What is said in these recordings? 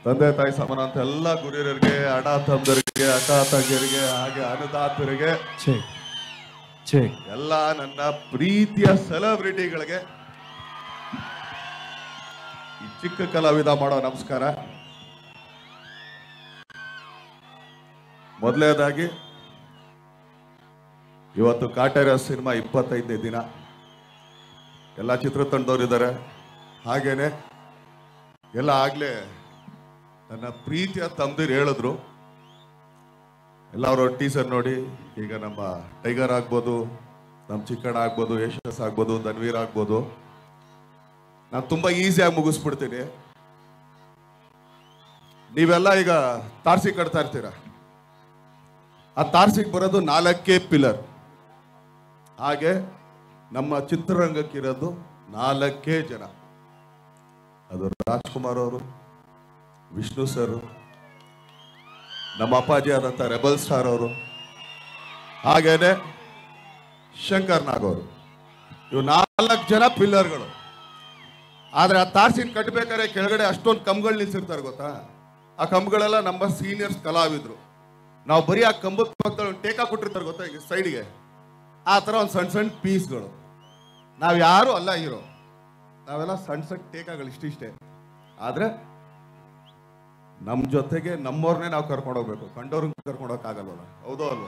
ತಂದೆ ತಾಯಿ ಸಮಾನ ಅಂತ ಎಲ್ಲ ಗುರಿಯರಿಗೆ ಅಣ್ಣ ತಮ್ಮದರಿಗೆ ಅಕ್ಕ ತಂಗಿಯರಿಗೆ ಹಾಗೆ ಅನ್ನದಾತರಿಗೆ ಚೆಕ್ ಚೆಕ್ ಎಲ್ಲ ನನ್ನ ಪ್ರೀತಿಯ ಸೆಲೆಬ್ರಿಟಿಗಳಿಗೆ ಈ ಚಿಕ್ಕ ಕಲಾವಿದ ಮಾಡೋ ನಮಸ್ಕಾರ ಮೊದಲನೇದಾಗಿ ಇವತ್ತು ಕಾಟೇರ ಸಿನಿಮಾ ಇಪ್ಪತ್ತೈದನೇ ದಿನ ಎಲ್ಲ ಚಿತ್ರತಂಡದವ್ರು ಇದ್ದಾರೆ ಹಾಗೇನೆ ಎಲ್ಲ ಆಗ್ಲೇ ನನ್ನ ಪ್ರೀತಿಯ ತಮ್ದಿರು ಹೇಳಿದ್ರು ಎಲ್ಲ ಅವರು ಟೀಸರ್ ನೋಡಿ ಈಗ ನಮ್ಮ ಟೈಗರ್ ಆಗ್ಬೋದು ನಮ್ಮ ಚಿಕ್ಕಣ್ಣ ಆಗ್ಬೋದು ಯಶಸ್ ಆಗ್ಬೋದು ಧನ್ವೀರ್ ಆಗ್ಬೋದು ನಾನು ತುಂಬಾ ಈಸಿಯಾಗಿ ಮುಗಿಸ್ಬಿಡ್ತೀನಿ ನೀವೆಲ್ಲ ಈಗ ತಾರ್ಸಿ ಕಟ್ತಾ ಇರ್ತೀರ ಆ ತಾರ್ಸಿಗೆ ಬರೋದು ನಾಲ್ಕೇ ಪಿಲ್ಲರ್ ಹಾಗೆ ನಮ್ಮ ಚಿತ್ರರಂಗಕ್ಕಿರೋದು ನಾಲ್ಕೇ ಜನ ಅದು ರಾಜ್ಕುಮಾರ್ ಅವರು ವಿಷ್ಣು ಸರ್ ನಮ್ಮ ಅಪ್ಪಾಜಿ ಆದಂಥ ರೆಬಲ್ ಸ್ಟಾರ್ ಅವರು ಹಾಗೇನೆ ಶಂಕರ್ ನಾಗ್ ಅವರು ಇವು ನಾಲ್ಕು ಜನ ಪಿಲ್ಲರ್ಗಳು ಆದ್ರೆ ಆ ತಾರ್ಸಿನ ಕಟ್ಟಬೇಕಾದ್ರೆ ಕೆಳಗಡೆ ಅಷ್ಟೊಂದು ಕಂಬಗಳು ನಿಲ್ಸಿರ್ತಾರೆ ಗೊತ್ತಾ ಆ ಕಂಬಗಳೆಲ್ಲ ನಮ್ಮ ಸೀನಿಯರ್ಸ್ ಕಲಾವಿದ್ರು ನಾವು ಬರೀ ಆ ಕಂಬದ ಪಕ್ಕದಲ್ಲಿ ಒಂದು ಟೇಕ ಕೊಟ್ಟಿರ್ತಾರೆ ಗೊತ್ತಾ ಈಗ ಸೈಡ್ಗೆ ಆ ಥರ ಒಂದು ಸಣ್ಣ ಸಣ್ಣ ಪೀಸ್ಗಳು ನಾವು ಯಾರು ಅಲ್ಲ ಹೀರೋ ನಾವೆಲ್ಲ ಸಣ್ಣ ಸಣ್ಣ ಟೇಕಾಗಳು ಇಷ್ಟಿಷ್ಟೇ ಆದ್ರೆ ನಮ್ಮ ಜೊತೆಗೆ ನಮ್ಮವ್ರನ್ನೇ ನಾವು ಕರ್ಕೊಂಡು ಹೋಗ್ಬೇಕು ಕಂಡವ್ರನ್ನ ಕರ್ಕೊಂಡು ಹೋಗಕ್ಕಾಗಲ್ವಲ್ಲ ಹೌದೋ ಅಲ್ವೋ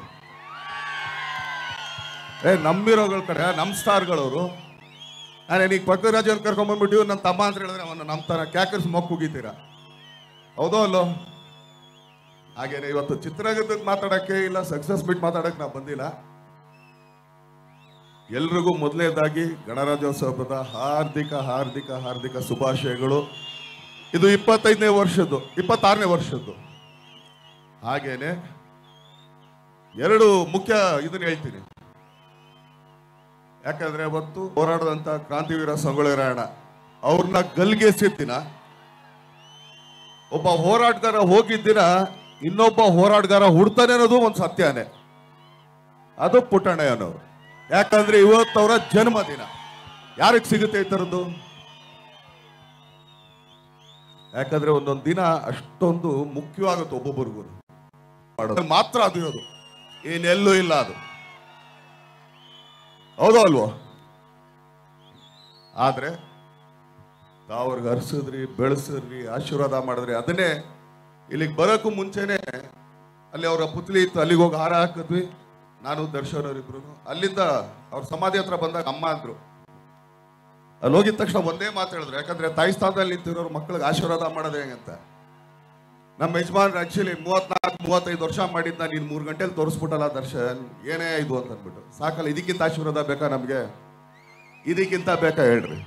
ಏ ನಮ್ಮಿರೋಗಳ ಕಡೆ ನಮ್ಮ ಸ್ಟಾರ್ಗಳವರು ನಾನು ಈಗ ಪಕ್ಕರಾಜ್ ಅವ್ರು ಕರ್ಕೊಂಡ್ ಬಂದ್ಬಿಟ್ಟು ನನ್ನ ತಮ್ಮ ಅಂತ ಹೇಳಿದ್ರೆ ಅವನ್ನ ನಮ್ಮ ತರ ಕ್ಯಾಕರ್ಸ್ ಮೊಕ್ಕ ಹೋಗಿತೀರಾ ಹೌದೋ ಅಲ್ಲೋ ಹಾಗೇನೆ ಇವತ್ತು ಚಿತ್ರರಂಗದ ಮಾತಾಡಕ್ಕೆ ಇಲ್ಲ ಸಕ್ಸಸ್ ಬಿಟ್ ಮಾತಾಡಕ್ಕೆ ನಾವು ಬಂದಿಲ್ಲ ಎಲ್ರಿಗೂ ಮೊದಲನೇದಾಗಿ ಗಣರಾಜ್ಯೋತ್ಸವದ ಹಾರ್ದಿಕ ಹಾರ್ದಿಕ ಹಾರ್ದಿಕ ಶುಭಾಶಯಗಳು ಇದು ಇಪ್ಪತ್ತೈದನೇ ವರ್ಷದ್ದು ಇಪ್ಪತ್ತಾರನೇ ವರ್ಷದ್ದು ಹಾಗೇನೆ ಎರಡು ಮುಖ್ಯ ಇದನ್ನ ಹೇಳ್ತೀನಿ ಯಾಕಂದ್ರೆ ಅವತ್ತು ಹೋರಾಡದಂತ ಕ್ರಾಂತಿವೀರ ಸಂಗೊಳ್ಳಿ ರಾಯಣ್ಣ ಅವ್ರನ್ನ ಗಲ್ಗೆಸಿದ ದಿನ ಒಬ್ಬ ಹೋರಾಟಗಾರ ಹೋಗಿದ್ದ ದಿನ ಇನ್ನೊಬ್ಬ ಹೋರಾಟಗಾರ ಹುಡ್ತಾನೆ ಅನ್ನೋದು ಒಂದು ಸತ್ಯನೇ ಅದು ಪುಟ್ಟಣ್ಣಯ್ಯನವರು ಯಾಕಂದ್ರೆ ಇವತ್ತವರ ಜನ್ಮದಿನ ಯಾರಿಗೆ ಸಿಗುತ್ತೆ ಈ ಥರದ್ದು ಯಾಕಂದ್ರೆ ಒಂದೊಂದು ದಿನ ಅಷ್ಟೊಂದು ಮುಖ್ಯವಾಗುತ್ತೆ ಒಬ್ಬೊಬ್ಬರಿಗೂ ಮಾಡೋದು ಮಾತ್ರ ಅದು ಇರೋದು ಇನ್ನೆಲ್ಲೂ ಇಲ್ಲ ಅದು ಹೌದೋ ಅಲ್ವೋ ಆದ್ರೆ ತಾವ್ರಿಗೆ ಹರಿಸಿದ್ರಿ ಬೆಳೆಸಿದ್ರಿ ಆಶೀರ್ವಾದ ಮಾಡಿದ್ರಿ ಅದನ್ನೇ ಇಲ್ಲಿಗೆ ಬರೋಕ್ಕೂ ಮುಂಚೆನೆ ಅಲ್ಲಿ ಅವರ ಪುತ್ಲಿ ಇತ್ತು ಅಲ್ಲಿಗೆ ಹೋಗಿ ಹಾರ ಹಾಕಿದ್ವಿ ನಾನು ದರ್ಶನ್ ಅವರಿಬ್ರು ಅಲ್ಲಿಂದ ಅವ್ರ ಸಮಾಧಿ ಹತ್ರ ಬಂದಾಗ ಅಮ್ಮ ಅಂದ್ರು ಅಲ್ಲಿ ಹೋಗಿದ ತಕ್ಷಣ ಒಂದೇ ಮಾತು ಹೇಳಿದ್ರು ಯಾಕಂದ್ರೆ ತಾಯಿ ಸ್ಥಾನದಲ್ಲಿ ನಿಂತಿರೋರು ಮಕ್ಕಳಿಗೆ ಆಶೀರ್ವಾದ ಮಾಡೋದು ಹೆಂಗಂತ ನಮ್ಮ ಯಜಮಾನ್ರು ಆಕ್ಚುಲಿ ಮೂವತ್ನಾಲ್ಕು ಮೂವತ್ತೈದು ವರ್ಷ ಮಾಡಿದ್ದ ನೀನು ಮೂರು ಗಂಟೆಲಿ ತೋರಿಸ್ಬಿಟ್ಟಲ್ಲ ದರ್ಶನ್ ಏನೇ ಇದು ಅಂತ ಅಂದ್ಬಿಟ್ಟು ಸಾಕಲ್ಲ ಇದಕ್ಕಿಂತ ಆಶೀರ್ವಾದ ಬೇಕಾ ನಮಗೆ ಇದಕ್ಕಿಂತ ಬೇಕಾ ಹೇಳ್ರಿ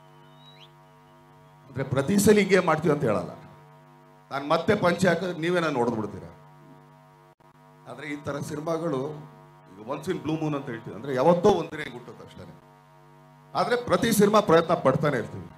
ಅಂದ್ರೆ ಪ್ರತಿ ಸಲ ಹಿಂಗೆ ಮಾಡ್ತೀವಿ ಅಂತ ಹೇಳಲ್ಲ ನಾನು ಮತ್ತೆ ಪಂಚೆ ಹಾಕಿದ್ರೆ ನೀವೇ ನಾನು ಹೊಡೆದ್ಬಿಡ್ತೀರಾ ಆದ್ರೆ ಈ ತರ ಸಿನಿಮಾಗಳು ಒನ್ಸ್ ಇನ್ ಬ್ಲೂ ಮೂನ್ ಅಂತ ಹೇಳ್ತೀವಿ ಅಂದ್ರೆ ಯಾವತ್ತೋ ಒಂದಿನ ಹುಟ್ಟುತ್ತೆ ಅಷ್ಟೇ ಆದ್ರೆ ಪ್ರತಿ ಸಿನಿಮಾ ಪ್ರಯತ್ನ ಪಡ್ತಾನೆ ಇರ್ತೀವಿ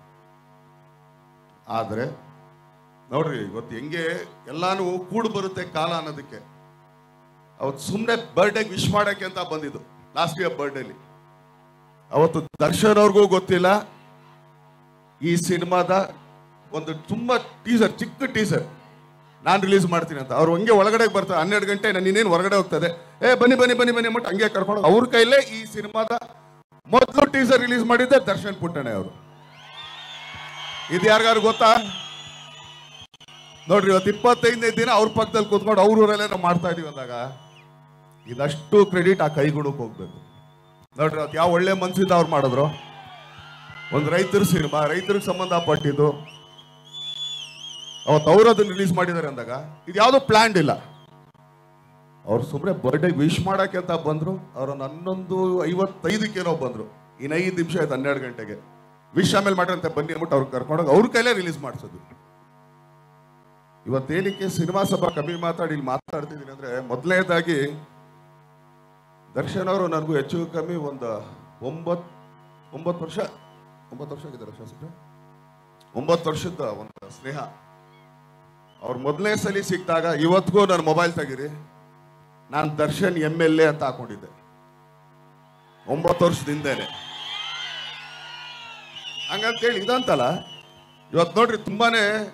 ಆದ್ರೆ ನೋಡ್ರಿ ಇವತ್ತು ಹೆಂಗೆ ಎಲ್ಲಾನು ಕೂಡು ಬರುತ್ತೆ ಕಾಲ ಅನ್ನೋದಕ್ಕೆ ಅವತ್ತು ಸುಮ್ಮನೆ ಬರ್ಡೇಗೆ ವಿಶ್ ಮಾಡಕ್ಕೆ ಅಂತ ಬಂದಿದ್ದು ಲಾಸ್ಟ್ ಇಯರ್ ಬರ್ಡೇಲಿ ಅವತ್ತು ದರ್ಶನ್ ಅವ್ರಿಗೂ ಗೊತ್ತಿಲ್ಲ ಈ ಸಿನಿಮಾದ ಒಂದು ತುಂಬಾ ಟೀಸರ್ ಚಿಕ್ಕ ಟೀಸರ್ ನಾನು ರಿಲೀಸ್ ಮಾಡ್ತೀನಿ ಅಂತ ಅವ್ರು ಹಂಗೆ ಒಳಗಡೆ ಬರ್ತಾರೆ ಹನ್ನೆರಡು ಗಂಟೆ ನಾನು ಇನ್ನೇನು ಹೊರಗಡೆ ಹೋಗ್ತದೆ ಏ ಬನ್ನಿ ಬನ್ನಿ ಬನ್ನಿ ಬನ್ನಿ ಅಂದ್ಬಿಟ್ಟು ಹಂಗೆ ಕರ್ಕೊಂಡು ಅವ್ರ ಕೈಲೇ ಈ ಸಿನಿಮಾದ ಮೊದಲು ಟೀಸರ್ ರಿಲೀಸ್ ಮಾಡಿದ್ದೆ ದರ್ಶನ್ ಪುಟ್ಟಣೆ ಅವರು ಇದು ಯಾರಿಗಾರು ಗೊತ್ತಾ ನೋಡ್ರಿ ಇವತ್ತು ಇಪ್ಪತ್ತೈದನೇ ದಿನ ಅವ್ರ ಪಕ್ಕದಲ್ಲಿ ಕೂತ್ಕೊಂಡು ಅವ್ರ ಊರಲ್ಲೇ ನಾವು ಮಾಡ್ತಾ ಇದೀವಿ ಅಂದಾಗ ಇದಷ್ಟು ಕ್ರೆಡಿಟ್ ಆ ಕೈಗುಣಕ್ಕೆ ಹೋಗ್ಬೇಕು ನೋಡ್ರಿ ಅವತ್ತು ಯಾವ ಒಳ್ಳೆ ಮನ್ಸಿಂದ ಅವ್ರು ಮಾಡಿದ್ರು ಒಂದು ರೈತರ ಸಿನಿಮಾ ರೈತರಿಗೆ ಸಂಬಂಧಪಟ್ಟಿದ್ದು ಅವತ್ತು ಅವ್ರು ಅದನ್ನ ರಿಲೀಸ್ ಮಾಡಿದ್ದಾರೆ ಅಂದಾಗ ಇದು ಯಾವುದೋ ಪ್ಲಾನ್ಡ್ ಇಲ್ಲ ಅವ್ರು ಸುಮ್ಮನೆ ಬರ್ಡೇ ವಿಶ್ ಮಾಡಕ್ಕೆ ಅಂತ ಬಂದ್ರು ಅವ್ರೊಂದು ಹನ್ನೊಂದು ಐವತ್ತೈದಕ್ಕೇನೋ ಬಂದ್ರು ಇನ್ನು ಐದು ನಿಮಿಷ ಆಯ್ತು ಹನ್ನೆರಡು ಗಂಟೆಗೆ ವಿಶ್ ಆಮೇಲೆ ಮಾಡ್ರಂತೆ ಬನ್ನಿ ಅಂದ್ಬಿಟ್ಟು ಅವ್ರು ಕರ್ಕೊಂಡೋಗಿ ಅವ್ರ ಕೈಲೇ ರಿಲೀಸ್ ಮಾಡಿಸೋದು ಇವತ್ತೇನಕ್ಕೆ ಸಿನಿಮಾ ಸಭಾ ಕಮ್ಮಿ ಮಾತಾಡಿ ಇಲ್ಲಿ ಮಾತಾಡ್ತಿದ್ದೀನಿ ಅಂದ್ರೆ ಮೊದಲನೇದಾಗಿ ದರ್ಶನ್ ಅವರು ನನಗೂ ಹೆಚ್ಚು ಕಮ್ಮಿ ಒಂದು ಒಂಬತ್ ಒಂಬತ್ತು ವರ್ಷ ಒಂಬತ್ತು ವರ್ಷ ಆಗಿದ್ದಾರೆ ಶಾಸಕರು ಒಂಬತ್ತು ವರ್ಷದ ಒಂದು ಸ್ನೇಹ ಅವ್ರು ಮೊದಲನೇ ಸಲ ಸಿಕ್ಕಿದಾಗ ಇವತ್ತಿಗೂ ನನ್ನ ಮೊಬೈಲ್ ತೆಗೀರಿ ನಾನು ದರ್ಶನ್ ಎಮ್ ಎಲ್ ಎ ಅಂತ ಹಾಕೊಂಡಿದ್ದೆ ಒಂಬತ್ತು ವರ್ಷದಿಂದೇನೆ ಹಂಗಂತೇಳಿ ಇದಂತಲ್ಲ ಇವತ್ತು ನೋಡ್ರಿ ತುಂಬಾನೇ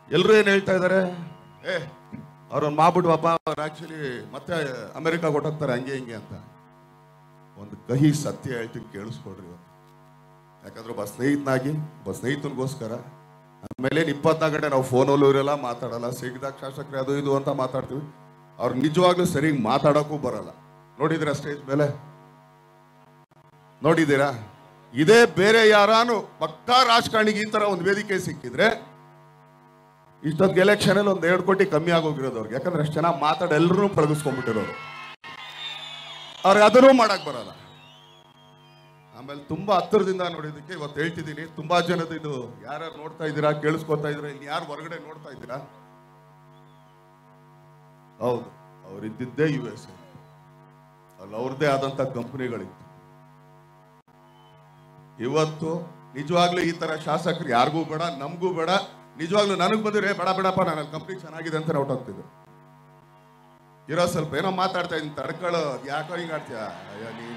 ಎಲ್ಲರೂ ಏನು ಹೇಳ್ತಾ ಇದ್ದಾರೆ ಏ ಅವ್ರನ್ನ ಮಾಡ್ಬಿಡ್ವಪ್ಪ ಅವ್ರು ಆಕ್ಚುಲಿ ಮತ್ತೆ ಅಮೆರಿಕ ಹೊಟ್ಟೋಗ್ತಾರೆ ಹಂಗೆ ಹಿಂಗೆ ಅಂತ ಒಂದು ಕಹಿ ಸತ್ಯ ಹೇಳ್ತೀನಿ ಕೇಳಿಸ್ಕೊಡ್ರಿ ಇವತ್ತು ಯಾಕಂದ್ರೆ ಒಬ್ಬ ಸ್ನೇಹಿತನಾಗಿ ಒಬ್ಬ ಸ್ನೇಹಿತನಿಗೋಸ್ಕರ ಆಮೇಲೆ ಇಪ್ಪತ್ನಾಲ್ಕು ಗಂಟೆ ನಾವು ಫೋನಲ್ಲೂ ಇರಲ್ಲ ಮಾತಾಡಲ್ಲ ಸಿಗ್ದಾಗ ಶಾಸಕರೇ ಅದು ಇದು ಅಂತ ಮಾತಾಡ್ತೀವಿ ಅವ್ರು ನಿಜವಾಗ್ಲೂ ಸರಿ ಮಾತಾಡೋಕ್ಕೂ ಬರಲ್ಲ ನೋಡಿದ್ದೀರಾ ಸ್ಟೇಜ್ ಮೇಲೆ ನೋಡಿದ್ದೀರಾ ಇದೇ ಬೇರೆ ಯಾರಾನು ಪಕ್ಕಾ ರಾಜಕಾರಣಿಗೆ ಈ ತರ ಒಂದು ವೇದಿಕೆ ಸಿಕ್ಕಿದ್ರೆ ಇಷ್ಟೊತ್ತಿಗೆ ಎಲೆಕ್ಷನ್ ಅಲ್ಲಿ ಒಂದು ಎರಡು ಕೋಟಿ ಕಮ್ಮಿ ಆಗೋಗಿರೋದು ಅವ್ರಿಗೆ ಯಾಕಂದ್ರೆ ಅಷ್ಟು ಚೆನ್ನಾಗಿ ಮಾತಾಡಿ ಎಲ್ಲರೂ ಪಳಗಿಸ್ಕೊಂಡ್ಬಿಟ್ಟಿರೋರು ಅವ್ರಿಗೆ ಅದನ್ನೂ ಮಾಡಕ್ ಬರಲ್ಲ ಆಮೇಲೆ ತುಂಬಾ ಹತ್ತಿರದಿಂದ ನೋಡಿದ್ದಕ್ಕೆ ಇವತ್ತು ಹೇಳ್ತಿದ್ದೀನಿ ತುಂಬಾ ಜನದ ಇದು ಯಾರ್ಯಾರು ನೋಡ್ತಾ ಇದ್ದೀರಾ ಕೇಳಿಸ್ಕೊತಾ ಇದ್ದೀರಾ ಇಲ್ಲಿ ಯಾರು ಹೊರಗಡೆ ನೋಡ್ತಾ ಇದ್ದೀರಾ ಹೌದು ಅವ್ರು ಇದ್ದಿದ್ದೇ ಯು ಎಸ್ ಅಲ್ಲಿ ಅವ್ರದ್ದೇ ಆದಂತ ಕಂಪನಿಗಳಿತ್ತು ಇವತ್ತು ನಿಜವಾಗ್ಲೂ ಈ ತರ ಶಾಸಕರು ಯಾರಿಗೂ ಬೇಡ ನಮಗೂ ಬೇಡ ನಿಜವಾಗ್ಲೂ ನನಗ್ ಬಂದಿದ್ರೆ ಬೇಡ ಬೇಡಪ್ಪ ನನ್ನ ಕಂಪ್ನಿ ಚೆನ್ನಾಗಿದೆ ಅಂತ ಹೊಟ್ಟೋಗ್ತಿದ್ದೆ ಇರೋ ಸ್ವಲ್ಪ ಏನೋ ಮಾತಾಡ್ತಾ ಇದ್ದೀನಿ ತಡ್ಕೊಳ್ಳೋ ಯಾಕೋ ಹಿಂಗ್ ಆಡ್ತೀಯ ಅಯ್ಯೋ ನೀನ್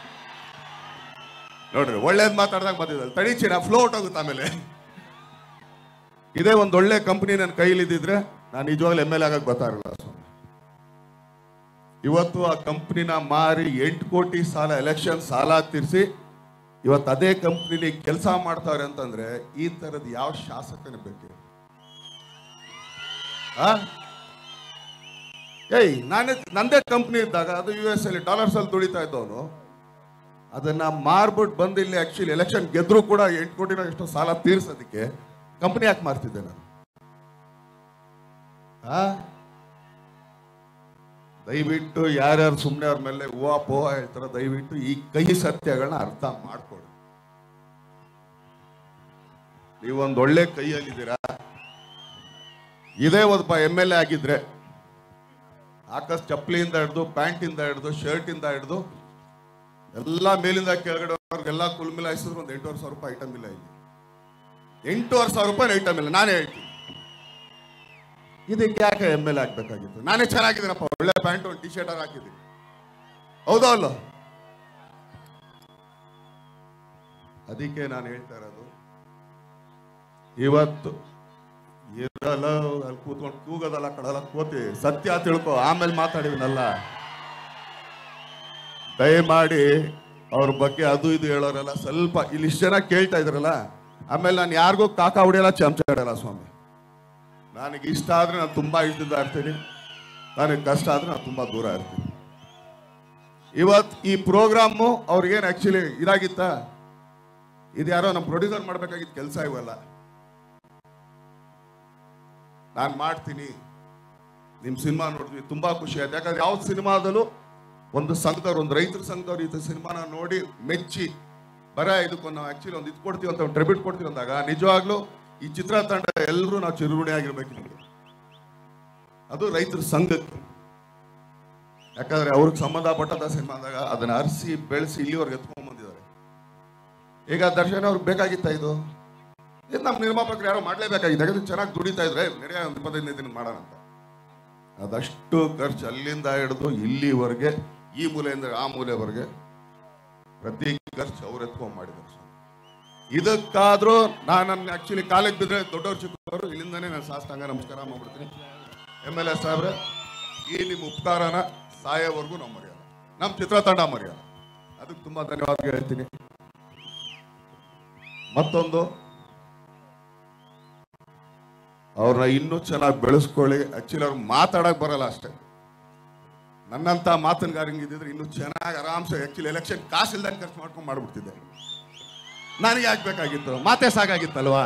ನೋಡ್ರಿ ಒಳ್ಳೇದ್ ಮಾತಾಡ್ದಾಗ ಬಂದಿದ್ದಲ್ಲ ತಡಿಚಿ ನಾ ಫ್ಲೋ ಹೋಗುತ್ತೆ ಆಮೇಲೆ ಇದೇ ಒಂದು ಒಳ್ಳೆ ಕಂಪನಿ ನನ್ನ ಕೈಲಿ ಇದ್ದಿದ್ರೆ ನಾನು ನಿಜವಾಗ್ಲೂ ಎಮ್ ಎಲ್ ಆಗಕ್ ಬರ್ತಾ ಇರಲಿಲ್ಲ ಸ್ವಾಮಿ ಇವತ್ತು ಆ ಕಂಪ್ನಿನ ಮಾರಿ ಎಂಟು ಕೋಟಿ ಸಾಲ ಎಲೆಕ್ಷನ್ ಸಾಲ ತೀರಿಸಿ ಇವತ್ತು ಅದೇ ಕಂಪ್ನಿಲಿ ಕೆಲಸ ಮಾಡ್ತಾರೆ ಅಂತಂದ್ರೆ ಈ ತರದ ಯಾವ ಶಾಸಕನ ಬೇಕು ಆ? ಏಯ್ ನಾನೇ ನಂದೇ ಕಂಪ್ನಿ ಇದ್ದಾಗ ಅದು ಯು ಎಸ್ ಅಲ್ಲಿ ಡಾಲರ್ಸ್ ಅಲ್ಲಿ ದುಡಿತಾ ಇದ್ದವನು ಅದನ್ನ ಮಾರ್ಬಿಟ್ಟು ಬಂದು ಇಲ್ಲಿ ಆಕ್ಚುಲಿ ಎಲೆಕ್ಷನ್ ಗೆದ್ರು ಕೂಡ ಎಂಟು ಕೋಟಿನ ಎಷ್ಟು ಸಾಲ ತೀರ್ಸೋದಕ್ಕೆ ಕಂಪ್ನಿ ಯಾಕೆ ಮಾರ್ತಿದ್ದೆ ನಾನು ಆ ದಯವಿಟ್ಟು ಯಾರ್ಯಾರು ಸುಮ್ಮನೆ ಅವ್ರ ಮೇಲೆ ಹೂವ ಪೋಹ ಹೇಳ್ತಾರೋ ದಯವಿಟ್ಟು ಈ ಕೈ ಸತ್ಯಗಳನ್ನ ಅರ್ಥ ಮಾಡ್ಕೊಳ್ಳಿ ನೀವೊಂದು ಒಳ್ಳೆ ಕೈಯಲ್ಲಿದ್ದೀರಾ ಇದೇ ಒಬ್ಬ ಎಮ್ ಎಲ್ ಎ ಆಗಿದ್ರೆ ಆಕಾಶ್ ಚಪ್ಪಲಿಯಿಂದ ಹಿಡ್ದು ಪ್ಯಾಂಟಿಂದ ಹಿಡ್ದು ಶರ್ಟಿಂದ ಹಿಡ್ದು ಎಲ್ಲ ಮೇಲಿಂದ ಕೆಳಗಡೆ ಅವ್ರಿಗೆಲ್ಲ ಕುಲ್ ಮಿಲಾಯಿಸಿದ್ರು ಒಂದು ಎಂಟೂವರೆ ಸಾವಿರ ರೂಪಾಯಿ ಐಟಮ್ ಇಲ್ಲ ಇಲ್ಲಿ ಎಂಟೂವರೆ ಸಾವಿರ ರೂಪಾಯಿ ಐಟಮ್ ಇಲ್ಲ ನಾನೇ ಹೇಳ್ತೀನಿ ಇದಕ್ಕೆ ಯಾಕೆ ಎಮ್ ಎಲ್ ಆಗ್ಬೇಕಾಗಿತ್ತು ನಾನೇ ಚೆನ್ನಾಗಿದ್ದೀನಪ್ಪ ಒಳ್ಳೆ ಪ್ಯಾಂಟ್ ಒಂದು ಟಿ ಶರ್ಟ್ ಹಾಕಿದ್ದೀನಿ ಹೌದಾ ಅಲ್ಲ ಅದಕ್ಕೆ ನಾನು ಹೇಳ್ತಾ ಇರೋದು ಇವತ್ತು ಇರಲ್ಲ ಅಲ್ಲಿ ಕೂತ್ಕೊಂಡು ಕೂಗೋದಲ್ಲ ಕಡಲ ಕೂತಿ ಸತ್ಯ ತಿಳ್ಕೊ ಆಮೇಲೆ ಮಾತಾಡಿವಿನಲ್ಲ ದಯಮಾಡಿ ಅವ್ರ ಬಗ್ಗೆ ಅದು ಇದು ಹೇಳೋರೆಲ್ಲ ಸ್ವಲ್ಪ ಇಲ್ಲಿ ಇಷ್ಟು ಜನ ಕೇಳ್ತಾ ಇದ್ರಲ್ಲ ಆಮೇಲೆ ನಾನು ಯಾರಿಗೂ ಕಾಕ ಹೊಡಿಯಲ್ಲ ಚಮಚ ಹೊಡೆಯಲ್ಲ ಸ್ವಾಮಿ ನನಗೆ ಇಷ್ಟ ಆದ್ರೆ ನಾನು ತುಂಬಾ ಇಷ್ಟದಿಂದ ಇರ್ತೀನಿ ನನಗೆ ಕಷ್ಟ ಆದ್ರೆ ನಾನು ತುಂಬಾ ದೂರ ಇರ್ತೀನಿ ಇವತ್ತು ಈ ಪ್ರೋಗ್ರಾಮು ಅವ್ರಿಗೇನು ಆಕ್ಚುಲಿ ಇದಾಗಿತ್ತ ಇದು ಯಾರೋ ನಮ್ಮ ಪ್ರೊಡ್ಯೂಸರ್ ಮಾಡ್ಬೇಕಾಗಿದ್ದ ಕೆಲಸ ಇವಲ್ಲ ನಾನು ಮಾಡ್ತೀನಿ ನಿಮ್ಮ ಸಿನಿಮಾ ನೋಡ್ತೀವಿ ತುಂಬಾ ಖುಷಿ ಆಯ್ತು ಯಾಕಂದ್ರೆ ಯಾವ ಸಿನಿಮಾದಲ್ಲೂ ಒಂದು ಸಂಘದವ್ರು ಒಂದು ರೈತರ ಸಂಘದವ್ರು ಈ ಸಿನಿಮಾನ ನೋಡಿ ಮೆಚ್ಚಿ ಬರ ಇದಕ್ಕೊಂದು ನಾವು ಆಕ್ಚುಲಿ ಒಂದು ಇದು ಕೊಡ್ತೀವಿ ಅಂತ ಒಂದು ಟ್ರಿಬ್ಯೂಟ್ ಕೊಡ್ತೀವಿ ಅಂದಾಗ ನಿಜವಾಗ್ಲೂ ಈ ಚಿತ್ರತಂಡ ಎಲ್ಲರೂ ನಾವು ಚಿರುಗುಣಿ ಆಗಿರ್ಬೇಕು ನಿಮಗೆ ಅದು ರೈತರ ಸಂಘಕ್ಕೆ ಯಾಕಂದ್ರೆ ಅವ್ರಿಗೆ ಸಂಬಂಧಪಟ್ಟಂತ ಸಿನಿಮಾ ಅಂದಾಗ ಅದನ್ನ ಅರಿಸಿ ಬೆಳೆಸಿ ಇಲ್ಲಿವರೆಗೆ ಎತ್ಕೊಂಡ್ ಬಂದಿದ್ದಾರೆ ಈಗ ದರ್ಶನ್ ಅವ್ರಿಗೆ ಬೇಕಾಗಿತ್ತ ಇದು ಇದು ನಮ್ಮ ನಿರ್ಮಾಪಕರು ಯಾರೋ ಮಾಡ್ಲೇಬೇಕಾಗಿದೆ ಯಾಕಂದ್ರೆ ಚೆನ್ನಾಗಿ ದುಡಿತಾ ಇದ್ರೆ ನಡೆಯ ಒಂದು ಇಪ್ಪತ್ತೈದನೇ ದಿನ ಮಾಡೋಣ ಅಂತ ಅದಷ್ಟು ಖರ್ಚು ಅಲ್ಲಿಂದ ಹಿಡಿದು ಇಲ್ಲಿವರೆಗೆ ಈ ಮೂಲೆಯಿಂದ ಆ ಮೂಲೆವರೆಗೆ ಪ್ರತಿ ಖರ್ಚು ಅವ್ರು ಎತ್ಕೊಂಡ್ ಮಾಡಿದ್ದಾರೆ ಸ್ವಾಮಿ. ಇದಕ್ಕಾದ್ರೂ ನಾನು ನನ್ನ ಆಕ್ಚುಲಿ ಕಾಲಿಗೆ ಬಿದ್ರೆ ದೊಡ್ಡವ್ರು ಚಿಕ್ಕವರು ಇಲ್ಲಿಂದಾನೇ ನಾನು ಸಾಷ್ಟಾಂಗ ನಮಸ್ಕಾರ ಮಾಡ್ಬಿಡ್ತೀನಿ ಎಮ್ ಎಲ್ ಎ ಸಾಹೇಬ್ರೆ ಈ ನಿಮ್ಮ ಉಪಕಾರನ ಸಾಯೋವರೆಗೂ ನಾವು ಮರೆಯಲ್ಲ ನಮ್ಮ ಚಿತ್ರತಂಡ ಮರೆಯಲ್ಲ ಅದಕ್ಕೆ ತುಂಬಾ ಧನ್ಯವಾದ ಹೇಳ್ತೀನಿ ಮತ್ತೊಂದು ಅವ್ರನ್ನ ಇನ್ನೂ ಚೆನ್ನಾಗಿ ಬೆಳೆಸ್ಕೊಳ್ಳಿ ಆಕ್ಚುಲಿ ಅವ್ರು ಮಾತಾಡಕ್ ಬರಲ್ಲ ಅಷ್ಟೇ ನನ್ನಂತ ಮಾತನ್ಗಾರಂಗೆ ಇದ್ದಿದ್ರೆ ಇನ್ನೂ ಚೆನ್ನಾಗಿ ಆರಾಮ್ಸೆ ಆಕ್ಚುಲಿ ಎಲೆಕ್ಷನ್ ಕಾಸು ಇಲ್ದಂಗೆ ಖರ್ಚು ಮಾಡ್ಕೊಂಡು ಮಾಡ್ಬಿಡ್ತಿದ್ದೆ ನನಗೆ ಯಾಕೆ ಬೇಕಾಗಿತ್ತು ಮಾತೇ ಸಾಕಾಗಿತ್ತಲ್ವಾ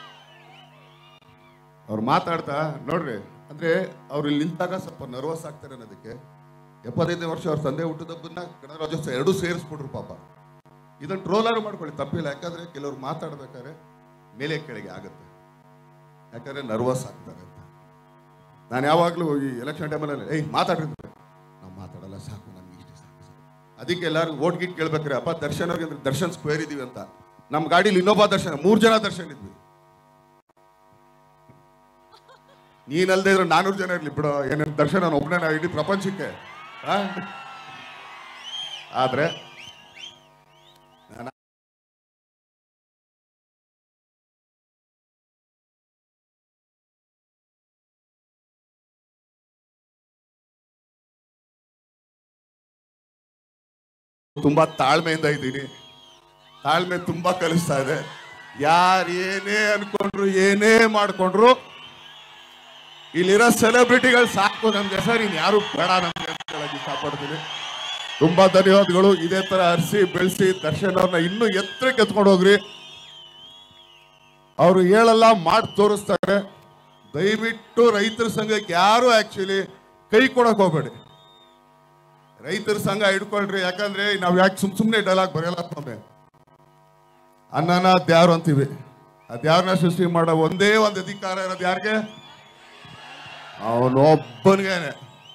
ಅವ್ರು ಮಾತಾಡ್ತಾ ನೋಡ್ರಿ ಅಂದ್ರೆ ಅವ್ರು ಇಲ್ಲಿ ನಿಂತಾಗ ಸ್ವಲ್ಪ ನರ್ವಸ್ ಆಗ್ತಾರೆ ಅನ್ನೋದಕ್ಕೆ ಎಪ್ಪತ್ತೈದನೇ ವರ್ಷ ಅವ್ರ ತಂದೆ ಹುಟ್ಟಿದಬ್ಬನ್ನ ಗಣರಾಜ್ಯೋತ್ಸವ ಎರಡೂ ಸೇರಿಸ್ಬಿಟ್ರು ಪಾಪ ಇದನ್ನ ಟ್ರೋಲರ್ ಮಾಡ್ಕೊಳ್ಳಿ ತಪ್ಪಿಲ್ಲ ಯಾಕಂದ್ರೆ ಕೆಲವ್ರು ಮಾತಾಡ್ಬೇಕಾದ್ರೆ ಮೇಲೆ ಕೆಳಗೆ ಆಗುತ್ತೆ ಯಾಕಂದ್ರೆ ನರ್ವಸ್ ಆಗ್ತಾರೆ ಅಂತ ನಾನು ಯಾವಾಗಲೂ ಈ ಎಲೆಕ್ಷನ್ ಟೈಮಲ್ಲಿ ಏಯ್ ಮಾತಾಡ್ರಿ ಅಂತ. ನಾವು ಮಾತಾಡಲ್ಲ ಸಾಕು ನಮ್ಗೆ ಇಷ್ಟ ಸಾಕು ಸಾಕು. ಅದಕ್ಕೆ ಎಲ್ಲರೂ ಓಟ್ ಗಿಟ್ ಕೇಳ್ಬೇಕ್ರೆ ಅಪ್ಪ ದರ್ಶನ್ ಅವ್ರಿಗೆ ಅಂದ್ರೆ ದರ್ಶನ್ ಸ್ಕ್ವೇರ್ ಇದೀವಿ ಅಂತ ನಮ್ಮ ಗಾಡಿಲಿ ಇನ್ನೊಬ್ಬ ದರ್ಶನ ಮೂರ್ ಜನ ದರ್ಶನ್ ಇದ್ವಿ ನೀನಲ್ದೇ ಇದ್ರೆ ನಾನೂರು ಜನ ಇರ್ಲಿ ಬಿಡೋ ಏನೇನು ದರ್ಶನ ನಾನು ಒಬ್ಬನೇ ಇಡೀ ಪ್ರಪಂಚಕ್ಕೆ ಆ? ಆದ್ರೆ ತುಂಬಾ ತಾಳ್ಮೆಯಿಂದ ಇದ್ದೀನಿ ತಾಳ್ಮೆ ತುಂಬಾ ಕಲಿಸ್ತಾ ಇದೆ ಯಾರು ಏನೇ ಅನ್ಕೊಂಡ್ರು ಏನೇ ಮಾಡ್ಕೊಂಡ್ರು ಇಲ್ಲಿರೋ ಸೆಲೆಬ್ರಿಟಿಗಳು ಸಾಕು ನಮ್ಗೆ ಸರ್ ಇನ್ ಯಾರು ಬೇಡ ನಮ್ಗೆ ಅಂತ ಹೇಳಕ್ ಇಷ್ಟಪಡ್ತೀನಿ ತುಂಬಾ ಧನ್ಯವಾದಗಳು ಇದೇ ತರ ಹರಿಸಿ ಬೆಳೆಸಿ ದರ್ಶನ್ ಅವ್ರನ್ನ ಇನ್ನೂ ಎತ್ತರಕ್ಕೆ ಎತ್ಕೊಂಡು ಹೋಗ್ರಿ ಅವರು ಹೇಳಲ್ಲ ಮಾಡಿ ತೋರಿಸ್ತಾರೆ ದಯವಿಟ್ಟು ರೈತರ ಸಂಘಕ್ಕೆ ಯಾರು ಆಕ್ಚುಲಿ ಕೈ ಕೊಡಕ್ ಹೋಗ್ಬೇಡಿ ರೈತರ ಸಂಘ ಹಿಡ್ಕೊಳ್ರಿ ಯಾಕಂದ್ರೆ ನಾವ್ ಯಾಕೆ ಸುಮ್ ಸುಮ್ನೆ ಡೈಲಾಗ್ ಬರೆಯಲ್ಲ ಒಮ್ಮೆ ಅನ್ನನ ದ್ಯಾರು ಅಂತೀವಿ ಅದ್ಯಾರನ್ನ ಸೃಷ್ಟಿ ಮಾಡೋ ಒಂದೇ ಒಂದು ಅಧಿಕಾರ ಇರೋದು ಯಾರಿಗೆ ಅವನೊಬ್ಬನಿಗೇನೆ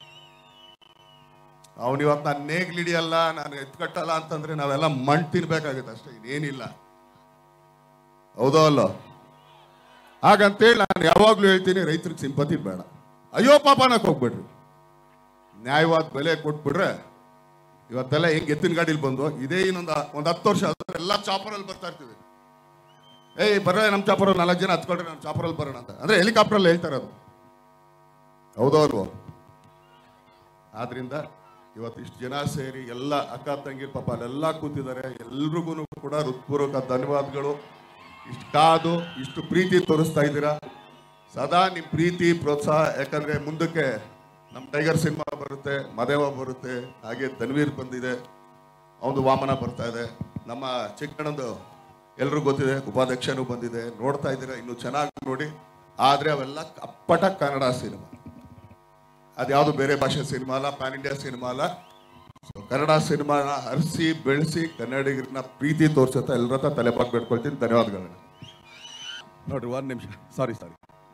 ಅವನು ಇವತ್ತು ನಾನು ನೇಗ್ಲಿಡಿಯಲ್ಲ ನಾನು ಎತ್ಕಟ್ಟಲ್ಲ ಅಂತಂದ್ರೆ ನಾವೆಲ್ಲ ಮಣ್ ತಿನ್ಬೇಕಾಗುತ್ತೆ ಅಷ್ಟೇ ಇನ್ನೇನಿಲ್ಲ ಹೌದೋ ಅಲ್ಲೋ ಹಾಗಂತೇಳಿ ನಾನು ಯಾವಾಗ್ಲೂ ಹೇಳ್ತೀನಿ ರೈತರಿಗೆ ಸಿಂಪತಿ ಬೇಡ ಅಯ್ಯೋ ಪಾಪ ಅನ್ನಕ್ ಹೋಗ್ಬೇಡ್ರಿ ನ್ಯಾಯವಾದ ಬೆಲೆ ಕೊಟ್ಬಿಟ್ರೆ ಇವತ್ತೆಲ್ಲ ಹೆಂಗ್ ಎತ್ತಿನ ಗಾಡಿಲಿ ಬಂದು ಇದೇ ಇನ್ನೊಂದು ಒಂದ್ ಹತ್ತು ವರ್ಷ ಆದ್ರೆ ಎಲ್ಲ ಚಾಪರಲ್ಲಿ ಬರ್ತಾ ಇರ್ತೀವಿ ಏಯ್ ಬರ್ರೆ ನಮ್ಮ ಚಾಪರಲ್ಲಿ ನಾಲ್ಕು ಜನ ಹತ್ಕೊಳ್ರಿ ನಮ್ಮ ಚಾಪರಲ್ಲಿ ಬರೋಣ ಅಂತ ಅಂದ್ರೆ ಹೆಲಿಕಾಪ್ಟರ್ ಹೇಳ್ತಾರೆ ಅದು ಹೌದೋ ಅಲ್ವೋ ಆದ್ರಿಂದ ಇವತ್ತು ಇಷ್ಟು ಜನ ಸೇರಿ ಎಲ್ಲ ಅಕ್ಕ ತಂಗಿರ್ ಪಾಪ ಅಲ್ಲೆಲ್ಲ ಕೂತಿದ್ದಾರೆ ಎಲ್ರಿಗೂ ಕೂಡ ಹೃತ್ಪೂರ್ವಕ ಧನ್ಯವಾದಗಳು ಇಷ್ಟು ಕಾದು ಇಷ್ಟು ಪ್ರೀತಿ ತೋರಿಸ್ತಾ ಇದ್ದೀರಾ ಸದಾ ನಿಮ್ ಪ್ರೀತಿ ಪ್ರೋತ್ಸಾಹ ಯಾಕಂದ್ರೆ ಮುಂದಕ್ಕೆ ನಮ್ಮ ಟೈಗರ್ ಸಿನಿಮಾ ಬರುತ್ತೆ ಮದೇವ ಬರುತ್ತೆ ಹಾಗೆ ತನ್ವೀರ್ ಬಂದಿದೆ ಅವನು ವಾಮನ ಬರ್ತಾ ಇದೆ ನಮ್ಮ ಚಿಕ್ಕಣ್ಣಂದು ಎಲ್ರಿಗೂ ಗೊತ್ತಿದೆ ಉಪಾಧ್ಯಕ್ಷನೂ ಬಂದಿದೆ ನೋಡ್ತಾ ಇದ್ದೀರಾ ಇನ್ನು ಚೆನ್ನಾಗಿ ನೋಡಿ ಆದ್ರೆ ಅವೆಲ್ಲ ಅಪ್ಪಟ ಕನ್ನಡ ಸಿನಿಮಾ ಅದ್ಯಾವುದು ಬೇರೆ ಭಾಷೆ ಸಿನಿಮಾ ಅಲ್ಲ ಪ್ಯಾನ್ ಇಂಡಿಯಾ ಸಿನಿಮಾ ಅಲ್ಲ So, ಕನ್ನಡ ಸಿನಿಮಾನ ಹರಿಸಿ ಬೆಳೆಸಿ ಕನ್ನಡಿಗರನ್ನ ಪ್ರೀತಿ ತೋರ್ಸತ್ತ ಎಲ್ಲರ ಹತ್ರ ತಲೆ ಬಾಗಿ ಬೇಡ್ಕೊಳ್ತೀನಿ ಧನ್ಯವಾದಗಳನ್ನ ನೋಡ್ರಿ ಒಂದ್ ನಿಮಿಷ ಸಾರಿ ಸಾರಿ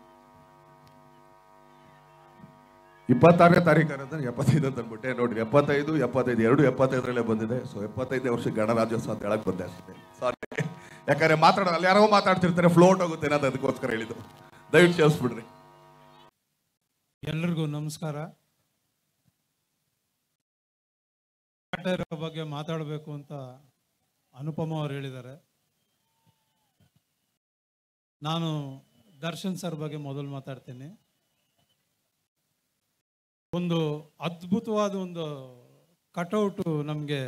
ಇಪ್ಪತ್ತಾರನೇ ತಾರೀಕು ಅನ್ನೋದನ್ನ ಎಪ್ಪತ್ತೈದು ಅಂತ ಅಂದ್ಬಿಟ್ಟೆ ನೋಡ್ರಿ ಎಪ್ಪತ್ತೈದು ಎಪ್ಪತ್ತೈದು ಎರಡು ಎಪ್ಪತ್ತೈದರಲ್ಲೇ ಬಂದಿದೆ ಸೊ ಎಪ್ಪತ್ತೈದನೇ ವರ್ಷ ಗಣರಾಜ್ಯೋತ್ಸವ ಅಂತ ಹೇಳಕ್ ಬಂದೆ ಅಷ್ಟೇ ಸಾರಿ ಯಾಕಂದ್ರೆ ಮಾತಾಡೋ ಅಲ್ಲಿ ಯಾರೋ ಮಾತಾಡ್ತಿರ್ತಾರೆ ಫ್ಲೋಟ್ ಹೋಗುತ್ತೆ ಅನ್ನೋದು ಅದಕ್ಕೋಸ್ಕರ ಹೇಳಿದ್ದು ದಯವಿಟ್ಟು ಸೇರಿಸ್ಬಿಡ್ರಿ ಎಲ್ರಿಗೂ ನಮಸ್ಕಾರ ಕಾಟೇರ ಬಗ್ಗೆ ಮಾತಾಡಬೇಕು ಅಂತ ಅನುಪಮ ಅವರು ಹೇಳಿದ್ದಾರೆ ನಾನು ದರ್ಶನ್ ಸರ್ ಬಗ್ಗೆ ಮೊದಲು ಮಾತಾಡ್ತೀನಿ ಒಂದು ಅದ್ಭುತವಾದ ಒಂದು ಕಟೌಟು ನಮಗೆ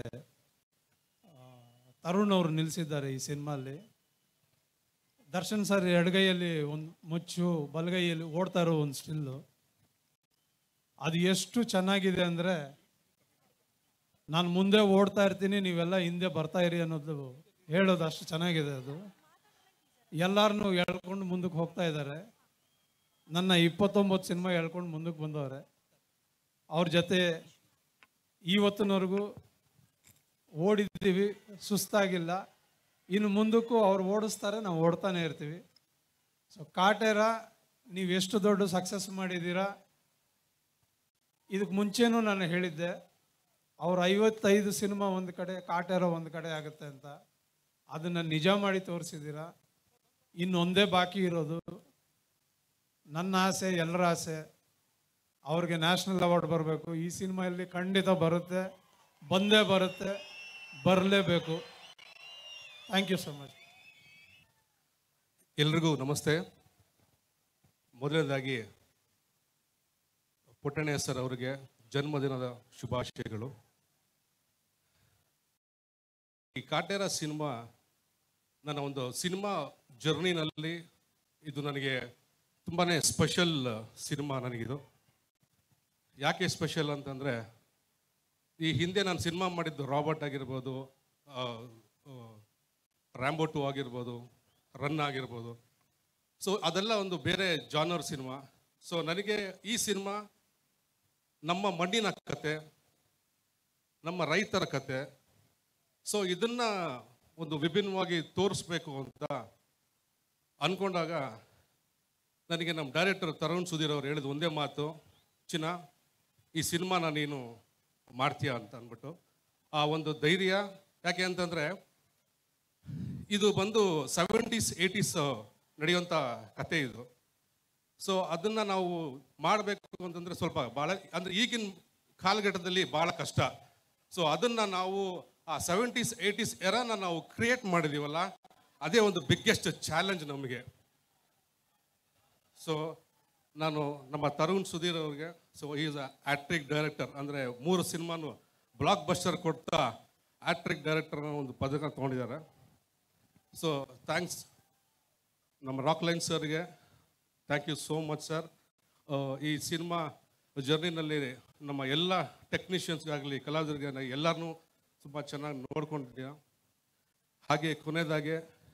ತರುಣ್ ಅವರು ನಿಲ್ಲಿಸಿದ್ದಾರೆ ಈ ಸಿನಿಮಾಲ್ಲಿ ದರ್ಶನ್ ಸರ್ ಎಡಗೈಯಲ್ಲಿ ಒಂದು ಮುಚ್ಚು ಬಲಗೈಯಲ್ಲಿ ಓಡ್ತಾ ಇರೋ ಒಂದು ಸ್ಟಿಲ್ಲು ಅದು ಎಷ್ಟು ಚೆನ್ನಾಗಿದೆ ಅಂದರೆ ನಾನು ಮುಂದೆ ಓಡ್ತಾ ಇರ್ತೀನಿ ನೀವೆಲ್ಲ ಹಿಂದೆ ಬರ್ತಾ ಇರಿ ಅನ್ನೋದು ಹೇಳೋದು ಅಷ್ಟು ಚೆನ್ನಾಗಿದೆ ಅದು ಎಲ್ಲರನ್ನೂ ಎಳ್ಕೊಂಡು ಮುಂದಕ್ಕೆ ಹೋಗ್ತಾ ಇದ್ದಾರೆ ನನ್ನ ಇಪ್ಪತ್ತೊಂಬತ್ತು ಸಿನಿಮಾ ಎಳ್ಕೊಂಡು ಮುಂದಕ್ಕೆ ಬಂದವ್ರೆ ಅವ್ರ ಜೊತೆ ಇವತ್ತಿನವರೆಗೂ ಓಡಿದ್ದೀವಿ ಸುಸ್ತಾಗಿಲ್ಲ ಇನ್ನು ಮುಂದಕ್ಕೂ ಅವ್ರು ಓಡಿಸ್ತಾರೆ ನಾವು ಓಡ್ತಾನೆ ಇರ್ತೀವಿ ಸೊ ಕಾಟೇರ ನೀವು ಎಷ್ಟು ದೊಡ್ಡ ಸಕ್ಸಸ್ ಮಾಡಿದ್ದೀರಾ ಇದಕ್ಕೆ ಮುಂಚೆನೂ ನಾನು ಹೇಳಿದ್ದೆ ಅವ್ರ ಐವತ್ತೈದು ಸಿನಿಮಾ ಒಂದು ಕಡೆ ಕಾಟೇರ ಒಂದು ಕಡೆ ಆಗುತ್ತೆ ಅಂತ ಅದನ್ನು ನಿಜ ಮಾಡಿ ತೋರಿಸಿದ್ದೀರಾ ಇನ್ನೊಂದೇ ಬಾಕಿ ಇರೋದು ನನ್ನ ಆಸೆ ಎಲ್ಲರ ಆಸೆ ಅವ್ರಿಗೆ ನ್ಯಾಷನಲ್ ಅವಾರ್ಡ್ ಬರಬೇಕು ಈ ಸಿನಿಮಾಯಲ್ಲಿ ಖಂಡಿತ ಬರುತ್ತೆ ಬಂದೇ ಬರುತ್ತೆ ಬರಲೇಬೇಕು ಥ್ಯಾಂಕ್ ಯು ಸೊ ಮಚ್ ಎಲ್ರಿಗೂ ನಮಸ್ತೆ ಮೊದಲನೇದಾಗಿ ಪುಟ್ಟಣ್ಣ ಸರ್ ಅವರಿಗೆ ಜನ್ಮದಿನದ ಶುಭಾಶಯಗಳು ಈ ಕಾಟೇರ ಸಿನಿಮಾ ನನ್ನ ಒಂದು ಸಿನಿಮಾ ಜರ್ನಿನಲ್ಲಿ ಇದು ನನಗೆ ತುಂಬಾ ಸ್ಪೆಷಲ್ ಸಿನಿಮಾ ನನಗಿದು ಯಾಕೆ ಸ್ಪೆಷಲ್ ಅಂತಂದರೆ ಈ ಹಿಂದೆ ನಾನು ಸಿನಿಮಾ ಮಾಡಿದ್ದು ರಾಬರ್ಟ್ ಆಗಿರ್ಬೋದು ಆ, ಆ, ರ್ಯಾಂಬೋ ಟು ಆಗಿರ್ಬೋದು ರನ್ ಆಗಿರ್ಬೋದು ಸೊ ಅದೆಲ್ಲ ಒಂದು ಬೇರೆ ಜಾನರ್ ಸಿನಿಮಾ ಸೊ ನನಗೆ ಈ ಸಿನಿಮಾ ನಮ್ಮ ಮಣ್ಣಿನ ಕತೆ ನಮ್ಮ ರೈತರ ಕತೆ ಸೊ ಇದನ್ನ ಒಂದು ವಿಭಿನ್ನವಾಗಿ ತೋರಿಸ್ಬೇಕು ಅಂತ ಅನ್ಕೊಂಡಾಗ ನನಗೆ ನಮ್ಮ ಡೈರೆಕ್ಟರ್ ತರುಣ್ ಸುಧೀರ್ ಅವರು ಹೇಳಿದ ಒಂದೇ ಮಾತು ಚಿನ್ನ ಈ ಸಿನಿಮಾನ ನೀನು ಮಾಡ್ತೀಯ ಅಂತ ಅಂದ್ಬಿಟ್ಟು ಆ ಒಂದು ಧೈರ್ಯ ಯಾಕೆ ಅಂತಂದರೆ ಇದು ಬಂದು ಸೆವೆಂಟೀಸ್ ಏಯ್ಟೀಸ್ ನಡೆಯುವಂಥ ಕತೆ ಇದು ಸೊ ಅದನ್ನು ನಾವು ಮಾಡಬೇಕು ಅಂತಂದರೆ ಸ್ವಲ್ಪ ಭಾಳ ಅಂದರೆ ಈಗಿನ ಕಾಲಘಟ್ಟದಲ್ಲಿ ಭಾಳ ಕಷ್ಟ ಸೊ ಅದನ್ನು ನಾವು ಆ ಸೆವೆಂಟೀಸ್ ಏಯ್ಟೀಸ್ ಎರಾನ ನಾವು ಕ್ರಿಯೇಟ್ ಮಾಡಿದೀವಲ್ಲ ಅದೇ ಒಂದು ಬಿಗ್ಗೆಸ್ಟ್ ಚಾಲೆಂಜ್ ನಮಗೆ ಸೊ ನಾನು ನಮ್ಮ ತರುಣ್ ಸುಧೀರ್ ಅವ್ರಿಗೆ so is a hattrick director ಅಂದರೆ ಮೂರು ಸಿನಿಮಾನು ಬ್ಲಾಕ್ ಬಸ್ಟರ್ ಕೊಡ್ತಾ ಆಟ್ರಿಕ್ ಡೈರೆಕ್ಟರ್ ಒಂದು ಪದಕ ತೊಗೊಂಡಿದ್ದಾರೆ ಸೊ ಥ್ಯಾಂಕ್ಸ್ ನಮ್ಮ ರಾಕ್ ಲೈನ್ ಸರ್ಗೆ thank you so much sir ಈ ಸಿನಿಮಾ ಜರ್ನಿನಲ್ಲಿ ನಮ್ಮ ಎಲ್ಲ ಟೆಕ್ನಿಷಿಯನ್ಸ್ಗಾಗಲಿ ಕಲಾವಿದರಿಗೆ ಎಲ್ಲರನ್ನೂ ತುಂಬ ಚೆನ್ನಾಗಿ ನೋಡ್ಕೊಂಡಿದ್ಯಾ ಹಾಗೆ ಕೊನೆಯದಾಗೆ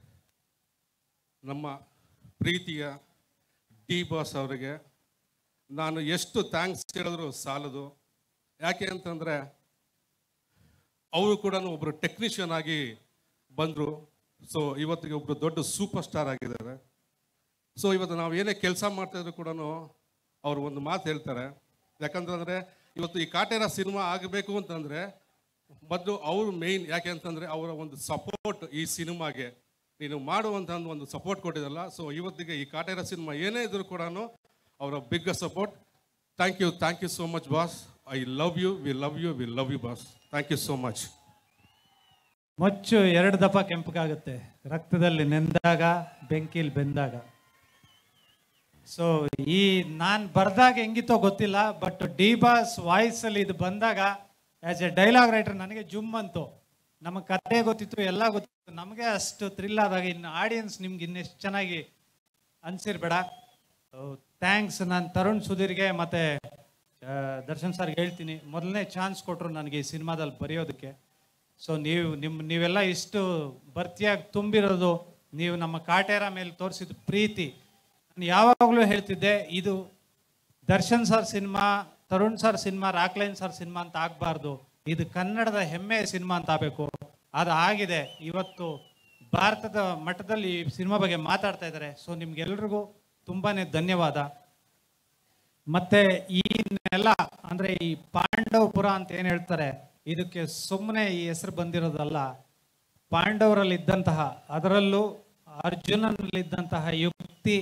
ನಮ್ಮ ಪ್ರೀತಿಯ ಡಿ ಬಾಸ್ ಅವರಿಗೆ ನಾನು ಎಷ್ಟು ಥ್ಯಾಂಕ್ಸ್ ಹೇಳಿದ್ರು ಸಾಲದು ಯಾಕೆ ಅಂತಂದರೆ ಅವರು ಕೂಡ ಒಬ್ಬರು ಟೆಕ್ನಿಷಿಯನ್ ಆಗಿ ಬಂದರು ಸೊ ಇವತ್ತಿಗೆ ಒಬ್ಬರು ದೊಡ್ಡ ಸೂಪರ್ ಸ್ಟಾರ್ ಆಗಿದ್ದಾರೆ ಸೊ ಇವತ್ತು ನಾವು ಏನೇ ಕೆಲಸ ಮಾಡ್ತಾ ಇದ್ರು ಕೂಡ ಅವರು ಒಂದು ಮಾತು ಹೇಳ್ತಾರೆ ಯಾಕಂತಂದರೆ ಇವತ್ತು ಈ ಕಾಟೇರ ಸಿನಿಮಾ ಆಗಬೇಕು ಅಂತಂದರೆ ಮೊದಲು ಅವರು ಮೇಯ್ನ್ ಯಾಕೆ ಅಂತಂದರೆ ಅವರ ಒಂದು ಸಪೋರ್ಟ್ ಈ ಸಿನಿಮಾಗೆ ನೀನು ಮಾಡುವಂಥ ಒಂದು ಸಪೋರ್ಟ್ ಕೊಟ್ಟಿದ್ದಲ್ಲ ಸೊ ಇವತ್ತಿಗೆ ಈ ಕಾಟೇರ ಸಿನಿಮಾ ಏನೇ ಇದ್ರು ಕೂಡ ಅವರ ಬಿಗ್ಗ support thank you thank you so much boss I love you we love you we love you boss thank you so much ಮೊಚ್ಚು ಎರಡು ದಫ ಕೆಂಪಗಾಗುತ್ತೆ ರಕ್ತದಲ್ಲಿ ನೆಂದಾಗ ಬೆಂಕಿಲಿ ಬೆಂದಾಗ ಸೊ ಈ ನಾನು ಬರ್ದಾಗ ಹೆಂಗಿತ್ತೋ ಗೊತ್ತಿಲ್ಲ ಬಟ್ ಡಿ ಬಾಸ್ ವಾಯ್ಸಲ್ಲಿ ಇದು ಬಂದಾಗ ಆ್ಯಸ್ ಎ ಡೈಲಾಗ್ ರೈಟರ್ ನನಗೆ ಜುಮ್ ಅಂತು ನಮಗೆ ಕತೆ ಗೊತ್ತಿತ್ತು ಎಲ್ಲ ಗೊತ್ತಿತ್ತು ನಮಗೆ ಅಷ್ಟು ಥ್ರಿಲ್ ಆದಾಗ ಇನ್ನು ಆಡಿಯನ್ಸ್ ನಿಮ್ಗೆ ಇನ್ನೆಷ್ಟು ಚೆನ್ನಾಗಿ ಅನ್ಸಿರ್ಬೇಡ ಥ್ಯಾಂಕ್ಸ್ ನಾನು ತರುಣ್ ಸುಧೀರ್ಗೆ ಮತ್ತೆ ಆ, ದರ್ಶನ್ ಸರ್ಗೆ ಹೇಳ್ತೀನಿ ಮೊದಲನೇ ಚಾನ್ಸ್ ಕೊಟ್ಟರು ನನಗೆ ಈ ಸಿನಿಮಾದಲ್ಲಿ ಬರೆಯೋದಕ್ಕೆ ಸೊ ನೀವು ನಿಮ್ಮ ನೀವೆಲ್ಲ ಇಷ್ಟು ಭರ್ತಿಯಾಗಿ ತುಂಬಿರೋದು ನೀವು ನಮ್ಮ ಕಾಟೇರ ಮೇಲೆ ತೋರಿಸಿದ ಪ್ರೀತಿ ನಾನು ಯಾವಾಗಲೂ ಹೇಳ್ತಿದ್ದೆ ಇದು Darshan sir cinema Tarun sir cinema Rockline sir cinema ಅಂತ ಆಗಬಾರ್ದು ಇದು ಕನ್ನಡದ ಹೆಮ್ಮೆಯ ಸಿನಿಮಾ ಅಂತ ಆಗಬೇಕು ಅದು ಆಗಿದೆ ಇವತ್ತು ಭಾರತದ ಮಟ್ಟದಲ್ಲಿ ಈ ಸಿನಿಮಾ ಬಗ್ಗೆ ಮಾತಾಡ್ತಾ ಇದ್ದಾರೆ ಸೊ ನಿಮ್ಗೆಲ್ರಿಗೂ ತುಂಬಾನೇ ಧನ್ಯವಾದ ಮತ್ತೆ ಈ ನೆಲ ಅಂದ್ರೆ ಈ ಪಾಂಡವಪುರ ಅಂತ ಏನ್ ಹೇಳ್ತಾರೆ ಇದಕ್ಕೆ ಸುಮ್ಮನೆ ಈ ಹೆಸರು ಬಂದಿರೋದಲ್ಲ ಪಾಂಡವರಲ್ಲಿ ಇದ್ದಂತಹ ಅದರಲ್ಲೂ ಅರ್ಜುನನಲ್ಲಿದ್ದಂತಹ ಯುಕ್ತಿ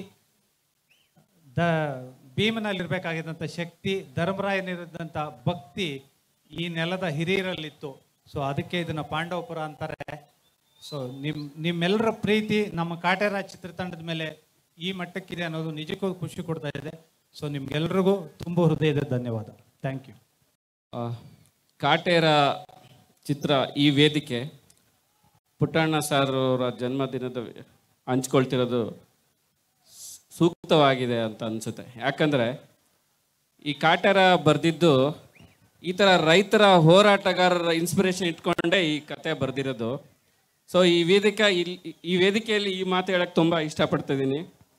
ದ ಭೀಮನಲ್ಲಿರ್ಬೇಕಾಗಿದ್ದಂಥ ಶಕ್ತಿ ಧರ್ಮರಾಯನಿರಿದ್ದಂಥ ಭಕ್ತಿ ಈ ನೆಲದ ಹಿರಿಯರಲ್ಲಿತ್ತು ಸೊ ಅದಕ್ಕೆ ಇದನ್ನ ಪಾಂಡವಪುರ ಅಂತಾರೆ ಸೊ ನಿಮ್ ನಿಮ್ಮೆಲ್ಲರ ಪ್ರೀತಿ ನಮ್ಮ ಕಾಟೇರ ಚಿತ್ರತಂಡದ ಮೇಲೆ ಈ ಮಟ್ಟಕ್ಕಿದೆ ಅನ್ನೋದು ನಿಜಕ್ಕೂ ಖುಷಿ ಕೊಡ್ತಾ ಇದೆ ಸೊ ನಿಮ್ಗೆಲ್ರಿಗೂ ತುಂಬ ಹೃದಯದ ಧನ್ಯವಾದ ಥ್ಯಾಂಕ್ ಯು ಆ, ಕಾಟೇರ ಚಿತ್ರ ಈ ವೇದಿಕೆ ಪುಟ್ಟಣ್ಣ ಸರ್ ಅವರ ಜನ್ಮದಿನದ ಹಂಚ್ಕೊಳ್ತಿರೋದು ಸೂಕ್ತವಾಗಿದೆ ಅಂತ ಅನಿಸುತ್ತೆ ಯಾಕಂದರೆ ಈ ಕಾಟೇರ ಬರೆದಿದ್ದು ಈ ಥರ ರೈತರ ಹೋರಾಟಗಾರರ ಇನ್ಸ್ಪಿರೇಷನ್ ಇಟ್ಕೊಂಡೇ ಈ ಕತೆ ಬರೆದಿರೋದು ಸೊ ಈ ವೇದಿಕೆ ಇಲ್ಲಿ ಈ ವೇದಿಕೆಯಲ್ಲಿ ಈ ಮಾತು ಹೇಳಕ್ಕೆ ತುಂಬ ಇಷ್ಟಪಡ್ತಿದ್ದೀನಿ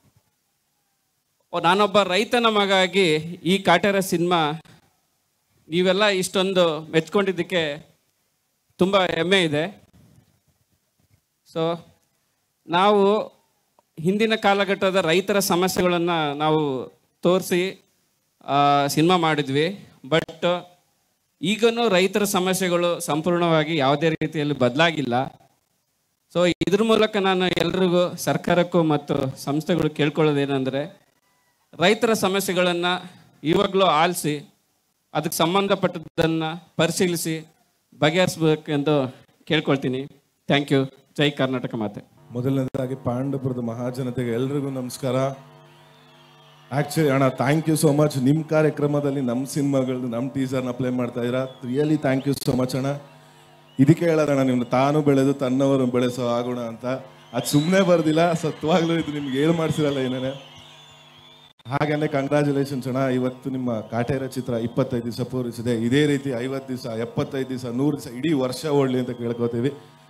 ನಾನೊಬ್ಬ ರೈತನ ಮಗ ಆಗಿ ಈ ಕಾಟೇರ ಸಿನಿಮಾ ನೀವೆಲ್ಲ ಇಷ್ಟೊಂದು ಮೆಚ್ಕೊಂಡಿದ್ದಕ್ಕೆ ತುಂಬ ಹೆಮ್ಮೆ ಇದೆ ಸೊ ನಾವು ಹಿಂದಿನ ಕಾಲಘಟ್ಟದ ರೈತರ ಸಮಸ್ಯೆಗಳನ್ನು ನಾವು ತೋರಿಸಿ ಸಿನಿಮಾ ಮಾಡಿದ್ವಿ ಬಟ್ ಈಗನೂ ರೈತರ ಸಮಸ್ಯೆಗಳು ಸಂಪೂರ್ಣವಾಗಿ ಯಾವುದೇ ರೀತಿಯಲ್ಲಿ ಬದಲಾಗಿಲ್ಲ ಸೊ ಇದ್ರ ಮೂಲಕ ನಾನು ಎಲ್ರಿಗೂ ಸರ್ಕಾರಕ್ಕೂ ಮತ್ತು ಸಂಸ್ಥೆಗಳು ಕೇಳ್ಕೊಳ್ಳೋದೇನೆಂದರೆ ರೈತರ ಸಮಸ್ಯೆಗಳನ್ನು ಇವಾಗಲೂ ಆಲಿಸಿ ಅದಕ್ಕೆ ಸಂಬಂಧಪಟ್ಟದ್ದನ್ನು ಪರಿಶೀಲಿಸಿ ಬಗೆಹರಿಸ್ಬೇಕೆಂದು ಕೇಳ್ಕೊಳ್ತೀನಿ ಥ್ಯಾಂಕ್ ಯು ಜೈ ಕರ್ನಾಟಕ ಮಾತೆ ಮೊದಲನೇದಾಗಿ ಪಾಂಡಪುರದ ಮಹಾಜನತೆಗೆ ಎಲ್ರಿಗೂ ನಮಸ್ಕಾರ ಆಕ್ಚುಲಿ ಅಣ್ಣ ಥ್ಯಾಂಕ್ ಯು ಸೋ ಮಚ್ ನಿಮ್ಮ ಕಾರ್ಯಕ್ರಮದಲ್ಲಿ ನಮ್ಮ ಸಿನಿಮಾಗಳು ನಮ್ಮ ಟೀಸರ್ನ ಪ್ಲೇ ಮಾಡ್ತಾ ಇದ್ದೀರಾ really thank you so much ಅಣ್ಣ ಇದಕ್ಕೆ ಹೇಳೋದಣ್ಣ ನಿಮ್ಗೆ ತಾನು ಬೆಳೆದು ತನ್ನವರು ಬೆಳೆಸೋ ಆಗೋಣ ಅಂತ ಅದು ಸುಮ್ಮನೆ ಬರ್ದಿಲ್ಲ ಸತ್ವಾಗ್ಲೂ ಇದು ನಿಮ್ಗೆ ಹೇಳಿ ಮಾಡ್ಸಿರಲ್ಲ ಏನೇನೆ ಹಾಗೇನೆ ಕಂಗ್ರ್ಯಾಚುಲೇಷನ್ಸ್ ಅಣ್ಣ ಇವತ್ತು ನಿಮ್ಮ ಕಾಟೇರ ಚಿತ್ರ ಇಪ್ಪತ್ತೈದು ದಿವಸ ಪೂರೈಸಿದೆ ಇದೇ ರೀತಿ ಐವತ್ತು ದಿವಸ ಎಪ್ಪತ್ತೈದು ದಿವಸ ನೂರು ದಿವಸ ಇಡೀ ವರ್ಷ ಓಡ್ಲಿ ಅಂತ ಕೇಳ್ಕೊತೀವಿ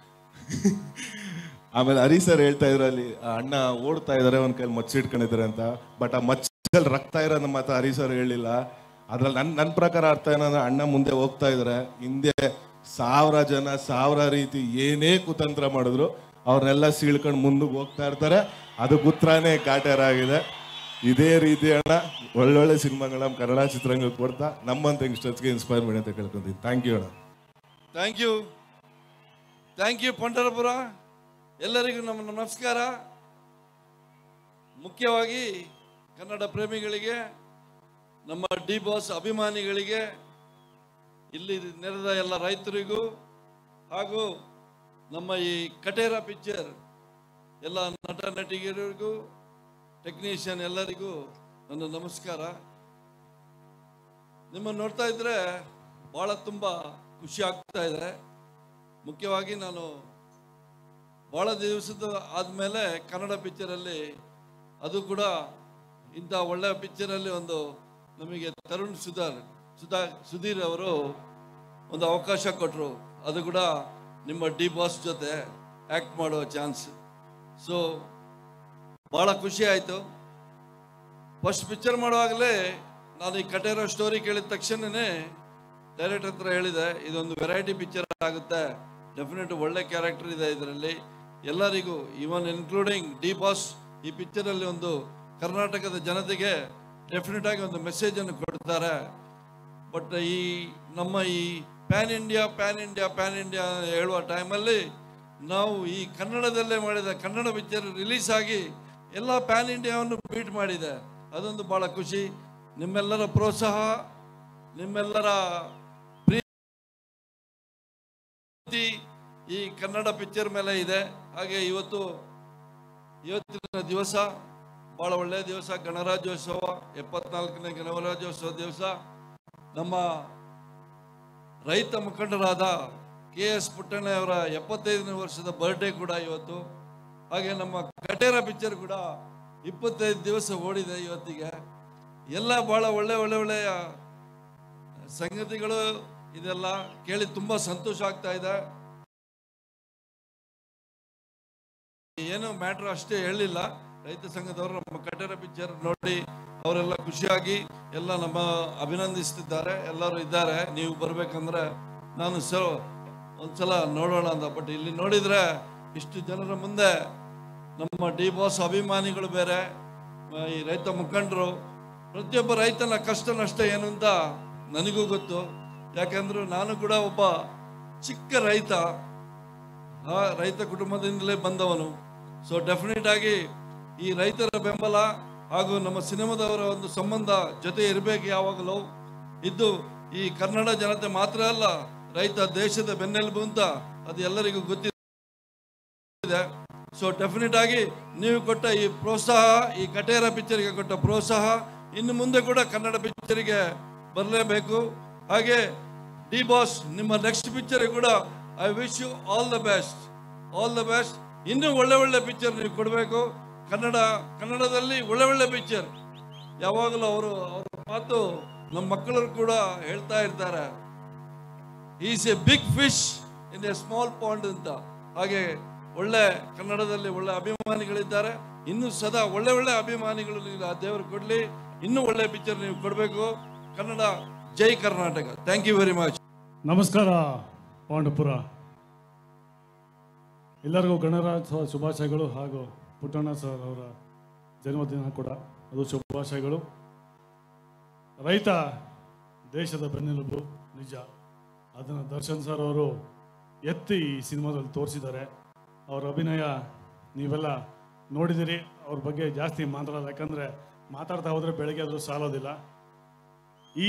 ಆಮೇಲೆ ಹರಿ ಸರ್ ಹೇಳ್ತಾ ಇದ್ರು ಅಲ್ಲಿ ಆ ಅಣ್ಣ ಓಡ್ತಾ ಇದಾರೆ ಒಂದ್ ಕೈಲಿ ಮಚ್ಚಿಟ್ಕೊಂಡಿದ್ದಾರೆ ಅಂತ ಬಟ್ ಆ ಮಚ್ಚಲ್ಲಿ ರಕ್ತ ಇರೋದು ಮಾತ್ರ ಹರಿ ಸರ್ ಹೇಳಿಲ್ಲ ಅದ್ರಲ್ಲಿ ನನ್ ನನ್ನ ಪ್ರಕಾರ ಅರ್ಥ ಏನಂದ್ರೆ ಅಣ್ಣ ಮುಂದೆ ಹೋಗ್ತಾ ಇದಾರೆ ಹಿಂದೆ ಸಾವಿರ ಜನ ಸಾವಿರ ರೀತಿ ಏನೇ ಕುತಂತ್ರ ಮಾಡಿದ್ರು ಅವ್ರನ್ನೆಲ್ಲ ಸೀಳ್ಕೊಂಡು ಮುಂದಕ್ಕೆ ಹೋಗ್ತಾ ಇರ್ತಾರೆ ಅದಕ್ಕೆ ಉತ್ತರನೇ ಕಾಟೇರ ಆಗಿದೆ ಇದೇ ರೀತಿ ಅಣ್ಣ ಒಳ್ಳೊಳ್ಳೆ ಸಿನಿಮಾಗಳ ಕನ್ನಡ ಚಿತ್ರರಂಗ ಕೊಡ್ತಾ ನಮ್ಮಂತ ಯಂಗ್ಸ್ಟರ್ಸ್ಗೆ ಇನ್ಸ್ಪೈರ್ ಮಾಡಿ ಅಂತ ಕೇಳ್ಕೊಂತೀನಿ ಥ್ಯಾಂಕ್ ಯು ಅಣ್ಣ thank you thank you Pandavapura ಎಲ್ಲರಿಗೂ ನಮ್ಮ ನಮಸ್ಕಾರ ಮುಖ್ಯವಾಗಿ ಕನ್ನಡ ಪ್ರೇಮಿಗಳಿಗೆ ನಮ್ಮ ಡಿ ಬಾಸ್ ಅಭಿಮಾನಿಗಳಿಗೆ ಇಲ್ಲಿ ನೆರೆದ ಎಲ್ಲ ರೈತರಿಗೂ ಹಾಗೂ ನಮ್ಮ ಈ ಕಟೇರ ಪಿಕ್ಚರ್ ಎಲ್ಲ ನಟ ನಟಿಗರಿಗೂ ಟೆಕ್ನಿಷಿಯನ್ ಎಲ್ಲರಿಗೂ ನನ್ನ ನಮಸ್ಕಾರ ನಿಮ್ಮನ್ನು ನೋಡ್ತಾ ಇದ್ರೆ ಬಹಳ ತುಂಬ ಖುಷಿ ಆಗ್ತಾ ಇದೆ ಮುಖ್ಯವಾಗಿ ನಾನು ಭಾಳ ದಿವಸದ ಆದಮೇಲೆ ಕನ್ನಡ ಪಿಕ್ಚರಲ್ಲಿ ಅದು ಕೂಡ ಇಂಥ ಒಳ್ಳೆಯ ಪಿಕ್ಚರಲ್ಲಿ ಒಂದು ನಮಗೆ ತರುಣ್ ಸುಧಾರ್ ಸುಧಾ ಸುಧೀರ್ ಅವರು ಒಂದು ಅವಕಾಶ ಕೊಟ್ಟರು ಅದು ಕೂಡ ನಿಮ್ಮ ಡಿ ಬಾಸ್ ಜೊತೆ ಆ್ಯಕ್ಟ್ ಮಾಡೋ ಚಾನ್ಸ್ ಸೊ ಭಾಳ ಖುಷಿ ಆಯಿತು ಫಸ್ಟ್ ಪಿಕ್ಚರ್ ಮಾಡುವಾಗಲೇ ನಾನು ಈ ಕಟೇರೋ ಸ್ಟೋರಿ ಕೇಳಿದ ತಕ್ಷಣನೇ ಡೈರೆಕ್ಟರ್ ಹತ್ರ ಹೇಳಿದೆ ಇದೊಂದು ವೆರೈಟಿ ಪಿಕ್ಚರ್ ಆಗುತ್ತೆ ಡೆಫಿನೆಟ್ ಒಳ್ಳೆ ಕ್ಯಾರೆಕ್ಟರ್ ಇದೆ ಇದರಲ್ಲಿ ಎಲ್ಲರಿಗೂ ಇವನ್ ಇನ್ಕ್ಲೂಡಿಂಗ್ ಡಿ ಬಾಸ್ ಈ ಪಿಕ್ಚರಲ್ಲಿ ಒಂದು ಕರ್ನಾಟಕದ ಜನತೆಗೆ ಡೆಫಿನೆಟ್ ಆಗಿ ಒಂದು ಮೆಸೇಜ್ ಅನ್ನು ಕೊಡ್ತಾರೆ ಬಟ್ ಈ ನಮ್ಮ ಈ pan India pan India pan India ಹೇಳುವ ಟೈಮಲ್ಲಿ ನಾವು ಈ ಕನ್ನಡದಲ್ಲೇ ಮಾಡಿದ ಕನ್ನಡ ಪಿಕ್ಚರ್ ರಿಲೀಸ್ ಆಗಿ ಎಲ್ಲ ಪ್ಯಾನ್ ಇಂಡಿಯಾವನ್ನು ಬೀಟ್ ಮಾಡಿದೆ ಅದೊಂದು ಭಾಳ ಖುಷಿ ನಿಮ್ಮೆಲ್ಲರ ಪ್ರೋತ್ಸಾಹ ನಿಮ್ಮೆಲ್ಲರ ಪ್ರೀತಿ ಈ ಕನ್ನಡ ಪಿಕ್ಚರ್ ಮೇಲೆ ಇದೆ ಹಾಗೆ ಇವತ್ತು ಇವತ್ತಿನ ದಿವಸ ಬಹಳ ಒಳ್ಳೆಯ ದಿವಸ ಗಣರಾಜ್ಯೋತ್ಸವ ಎಪ್ಪತ್ನಾಲ್ಕನೇ ಗಣರಾಜ್ಯೋತ್ಸವ ದಿವಸ ನಮ್ಮ ರೈತ ಮುಖಂಡರಾದ ಕೆ ಎಸ್ ಪುಟ್ಟಣ್ಣಯವರ ಎಪ್ಪತ್ತೈದನೇ ವರ್ಷದ ಬರ್ಡೇ ಕೂಡ ಇವತ್ತು ಹಾಗೆ ನಮ್ಮ ಕಟೇರ ಪಿಕ್ಚರ್ ಕೂಡ ಇಪ್ಪತ್ತೈದು ದಿವಸ ಓಡಿದೆ ಇವತ್ತಿಗೆ ಎಲ್ಲ ಬಹಳ ಒಳ್ಳೆ ಒಳ್ಳೆ ಒಳ್ಳೆಯ ಸಂಗತಿಗಳು ಇದೆಲ್ಲ ಕೇಳಿ ತುಂಬಾ ಸಂತೋಷ ಆಗ್ತಾ ಇದೆ ಏನು ಮ್ಯಾಟ್ರ್ ಅಷ್ಟೇ ಹೇಳಿಲ್ಲ ರೈತ ಸಂಘದವರು ನಮ್ಮ ಕಟ್ಟಡ ಪಿಕ್ಚರ್ ನೋಡಿ ಅವರೆಲ್ಲ ಖುಷಿಯಾಗಿ ಎಲ್ಲ ನಮ್ಮ ಅಭಿನಂದಿಸ್ತಿದ್ದಾರೆ ಎಲ್ಲರೂ ಇದ್ದಾರೆ ನೀವು ಬರ್ಬೇಕಂದ್ರೆ ನಾನು ಸ ಒಂದ್ಸಲ ನೋಡೋಣ ಅಂತ ಬಟ್ ಇಲ್ಲಿ ನೋಡಿದ್ರೆ ಇಷ್ಟು ಜನರ ಮುಂದೆ ನಮ್ಮ ಡಿ ಬಾಸ್ ಅಭಿಮಾನಿಗಳು ಬೇರೆ ಆ, ಈ ರೈತ ಮುಖಂಡರು ಪ್ರತಿಯೊಬ್ಬ ರೈತನ ಕಷ್ಟ ನಷ್ಟ ಏನು ಅಂತ ನನಗೂ ಗೊತ್ತು ಯಾಕಂದ್ರೆ ನಾನು ಕೂಡ ಒಬ್ಬ ಚಿಕ್ಕ ರೈತ ಆ ರೈತ ಕುಟುಂಬದಿಂದಲೇ ಬಂದವನು ಸೊ ಡೆಫಿನೆಟ್ ಆಗಿ ಈ ರೈತರ ಬೆಂಬಲ ಹಾಗೂ ನಮ್ಮ ಸಿನಿಮಾದವರ ಒಂದು ಸಂಬಂಧ ಜೊತೆ ಇರಬೇಕು ಯಾವಾಗಲೂ ಇದ್ದು ಈ ಕನ್ನಡ ಜನತೆ ಮಾತ್ರ ಅಲ್ಲ ರೈತ ದೇಶದ ಬೆನ್ನೆಲುಬು ಅಂತ ಅದು ಎಲ್ಲರಿಗೂ ಗೊತ್ತಿದೆ ಸೊ ಡೆಫಿನೆಟ್ ಆಗಿ ನೀವು ಕೊಟ್ಟ ಈ ಪ್ರೋತ್ಸಾಹ ಈ ಕಟೇರ ಪಿಕ್ಚರ್ಗೆ ಕೊಟ್ಟ ಪ್ರೋತ್ಸಾಹ ಇನ್ನು ಮುಂದೆ ಕೂಡ ಕನ್ನಡ ಪಿಕ್ಚರ್ಗೆ ಬರಲೇಬೇಕು ಹಾಗೆ ಡಿ ಬಾಸ್ ನಿಮ್ಮ ನೆಕ್ಸ್ಟ್ ಪಿಕ್ಚರ್ ಕೂಡ I wish you all the best all the best ಇನ್ನೂ ಒಳ್ಳೆ ಒಳ್ಳೆ ಪಿಕ್ಚರ್ ನೀವು ಕೊಡಬೇಕು ಕನ್ನಡ ಕನ್ನಡದಲ್ಲಿ ಒಳ್ಳೆ ಒಳ್ಳೆ ಪಿಕ್ಚರ್ ಯಾವಾಗಲೂ ಅವರು ಅವರ ಮಾತು ನಮ್ಮ ಮಕ್ಕಳು ಕೂಡ ಹೇಳ್ತಾ ಇರ್ತಾರೆ is a big fish in a small pond ಅಂತ ಹಾಗೆ ಒಳ್ಳೆ ಕನ್ನಡದಲ್ಲಿ ಒಳ್ಳೆ ಅಭಿಮಾನಿಗಳಿದ್ದಾರೆ ಇನ್ನು ಸದಾ ಒಳ್ಳೆ ಒಳ್ಳೆ ಅಭಿಮಾನಿಗಳು ನೀವು ಆ ದೇವರು ಕೊಡ್ಲಿ ಇನ್ನೂ ಒಳ್ಳೆ ಪಿಕ್ಚರ್ ನೀವು ಕೊಡಬೇಕು ಕನ್ನಡ ಜೈ Karnataka thank you very much ನಮಸ್ಕಾರ ಪಾಂಡಪುರ ಎಲ್ಲರಿಗೂ ಗಣರಾಜ್ಯೋತ್ಸವ ಶುಭಾಶಯಗಳು ಹಾಗೂ ಪುಟ್ಟಣ್ಣ ಸರ್ ಅವರ ಜನ್ಮದಿನ ಕೂಡ ಅದು ಶುಭಾಶಯಗಳು ರೈತ ದೇಶದ ಬೆನ್ನೆಲುಬು ನಿಜ ಅದನ್ನು ದರ್ಶನ್ ಸರ್ ಅವರು ಎತ್ತಿ ಈ ಸಿನಿಮಾದಲ್ಲಿ ತೋರಿಸಿದ್ದಾರೆ ಅವರ ಅಭಿನಯ ನೀವೆಲ್ಲ ನೋಡಿದಿರಿ ಅವ್ರ ಬಗ್ಗೆ ಜಾಸ್ತಿ ಮಾತಾಡೋದು ಯಾಕಂದರೆ ಮಾತಾಡ್ತಾ ಹೋದರೆ ಬೆಳಗ್ಗೆ ಆದರೂ ಸಾಲೋದಿಲ್ಲ ಈ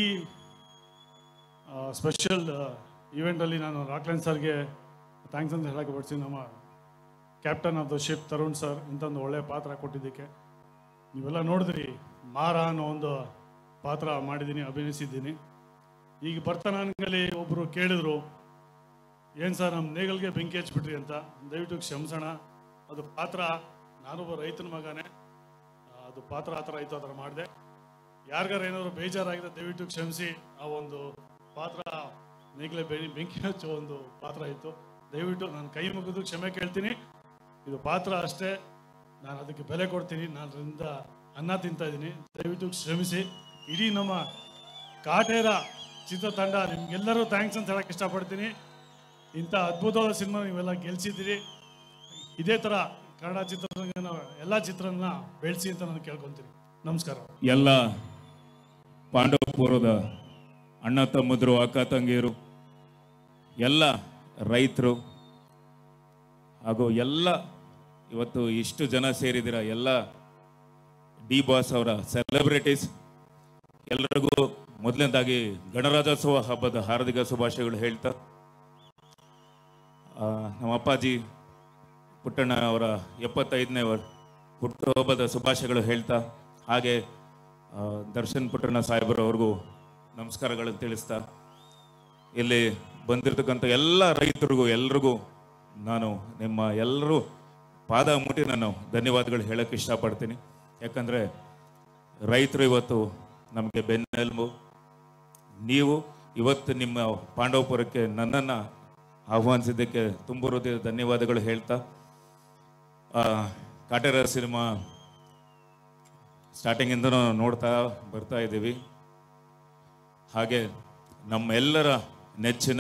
ಸ್ಪೆಷಲ್ ಇವೆಂಟಲ್ಲಿ ನಾನು ರಾಕ್ಲೈನ್ ಸರ್ಗೆ ಥ್ಯಾಂಕ್ಸ್ ಅಂತ ಹೇಳಕ್ಕೆ ಬಡಿಸಿ ನಮ್ಮ captain of the ship Tarun sir ಇಂಥ ಒಂದು ಒಳ್ಳೆಯ ಪಾತ್ರ ಕೊಟ್ಟಿದ್ದಕ್ಕೆ ನೀವೆಲ್ಲ ನೋಡಿದ್ರಿ ಮಾರ ಅನ್ನೋ ಒಂದು ಪಾತ್ರ ಮಾಡಿದ್ದೀನಿ ಅಭಿನಯಿಸಿದ್ದೀನಿ ಈಗ ಬರ್ತಾನಲ್ಲಿ ಒಬ್ಬರು ಕೇಳಿದ್ರು ಏನು ಸರ್ ನಮ್ಮ ನೇಗಲ್ಗೆ ಬೆಂಕಿ ಹಚ್ಬಿಟ್ರಿ ಅಂತ ದಯವಿಟ್ಟು ಕ್ಷಮಿಸೋಣ ಅದು ಪಾತ್ರ ನಾನೊಬ್ಬ ರೈತನ ಮಗನೇ ಆ, ಅದು ಪಾತ್ರ ಆ ಥರ ಆಯಿತು ಆ ಥರ ಮಾಡಿದೆ ಯಾರಿಗಾರ ಏನಾದ್ರು ಬೇಜಾರಾಗಿದೆ ದಯವಿಟ್ಟು ಕ್ಷಮಿಸಿ ಆ ಒಂದು ಪಾತ್ರ ನೇಗಲೆ ಬೆಂಕಿ ಬೆಂಕಿ ಹಚ್ಚೋ ಒಂದು ಪಾತ್ರ ಇತ್ತು ದಯವಿಟ್ಟು ನಾನು ಕೈ ಮುಗಿದು ಕ್ಷಮೆ ಕೇಳ್ತೀನಿ ಇದು ಪಾತ್ರ ಅಷ್ಟೇ ನಾನು ಅದಕ್ಕೆ ಬೆಲೆ ಕೊಡ್ತೀನಿ ನಾನು ಅದರಿಂದ ಅನ್ನ ತಿಂತಾ ಇದ್ದೀನಿ ದಯವಿಟ್ಟು ಕ್ಷಮಿಸಿ ಇಡೀ ನಮ್ಮ ಕಾಟೇರ ಚಿತ್ರತಂಡ ನಿಮ್ಗೆಲ್ಲರೂ ಥ್ಯಾಂಕ್ಸ್ ಅಂತ ಹೇಳಕ್ಕೆ ಇಷ್ಟಪಡ್ತೀನಿ ಇಂಥ ಅದ್ಭುತವಾದ ಸಿನಿಮಾ ನೀವೆಲ್ಲ ಗೆಲ್ಸಿದ್ದೀರಿ ಇದೇ ಥರ ಕನ್ನಡ ಚಿತ್ರರಂಗನ ಎಲ್ಲ ಚಿತ್ರನ ಬೆಳೆಸಿ ಅಂತ ನಾನು ಕೇಳ್ಕೊತೀನಿ ನಮಸ್ಕಾರ ಎಲ್ಲ ಪಾಂಡವಪುರದ ಅಣ್ಣ ತಮ್ಮದ್ರು ಅಕ್ಕ ತಂಗಿಯರು ಎಲ್ಲ ರೈತರು ಹಾಗೂ ಎಲ್ಲ ಇವತ್ತು ಇಷ್ಟು ಜನ ಸೇರಿದಿರ ಎಲ್ಲ ಡಿ ಬಾಸ್ ಅವರ ಸೆಲೆಬ್ರಿಟೀಸ್ ಎಲ್ಲರಿಗೂ ಮೊದಲನೇದಾಗಿ ಗಣರಾಜ್ಯೋತ್ಸವ ಹಬ್ಬದ ಹಾರ್ದಿಕ ಶುಭಾಶಯಗಳು ಹೇಳ್ತಾ ಆ, ನಮ್ಮ ಅಪ್ಪಾಜಿ ಪುಟ್ಟಣ್ಣ ಅವರ ಎಪ್ಪತ್ತೈದನೇ ಹುಟ್ಟುಹಬ್ಬದ ಶುಭಾಶಯಗಳು ಹೇಳ್ತಾ ಹಾಗೆ ಆ, ದರ್ಶನ್ ಪುಟ್ಟಣ್ಣ ಸಾಹೇಬರು ಅವ್ರಿಗೂ ನಮಸ್ಕಾರಗಳನ್ನು ತಿಳಿಸ್ತಾ ಇಲ್ಲಿ ಬಂದಿರತಕ್ಕಂಥ ಎಲ್ಲ ರೈತರಿಗೂ ಎಲ್ರಿಗೂ ನಾನು ನಿಮ್ಮ ಎಲ್ಲರೂ ಪಾದ ಮುಟ್ಟಿ ನಾನು ಧನ್ಯವಾದಗಳು ಹೇಳಕ್ಕೆ ಇಷ್ಟಪಡ್ತೀನಿ ಯಾಕಂದರೆ ರೈತರು ಇವತ್ತು ನಮಗೆ ಬೆನ್ನೆಲುಬು ನೀವು ಇವತ್ತು ನಿಮ್ಮ ಪಾಂಡವಪುರಕ್ಕೆ ನನ್ನನ್ನು ಆಹ್ವಾನಿಸಿದ್ದಕ್ಕೆ ತುಂಬ ಹೃದಯದ ಧನ್ಯವಾದಗಳು ಹೇಳ್ತಾ ಆ, ಕಾಟೇರ ಸಿನಿಮಾ ಸ್ಟಾರ್ಟಿಂಗಿಂದನೂ ನೋಡ್ತಾ ಬರ್ತಾ ಇದ್ದೀವಿ ಹಾಗೆ ನಮ್ಮೆಲ್ಲರ ನೆಚ್ಚಿನ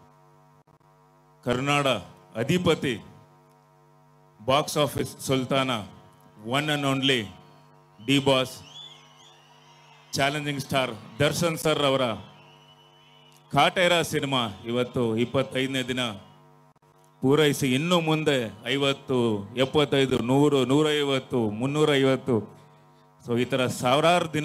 ಕರ್ನಾಡ ಅಧಿಪತಿ ಬಾಕ್ಸ್ ಆಫೀಸ್ ಸುಲ್ತಾನ one and only D boss challenging star Darshan sir ಅವರ ಕಾಟೇರ ಸಿನಿಮಾ ಇವತ್ತು ಇಪ್ಪತ್ತೈದನೇ ದಿನ ಪೂರೈಸಿ ಇನ್ನು ಮುಂದೆ ಐವತ್ತು ಎಪ್ಪತ್ತೈದು ನೂರು ನೂರೈವತ್ತು ಮುನ್ನೂರೈವತ್ತು ಸೊ ಈ ಥರ ಸಾವಿರಾರು ದಿನ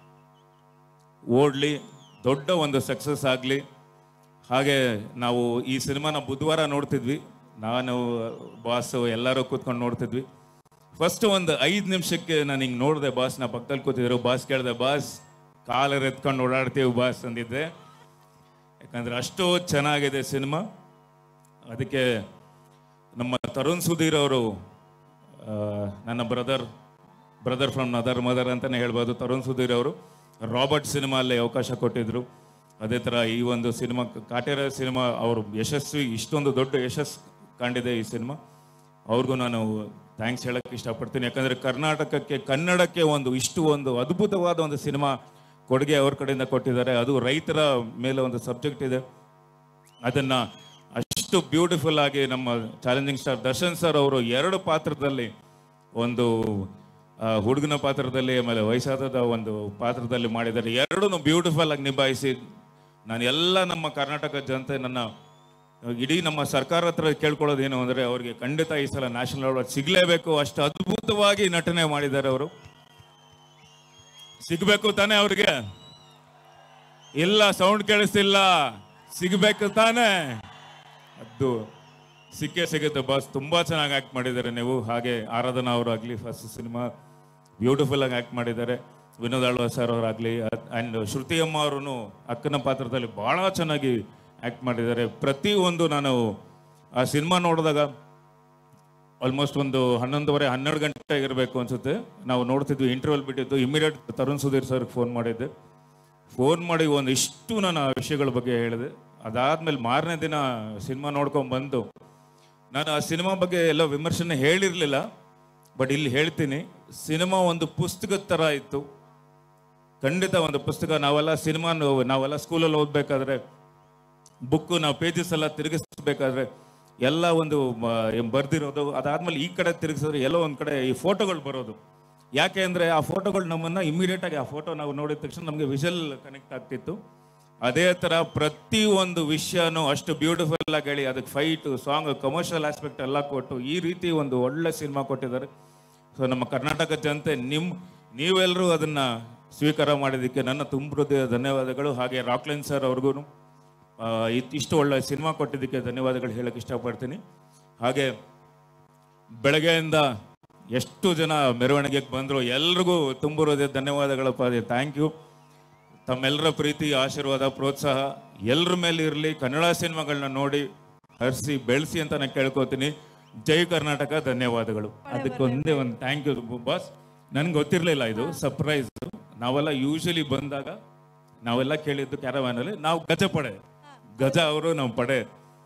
ಓಡಲಿ ದೊಡ್ಡ ಒಂದು ಸಕ್ಸಸ್ ಆಗಲಿ ಹಾಗೆ ನಾವು ಈ ಸಿನಿಮಾನ ಬುಧವಾರ ನೋಡ್ತಿದ್ವಿ ನಾನು ಬಾಸು ಎಲ್ಲರೂ ಕೂತ್ಕೊಂಡು ನೋಡ್ತಿದ್ವಿ ಫಸ್ಟ್ ಒಂದು ಐದು ನಿಮಿಷಕ್ಕೆ ನಾನು ಹಿಂಗೆ ನೋಡಿದೆ ಬಾಸ್ನ ಪಕ್ಕದಲ್ಲಿ ಕೂತಿದ್ರು ಬಾಸ್ ಕೇಳಿದೆ ಬಾಸ್ ಕಾಲರ್ ಎತ್ಕೊಂಡು ಓಡಾಡ್ತೀವಿ ಬಾಸ್ ಅಂದಿದ್ದೆ ಯಾಕಂದ್ರೆ ಅಷ್ಟು ಚೆನ್ನಾಗಿದೆ ಸಿನಿಮಾ ಅದಕ್ಕೆ ನಮ್ಮ ತರುಣ್ ಸುಧೀರ್ ಅವರು ಆ, ನನ್ನ brother brother from another mother ಅಂತಲೇ ಹೇಳ್ಬೋದು ತರುಣ್ ಸುಧೀರ್ ಅವರು ರಾಬರ್ಟ್ ಸಿನಿಮಾ ಅಲ್ಲಿ ಅವಕಾಶ ಕೊಟ್ಟಿದ್ರು ಅದೇ ಥರ ಈ ಒಂದು ಸಿನಿಮಾ ಕಾಟೇರ ಸಿನಿಮಾ ಅವರು ಯಶಸ್ವಿ ಇಷ್ಟೊಂದು ದೊಡ್ಡ ಯಶಸ್ಸು ಕಂಡಿದೆ ಈ ಸಿನಿಮಾ ಅವ್ರಿಗೂ ನಾನು ಥ್ಯಾಂಕ್ಸ್ ಹೇಳಕ್ಕೆ ಇಷ್ಟಪಡ್ತೀನಿ ಯಾಕಂದರೆ ಕರ್ನಾಟಕಕ್ಕೆ ಕನ್ನಡಕ್ಕೆ ಒಂದು ಇಷ್ಟು ಒಂದು ಅದ್ಭುತವಾದ ಒಂದು ಸಿನಿಮಾ ಕೊಡುಗೆ ಅವ್ರ ಕಡೆಯಿಂದ ಕೊಟ್ಟಿದ್ದಾರೆ ಅದು ರೈತರ ಮೇಲೆ ಒಂದು ಸಬ್ಜೆಕ್ಟ್ ಇದೆ ಅದನ್ನ ಅಷ್ಟು ಬ್ಯೂಟಿಫುಲ್ ಆಗಿ ನಮ್ಮ ಚಾಲೆಂಜಿಂಗ್ ಸ್ಟಾರ್ ದರ್ಶನ್ ಸರ್ ಅವರು ಎರಡು ಪಾತ್ರದಲ್ಲಿ ಒಂದು ಆ, ಹುಡುಗನ ಪಾತ್ರದಲ್ಲಿ ಆಮೇಲೆ ವಯಸ್ಸಾದ ಒಂದು ಪಾತ್ರದಲ್ಲಿ ಮಾಡಿದ್ದಾರೆ ಎರಡೂ ಬ್ಯೂಟಿಫುಲ್ ಆಗಿ ನಿಭಾಯಿಸಿ ನಾನು ಎಲ್ಲ ನಮ್ಮ ಕರ್ನಾಟಕ ಜನತೆ ನನ್ನ ಇಡೀ ನಮ್ಮ ಸರ್ಕಾರ ಹತ್ರ ಕೇಳ್ಕೊಳ್ಳೋದೇನು ಅಂದರೆ ಅವರಿಗೆ ಖಂಡಿತ ಈ ಸಲ ನ್ಯಾಷನಲ್ ಅವಾರ್ಡ್ ಸಿಗಲೇಬೇಕು ಅಷ್ಟು ಅದ್ಭುತವಾಗಿ ನಟನೆ ಮಾಡಿದ್ದಾರೆ ಅವರು ಸಿಗಬೇಕು ತಾನೇ ಅವ್ರಿಗೆ ಇಲ್ಲ ಸೌಂಡ್ ಕೇಳಿಸ್ತಿಲ್ಲ ಸಿಗಬೇಕು ತಾನೇ ಅದು ಸಿಕ್ಕೇ ಸಿಗುತ್ತೆ ಬಾಸ್ ತುಂಬಾ ಚೆನ್ನಾಗಿ ಆಕ್ಟ್ ಮಾಡಿದ್ದಾರೆ ನೀವು ಹಾಗೆ ಆರಾಧನಾ ಅವರು ಆಗಲಿ ಫಸ್ಟ್ ಸಿನಿಮಾ ಬ್ಯೂಟಿಫುಲ್ ಆಗಿ ಆಕ್ಟ್ ಮಾಡಿದ್ದಾರೆ ವಿನೋದ್ ಆಳ್ವ ಸರ್ ಅವರಾಗಲಿ ಆ್ಯಂಡ್ ಶ್ರುತಿ ಅಮ್ಮ ಅವರು ಅಕ್ಕನ ಪಾತ್ರದಲ್ಲಿ ಬಹಳ ಚೆನ್ನಾಗಿ ಆಕ್ಟ್ ಮಾಡಿದ್ದಾರೆ ಪ್ರತಿ ಒಂದು ನಾನು ಆ ಸಿನಿಮಾ ನೋಡಿದಾಗ ಆಲ್ಮೋಸ್ಟ್ ಒಂದು ಹನ್ನೊಂದುವರೆ ಹನ್ನೆರಡು ಗಂಟೆ ಇರಬೇಕು ಅನ್ಸುತ್ತೆ ನಾವು ನೋಡ್ತಿದ್ವಿ ಇಂಟರ್ವಲ್ ಬಿಟ್ಟಿದ್ದು ಇಮಿಡಿಯೇಟ್ ತರುಣ್ ಸುಧೀರ್ ಸರ್ಗೆ ಫೋನ್ ಮಾಡಿದ್ದೆ ಫೋನ್ ಮಾಡಿ ಒಂದು ಇಷ್ಟು ನಾನು ಆ ವಿಷಯಗಳ ಬಗ್ಗೆ ಹೇಳಿದೆ ಅದಾದ್ಮೇಲೆ ಮಾರನೇ ದಿನ ಸಿನಿಮಾ ನೋಡ್ಕೊಂಡ್ ಬಂದು ನಾನು ಆ ಸಿನಿಮಾ ಬಗ್ಗೆ ಎಲ್ಲ ವಿಮರ್ಶನೆ ಹೇಳಿರಲಿಲ್ಲ ಬಟ್ ಇಲ್ಲಿ ಹೇಳ್ತೀನಿ ಸಿನಿಮಾ ಒಂದು ಪುಸ್ತಕದ ಥರ ಇತ್ತು ಖಂಡಿತ ಒಂದು ಪುಸ್ತಕ ನಾವೆಲ್ಲ ಸಿನಿಮಾ ನಾವೆಲ್ಲ ಸ್ಕೂಲಲ್ಲಿ ಓದಬೇಕಾದ್ರೆ ಬುಕ್ಕು ನಾವು ಪೇಜಸ್ ಎಲ್ಲ ತಿರುಗಿಸ್ಬೇಕಾದ್ರೆ ಎಲ್ಲ ಒಂದು ಬರ್ದಿರೋದು ಅದಾದ್ಮೇಲೆ ಈ ಕಡೆ ತಿರುಗಿಸಿದ್ರೆ ಎಲ್ಲೋ ಒಂದು ಕಡೆ ಈ ಫೋಟೋಗಳು ಬರೋದು ಯಾಕೆ ಅಂದರೆ ಆ ಫೋಟೋಗಳು ನಮ್ಮನ್ನು ಇಮಿಡಿಯೇಟ್ ಆಗಿ ಆ ಫೋಟೋ ನಾವು ನೋಡಿದ ತಕ್ಷಣ ನಮಗೆ ವಿಷಲ್ ಕನೆಕ್ಟ್ ಆಗ್ತಿತ್ತು ಅದೇ ಥರ ಪ್ರತಿ ಒಂದು ವಿಷಯನೂ ಅಷ್ಟು ಬ್ಯೂಟಿಫುಲ್ ಆಗಿ ಹೇಳಿ ಅದಕ್ಕೆ ಫೈಟು ಸಾಂಗ್ ಕಮರ್ಷಿಯಲ್ ಆಸ್ಪೆಕ್ಟ್ ಎಲ್ಲ ಕೊಟ್ಟು ಈ ರೀತಿ ಒಂದು ಒಳ್ಳೆ ಸಿನಿಮಾ ಕೊಟ್ಟಿದ್ದಾರೆ ಸೊ ನಮ್ಮ ಕರ್ನಾಟಕ ಜನತೆ ನಿಮ್ಮ ನೀವೆಲ್ಲರೂ ಅದನ್ನ ಸ್ವೀಕಾರ ಮಾಡಿದ್ದಕ್ಕೆ ನನ್ನ ತುಂಬ ಹೃದಯ ಧನ್ಯವಾದಗಳು ಹಾಗೆ ರಾಕ್ಲೈನ್ ಸರ್ ಅವ್ರಿಗೂ ಇಷ್ಟು ಒಳ್ಳೆ ಸಿನಿಮಾ ಕೊಟ್ಟಿದ್ದಕ್ಕೆ ಧನ್ಯವಾದಗಳು ಹೇಳಕ್ಕೆ ಇಷ್ಟಪಡ್ತೀನಿ ಹಾಗೆ ಬೆಳಗ್ಗೆಯಿಂದ ಎಷ್ಟು ಜನ ಮೆರವಣಿಗೆಗೆ ಬಂದರು ಎಲ್ರಿಗೂ ತುಂಬ ಹೃದಯ ಧನ್ಯವಾದಗಳಪ್ಪ ಥ್ಯಾಂಕ್ ಯು ತಮ್ಮೆಲ್ಲರ ಪ್ರೀತಿ ಆಶೀರ್ವಾದ ಪ್ರೋತ್ಸಾಹ ಎಲ್ಲರ ಮೇಲೆ ಇರಲಿ ಕನ್ನಡ ಸಿನಿಮಾಗಳನ್ನ ನೋಡಿ ಹರಿಸಿ ಬೆಳೆಸಿ ಅಂತ ನಾನು ಕೇಳ್ಕೊತೀನಿ ಜೈ ಕರ್ನಾಟಕ ಧನ್ಯವಾದಗಳು ಅದಕ್ಕೆ ಒಂದೇ ಒಂದು ಥ್ಯಾಂಕ್ ಯು ಬಾಸ್ ನನ್ಗೆ ಗೊತ್ತಿರಲಿಲ್ಲ ಇದು ಸರ್ಪ್ರೈಸ್ ನಾವೆಲ್ಲ ಯೂಶಲಿ ಬಂದಾಗ ನಾವೆಲ್ಲ ಕೇಳಿದ್ದು ಕ್ಯಾರವಾನಲ್ಲಿ ನಾವು ಗಜ ಪಡೆ ಗಜ ಅವರು ನಾವು ಪಡೆ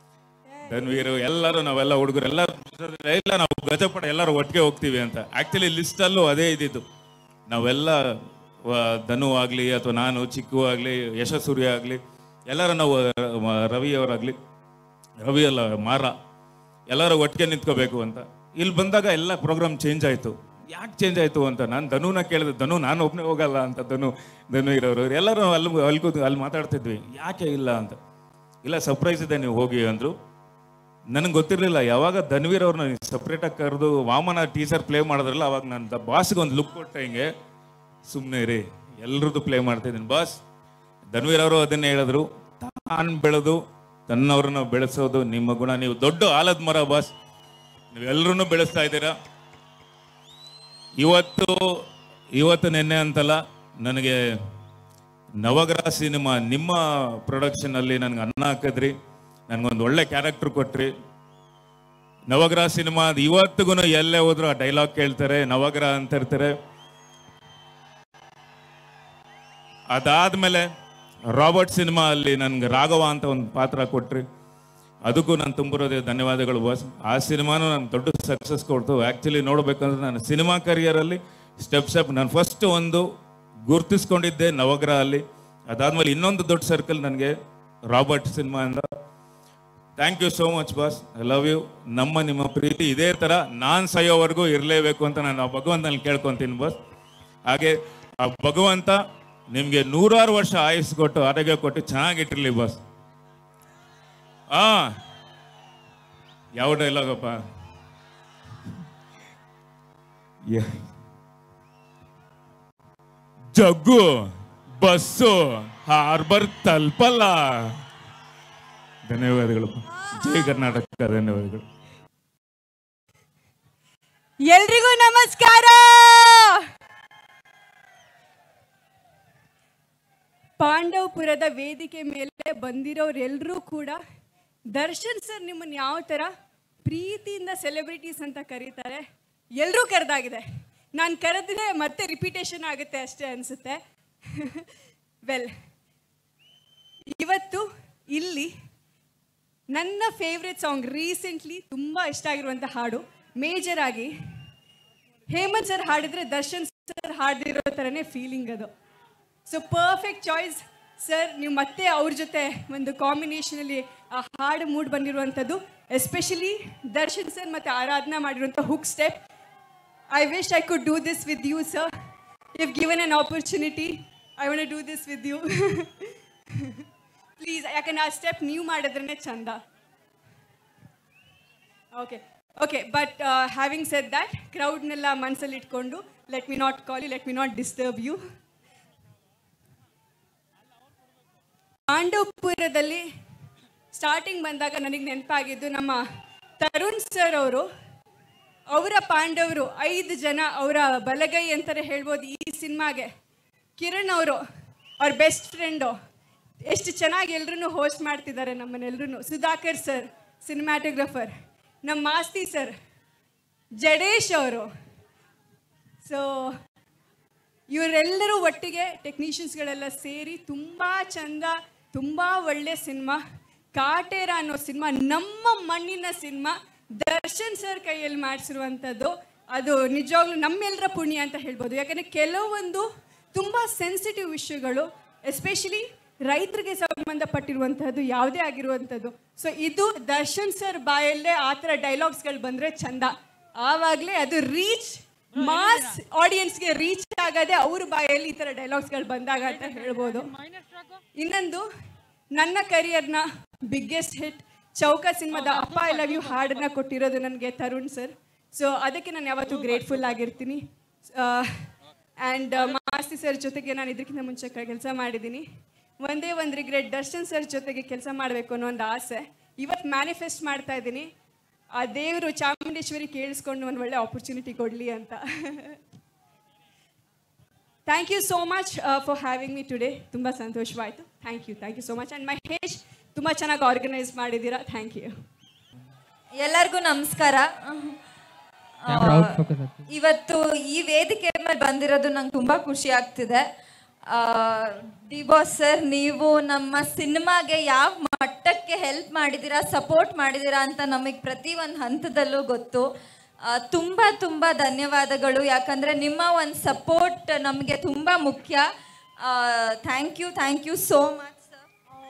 ಧನ್ವೀರು ಎಲ್ಲರೂ ನಾವೆಲ್ಲ ಹುಡುಗರು ಎಲ್ಲರೂ ಇಲ್ಲ ನಾವು ಗಜ ಪಡೆ ಎಲ್ಲರೂ ಒಟ್ಟಿಗೆ ಹೋಗ್ತೀವಿ ಅಂತ ಆಕ್ಚುಲಿ ಲಿಸ್ಟಲ್ಲೂ ಅದೇ ಇದ್ದಿದ್ದು ನಾವೆಲ್ಲ ವ- ಧನು ಆಗಲಿ ಅಥವಾ ನಾನು ಚಿಕ್ಕು ಆಗಲಿ ಯಶಸ್ಸೂರ್ಯ ಆಗಲಿ ಎಲ್ಲರೂ ನಾವು ಮ- ರವಿ ಅವರಾಗಲಿ ರವಿ ಅಲ್ಲ ಮಾರ ಎಲ್ಲರೂ ಒಟ್ಟಿಗೆ ನಿಂತ್ಕೋಬೇಕು ಅಂತ ಇಲ್ಲಿ ಬಂದಾಗ ಎಲ್ಲ ಪ್ರೋಗ್ರಾಮ್ ಚೇಂಜ್ ಆಯಿತು ಯಾಕೆ ಚೇಂಜ್ ಆಯಿತು ಅಂತ ನಾನು ಧನುನ ಕೇಳಿದೆ ಧನು ನಾನು ಒಬ್ಬನೇ ಹೋಗಲ್ಲ ಅಂತ ಧನು ಧನು ಇರೋರು ಎಲ್ಲರೂ ಅಲ್ಲಿ ಅಲ್ಲಿ ಕೂತು ಅಲ್ಲಿ ಮಾತಾಡ್ತಿದ್ವಿ ಯಾಕೆ ಇಲ್ಲ ಅಂತ ಇಲ್ಲ ಸರ್ಪ್ರೈಸ್ ಇದೆ ನೀವು ಹೋಗಿ ಅಂದರು ನನಗೆ ಗೊತ್ತಿರಲಿಲ್ಲ ಯಾವಾಗ ಧನ್ವೀರ್ ಅವ್ರನ್ನ ಸಪ್ರೇಟಾಗಿ ಕರೆದು ವಾಮನ ಟೀಸರ್ ಪ್ಲೇ ಮಾಡಿದ್ರಲ್ಲ ಅವಾಗ ನಾನು ಬಾಸ್ಗೆ ಒಂದು ಲುಕ್ ಕೊಟ್ಟೆ ಹಿಂಗೆ ಸುಮ್ಮನೆ ರೀ ಎಲ್ರದ್ದು ಪ್ಲೇ ಮಾಡ್ತಿದ್ದೀನಿ ಬಾಸ್ ಧನ್ವೀರ್ ಅವರು ಅದನ್ನೇ ಹೇಳಿದ್ರು ತಾನು ಬೆಳೆದು ತನ್ನವ್ರನ್ನ ಬೆಳೆಸೋದು ನಿಮ್ಮ ಗುಣ ನೀವು ದೊಡ್ಡ ಆಲದ ಮರ ಬಾಸ್ ನೀವೆಲ್ಲರೂ ಬೆಳೆಸ್ತಾ ಇದ್ದೀರಾ ಇವತ್ತು ಇವತ್ತು ನಿನ್ನೆ ಅಂತಲ್ಲ ನನಗೆ ನವಗ್ರಹ ಸಿನಿಮಾ ನಿಮ್ಮ ಪ್ರೊಡಕ್ಷನಲ್ಲಿ ನನಗೆ ಅನ್ನ ಹಾಕಿದ್ರಿ ನನಗೊಂದು ಒಳ್ಳೆ ಕ್ಯಾರೆಕ್ಟರ್ ಕೊಟ್ರಿ ನವಗ್ರಹ ಸಿನಿಮಾ ಇವತ್ತಿಗೂ ಎಲ್ಲೇ ಹೋದ್ರು ಆ ಡೈಲಾಗ್ ಕೇಳ್ತಾರೆ ನವಗ್ರಹ ಅಂತ ಇರ್ತಾರೆ ಅದಾದ್ಮೇಲೆ ರಾಬರ್ಟ್ ಸಿನಿಮಾ ಅಲ್ಲಿ ನನ್ಗೆ ರಾಘವ ಅಂತ ಒಂದು ಪಾತ್ರ ಕೊಟ್ರಿ ಅದಕ್ಕೂ ನಾನು ತುಂಬಿರೋದೇ ಧನ್ಯವಾದಗಳು ಬಾಸ್ ಆ ಸಿನಿಮಾನು ನನ್ಗೆ ದೊಡ್ಡ ಸಕ್ಸಸ್ ಕೊಡ್ತು ಆ್ಯಕ್ಚುಲಿ ನೋಡ್ಬೇಕಂದ್ರೆ ನಾನು ಸಿನಿಮಾ ಕರಿಯರಲ್ಲಿ ಸ್ಟೆಪ್ ಸ್ಟೆಪ್ ನಾನು ಫಸ್ಟ್ ಒಂದು ಗುರ್ತಿಸ್ಕೊಂಡಿದ್ದೆ ನವಗ್ರಹ ಅಲ್ಲಿ ಅದಾದ್ಮೇಲೆ ಇನ್ನೊಂದು ದೊಡ್ಡ ಸರ್ಕಲ್ ನನಗೆ ರಾಬರ್ಟ್ ಸಿನಿಮಾ ಅಂತ thank you so much boss I love you ನಮ್ಮ ನಿಮ್ಮ ಪ್ರೀತಿ ಇದೇ ಥರ ನಾನು ಸಾಯೋವರೆಗೂ ಇರಲೇಬೇಕು ಅಂತ ನಾನು ಆ ಭಗವಂತನಲ್ಲಿ ಕೇಳ್ಕೊತೀನಿ ಬಾಸ್ ಹಾಗೆ ಆ ಭಗವಂತ ನಿಮಗೆ ನೂರಾರು ವರ್ಷ ಆಯುಸ್ ಕೊಟ್ಟು ಆರೋಗ್ಯ ಕೊಟ್ಟು ಚೆನ್ನಾಗಿಟ್ಟಿರ್ಲಿ ಬಾಸ್ ಆ ಯಾವ ಡೈಲಾಗಪ್ಪ ಯ- ಜಗ್ಗು ಬಸ್ಸು ಹಾರ್ಬರ್ ತಲುಪಲ್ಲ ಧನ್ಯವಾದಗಳು ಜೈ ಕರ್ನಾಟಕ ಧನ್ಯವಾದಗಳು ಎಲ್ರಿಗೂ ನಮಸ್ಕಾರ ಪಾಂಡವಪುರದ ವೇದಿಕೆ ಮೇಲೆ ಬಂದಿರೋರೆಲ್ಲರೂ ಕೂಡ ದರ್ಶನ್ ಸರ್ ನಿಮ್ಮನ್ನು ಯಾವ ಥರ ಪ್ರೀತಿಯಿಂದ ಸೆಲೆಬ್ರಿಟೀಸ್ ಅಂತ ಕರೀತಾರೆ ಎಲ್ಲರೂ ಕರೆದಾಗಿದೆ ನಾನು ಕರೆದ್ರೆ ಮತ್ತೆ ರಿಪಿಟೇಷನ್ ಆಗುತ್ತೆ ಅಷ್ಟೇ ಅನಿಸುತ್ತೆ ವೆಲ್ ಇವತ್ತು ಇಲ್ಲಿ ನನ್ನ ಫೇವ್ರೆಟ್ ಸಾಂಗ್ ರೀಸೆಂಟ್ಲಿ ತುಂಬ ಇಷ್ಟ ಆಗಿರುವಂಥ ಹಾಡು ಮೇಜರ್ ಆಗಿ ಹೇಮಂತ್ ಸರ್ ಹಾಡಿದ್ರೆ ದರ್ಶನ್ ಸರ್ ಹಾಡಿರೋ ಥರನೇ ಫೀಲಿಂಗ್ ಅದು ಸೊ ಪರ್ಫೆಕ್ಟ್ ಚಾಯ್ಸ್ ಸರ್ ನೀವು ಮತ್ತೆ ಅವ್ರ ಜೊತೆ ಒಂದು ಕಾಂಬಿನೇಷನಲ್ಲಿ ಆ ಹಾಡು ಮೂಡ್ ಬಂದಿರುವಂಥದ್ದು ಎಸ್ಪೆಷಲಿ ದರ್ಶನ್ ಸರ್ ಮತ್ತು ಆರಾಧನಾ ಮಾಡಿರುವಂಥ hook step I wish I could do this with you sir if given an opportunity I want do this with you please ಯಾಕಂದ್ರೆ ಆ ಸ್ಟೆಪ್ ನೀವು ಮಾಡಿದ್ರೇ ಚಂದ okay okay but having said that ಕ್ರೌಡ್ನೆಲ್ಲ ಮನಸ್ಸಲ್ಲಿ ಇಟ್ಕೊಂಡು let me not call you let me not disturb you ಪಾಂಡವಪುರದಲ್ಲಿ starting ಬಂದಾಗ ನನಗೆ ನೆನಪಾಗಿದ್ದು ನಮ್ಮ ತರುಣ್ ಸರ್ ಅವರು ಅವರ ಪಾಂಡವರು ಐದು ಜನ ಅವರ ಬಲಗೈ ಅಂತಾರೆ ಹೇಳ್ಬೋದು ಈ ಸಿನಿಮಾಗೆ ಕಿರಣ್ ಅವರು ಅವ್ರ ಬೆಸ್ಟ್ ಫ್ರೆಂಡು ಎಷ್ಟು ಚೆನ್ನಾಗಿ ಎಲ್ರೂ ಹೋಸ್ಟ್ ಮಾಡ್ತಿದ್ದಾರೆ ನಮ್ಮನ್ನೆಲ್ಲರೂ ಸುಧಾಕರ್ ಸರ್ ಸಿನಿಮ್ಯಾಟೋಗ್ರಫರ್ ನಮ್ಮ ಮಾಸ್ತಿ ಸರ್ ಜಡೇಶ್ ಅವರು ಸೊ ಇವರೆಲ್ಲರೂ ಒಟ್ಟಿಗೆ ಟೆಕ್ನಿಷಿಯನ್ಸ್ಗಳೆಲ್ಲ ಸೇರಿ ತುಂಬ ಚಂದ ತುಂಬ ಒಳ್ಳೆ ಸಿನಿಮಾ ಕಾಟೇರ ಅನ್ನೋ ಸಿನಿಮಾ ನಮ್ಮ ಮಣ್ಣಿನ ಸಿನಿಮಾ ದರ್ಶನ್ ಸರ್ ಕೈಯಲ್ಲಿ ಮಾಡಿಸಿರುವಂಥದ್ದು ಅದು ನಿಜವಾಗ್ಲೂ ನಮ್ಮೆಲ್ಲರ ಪುಣ್ಯ ಅಂತ ಹೇಳ್ಬೋದು ಯಾಕಂದರೆ ಕೆಲವೊಂದು ತುಂಬ ಸೆನ್ಸಿಟಿವ್ ವಿಷಯಗಳು ಎಸ್ಪೆಷಲಿ ರೈತರಿಗೆ ಸಂಬಂಧಪಟ್ಟಿರುವಂಥದ್ದು ಯಾವುದೇ ಆಗಿರುವಂಥದ್ದು ಸೊ ಇದು ದರ್ಶನ್ ಸರ್ ಬಾಯಲ್ಲೇ ಆ ಥರ ಡೈಲಾಗ್ಸ್ಗಳು ಬಂದರೆ ಚಂದ ಆವಾಗಲೇ ಅದು ರೀಚ್ ಮಾಸ್ ಆಡಿಯನ್ಸ್ಗೆ ರೀಚ್ ಆಗದೆ ಅವ್ರ ಬಾಯಲ್ಲಿ ಈ ಥರ ಡೈಲಾಗ್ಸ್ಗಳು ಬಂದಾಗ ಅಂತ ಹೇಳ್ಬೋದು ಇನ್ನೊಂದು ನನ್ನ ಕರಿಯರ್ನ ಬಿಗ್ಗೆಸ್ಟ್ ಹಿಟ್ ಚೌಕ ಸಿನಿಮಾದ ಅಪ್ಪ ಐ ಲವ್ ಯು ಹಾಡನ್ನ ಕೊಟ್ಟಿರೋದು ನನಗೆ ತರುಣ್ ಸರ್ ಸೊ ಅದಕ್ಕೆ ನಾನು ಯಾವತ್ತೂ ಗ್ರೇಟ್ಫುಲ್ ಆಗಿರ್ತೀನಿ ಆ್ಯಂಡ್ ಮಾಸ್ತಿ ಸರ್ ಜೊತೆಗೆ ನಾನು ಇದಕ್ಕಿಂತ ಮುಂಚೆ ಕೆಲಸ ಮಾಡಿದ್ದೀನಿ ಒಂದೇ ಒಂದು ರಿಗ್ರೆಟ್ ದರ್ಶನ್ ಸರ್ ಜೊತೆಗೆ ಕೆಲಸ ಮಾಡಬೇಕು ಅನ್ನೋ ಒಂದು ಆಸೆ ಇವತ್ತು ಮ್ಯಾನಿಫೆಸ್ಟ್ ಮಾಡ್ತಾ ಇದ್ದೀನಿ ಆ ದೇವರು ಚಾಮುಂಡೇಶ್ವರಿ ಕೇಳಿಸ್ಕೊಂಡು ಒಂದು ಒಳ್ಳೆ ಆಪರ್ಚುನಿಟಿ ಕೊಡಲಿ ಅಂತ thank you so much for having me today ತುಂಬ ಸಂತೋಷವಾಯಿತು thank you thank you so much and Mahesh ತುಂಬ ಚೆನ್ನಾಗಿ ಆರ್ಗನೈಸ್ ಮಾಡಿದ್ದೀರಾ ಥ್ಯಾಂಕ್ ಯು ಎಲ್ಲರಿಗೂ ನಮಸ್ಕಾರ ಆ, ಇವತ್ತು ಈ ವೇದಿಕೆ ಮೇಲೆ ಬಂದಿರೋದು ನಂಗೆ ತುಂಬ ಖುಷಿ ಆಗ್ತಿದೆ ಡಿ ಬಾಸ್ ಸರ್ ನೀವು ನಮ್ಮ ಸಿನಿಮಾಗೆ ಯಾವ ಮಟ್ಟಕ್ಕೆ ಹೆಲ್ಪ್ ಮಾಡಿದ್ದೀರಾ ಸಪೋರ್ಟ್ ಮಾಡಿದ್ದೀರಾ ಅಂತ ನಮಗೆ ಪ್ರತಿ ಒಂದು ಹಂತದಲ್ಲೂ ಗೊತ್ತು ಆ, ತುಂಬ ತುಂಬ ಧನ್ಯವಾದಗಳು ಯಾಕಂದರೆ ನಿಮ್ಮ ಒಂದು ಸಪೋರ್ಟ್ ನಮಗೆ ತುಂಬ ಮುಖ್ಯ thank you thank you so much sir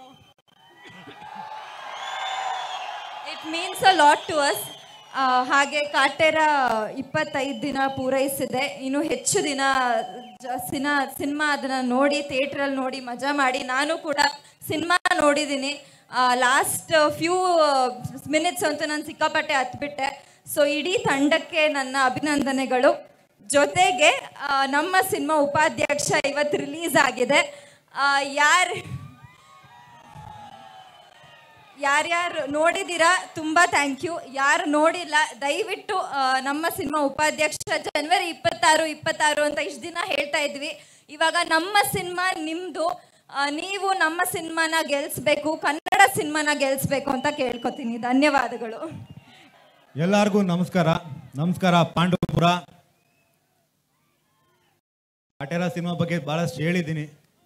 it means a lot to us ಹಾಗೆ ಕಾಟೇರ ಇಪ್ಪತ್ತೈದು ದಿನ ಪೂರೈಸಿದೆ ಇನ್ನು ಹೆಚ್ಚು ದಿನ ಜ- ಸಿನ ಸಿನಿಮಾ ಅದನ್ನ ನೋಡಿ ಥಿಯೇಟ್ರಲ್ಲಿ ನೋಡಿ ಮಜಾ ಮಾಡಿ ನಾನು ಕೂಡ ಸಿನಿಮಾ ನೋಡಿದ್ದೀನಿ ಲಾಸ್ಟ್ ಫ್ಯೂ ಮಿನಿಟ್ಸ್ ಅಂತೂ ನಾನು ಸಿಕ್ಕಾಪಟ್ಟೆ ಹತ್ಬಿಟ್ಟೆ ಸೊ ಇಡೀ ತಂಡಕ್ಕೆ ನನ್ನ ಅಭಿನಂದನೆಗಳು ಜೊತೆಗೆ ಆ, ನಮ್ಮ ಸಿನಿಮಾ ಉಪಾಧ್ಯಕ್ಷ ಇವತ್ತು ರಿಲೀಸ್ ಆಗಿದೆ ಯಾರು ಯಾರ್ಯಾರು ನೋಡಿದ್ದೀರಾ ತುಂಬ ಥ್ಯಾಂಕ್ ಯು ಯಾರು ನೋಡಿಲ್ಲ ದಯವಿಟ್ಟು ಆ, ನಮ್ಮ ಸಿನಿಮಾ ಉಪಾಧ್ಯಕ್ಷ ಜನವರಿ ಇಪ್ಪತ್ತಾರು ಇಪ್ಪತ್ತಾರು ಅಂತ ಇಷ್ಟು ದಿನ ಹೇಳ್ತಾ ಇದ್ವಿ ಇವಾಗ ನಮ್ಮ ಸಿನಿಮಾ ನಿಮ್ಮದು ಆ, ನೀವು ನಮ್ಮ ಸಿನಿಮಾನ ಗೆಲ್ಸ್ಬೇಕು ಕನ್ನಡ ಸಿನಿಮಾನ ಗೆಲ್ಸ್ಬೇಕು ಅಂತ ಕೇಳ್ಕೊತೀನಿ ಧನ್ಯವಾದಗಳು ಎಲ್ಲರಿಗೂ ನಮಸ್ಕಾರ ನಮಸ್ಕಾರ ಪಾಂಡವಪುರ ಕಾಟೇರ ಸಿನಿಮಾ ಬಗ್ಗೆ ಬಹಳಷ್ಟು ಹೇಳಿದ್ದೀನಿ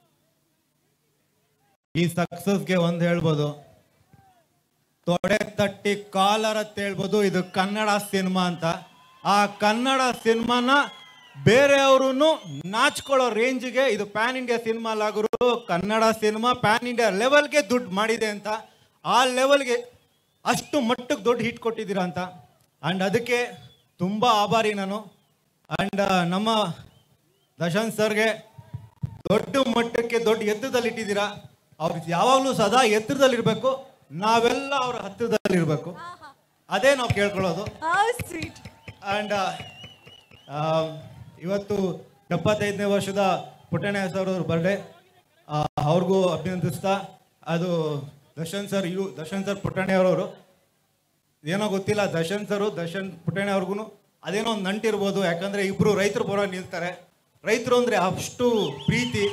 ಈ ಸಕ್ಸಸ್ಗೆ ಒಂದು ಹೇಳ್ಬೋದು ತೊಡೆ ತಟ್ಟಿ ಕಾಲರ್ ಅಂತ ಹೇಳ್ಬೋದು ಇದು ಕನ್ನಡ ಸಿನಿಮಾ ಅಂತ ಆ ಕನ್ನಡ ಸಿನಿಮಾನ ಬೇರೆಯವರು ನಾಚ್ಕೊಳ್ಳೋ ರೇಂಜ್ಗೆ ಇದು ಪ್ಯಾನ್ ಇಂಡಿಯಾ ಸಿನಿಮಾ ಲಾಗರು ಕನ್ನಡ ಸಿನಿಮಾ ಪ್ಯಾನ್ ಇಂಡಿಯಾ ಲೆವೆಲ್ಗೆ ದುಡ್ಡು ಮಾಡಿದೆ ಅಂತ ಆ ಲೆವೆಲ್ಗೆ ಅಷ್ಟು ಮಟ್ಟಕ್ಕೆ ದೊಡ್ಡ ಹಿಟ್ ಕೊಟ್ಟಿದ್ದೀರಾ ಅಂತ ಆ್ಯಂಡ್ ಅದಕ್ಕೆ ತುಂಬ ಆಭಾರಿ ನಾನು ಆ್ಯಂಡ್ ನಮ್ಮ ದಶಾಂತ್ ಸರ್ಗೆ ದೊಡ್ಡ ಮಟ್ಟಕ್ಕೆ ದೊಡ್ಡ ಎತ್ತರದಲ್ಲಿ ಇಟ್ಟಿದ್ದೀರಾ ಅವ್ರಿಗೆ ಯಾವಾಗಲೂ ಸದಾ ಎತ್ತರದಲ್ಲಿರಬೇಕು ನಾವೆಲ್ಲ ಅವ್ರ ಹತ್ತಿರದಲ್ಲಿರಬೇಕು ಅದೇ ನಾವು ಕೇಳ್ಕೊಳ್ಳೋದು ಆ್ಯಂಡ್ ಇವತ್ತು ಎಪ್ಪತ್ತೈದನೇ ವರ್ಷದ ಪುಟ್ಟಣ್ಣ ಸರ್ ಅವ್ರ ಬರ್ಡೇ ಅವ್ರಿಗೂ ಅಭಿನಂದಿಸ್ತಾ ಅದು ದರ್ಶನ್ ಸರ್ ಇವು ದರ್ಶನ್ ಸರ್ ಪುಟ್ಟಣ್ಣ ಅವರವರು ಏನೋ ಗೊತ್ತಿಲ್ಲ ದರ್ಶನ್ ಸರು ದರ್ಶನ್ ಪುಟ್ಟಣ್ಣ ಅವ್ರಿಗೂ ಅದೇನೋ ಒಂದು ನಂಟಿರ್ಬೋದು ಯಾಕಂದ್ರೆ ಇಬ್ರು ರೈತರು ಪರ ನಿಲ್ತಾರೆ ರೈತರು ಅಂದ್ರೆ ಅಷ್ಟು ಪ್ರೀತಿ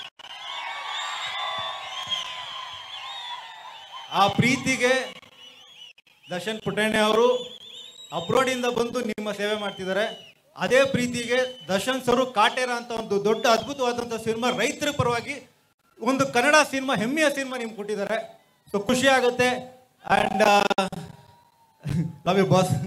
ಆ ಪ್ರೀತಿಗೆ ದರ್ಶನ್ ಪುಟ್ಟಣ್ಣ ಅವರು ಅಬ್ರೋಡಿಂದ ಬಂದು ನಿಮ್ಮ ಸೇವೆ ಮಾಡ್ತಿದ್ದಾರೆ ಅದೇ ಪ್ರೀತಿಗೆ ದರ್ಶನ್ ಸರು ಕಾಟೇರ ಅಂತ ಒಂದು ದೊಡ್ಡ ಅದ್ಭುತವಾದಂಥ ಸಿನಿಮಾ ರೈತರ ಪರವಾಗಿ ಒಂದು ಕನ್ನಡ ಸಿನಿಮಾ ಹೆಮ್ಮೆಯ ಸಿನಿಮಾ ನಿಮ್ಗೆ ಕೊಟ್ಟಿದ್ದಾರೆ ಸೊ ಖುಷಿ ಆಗುತ್ತೆ and love you boss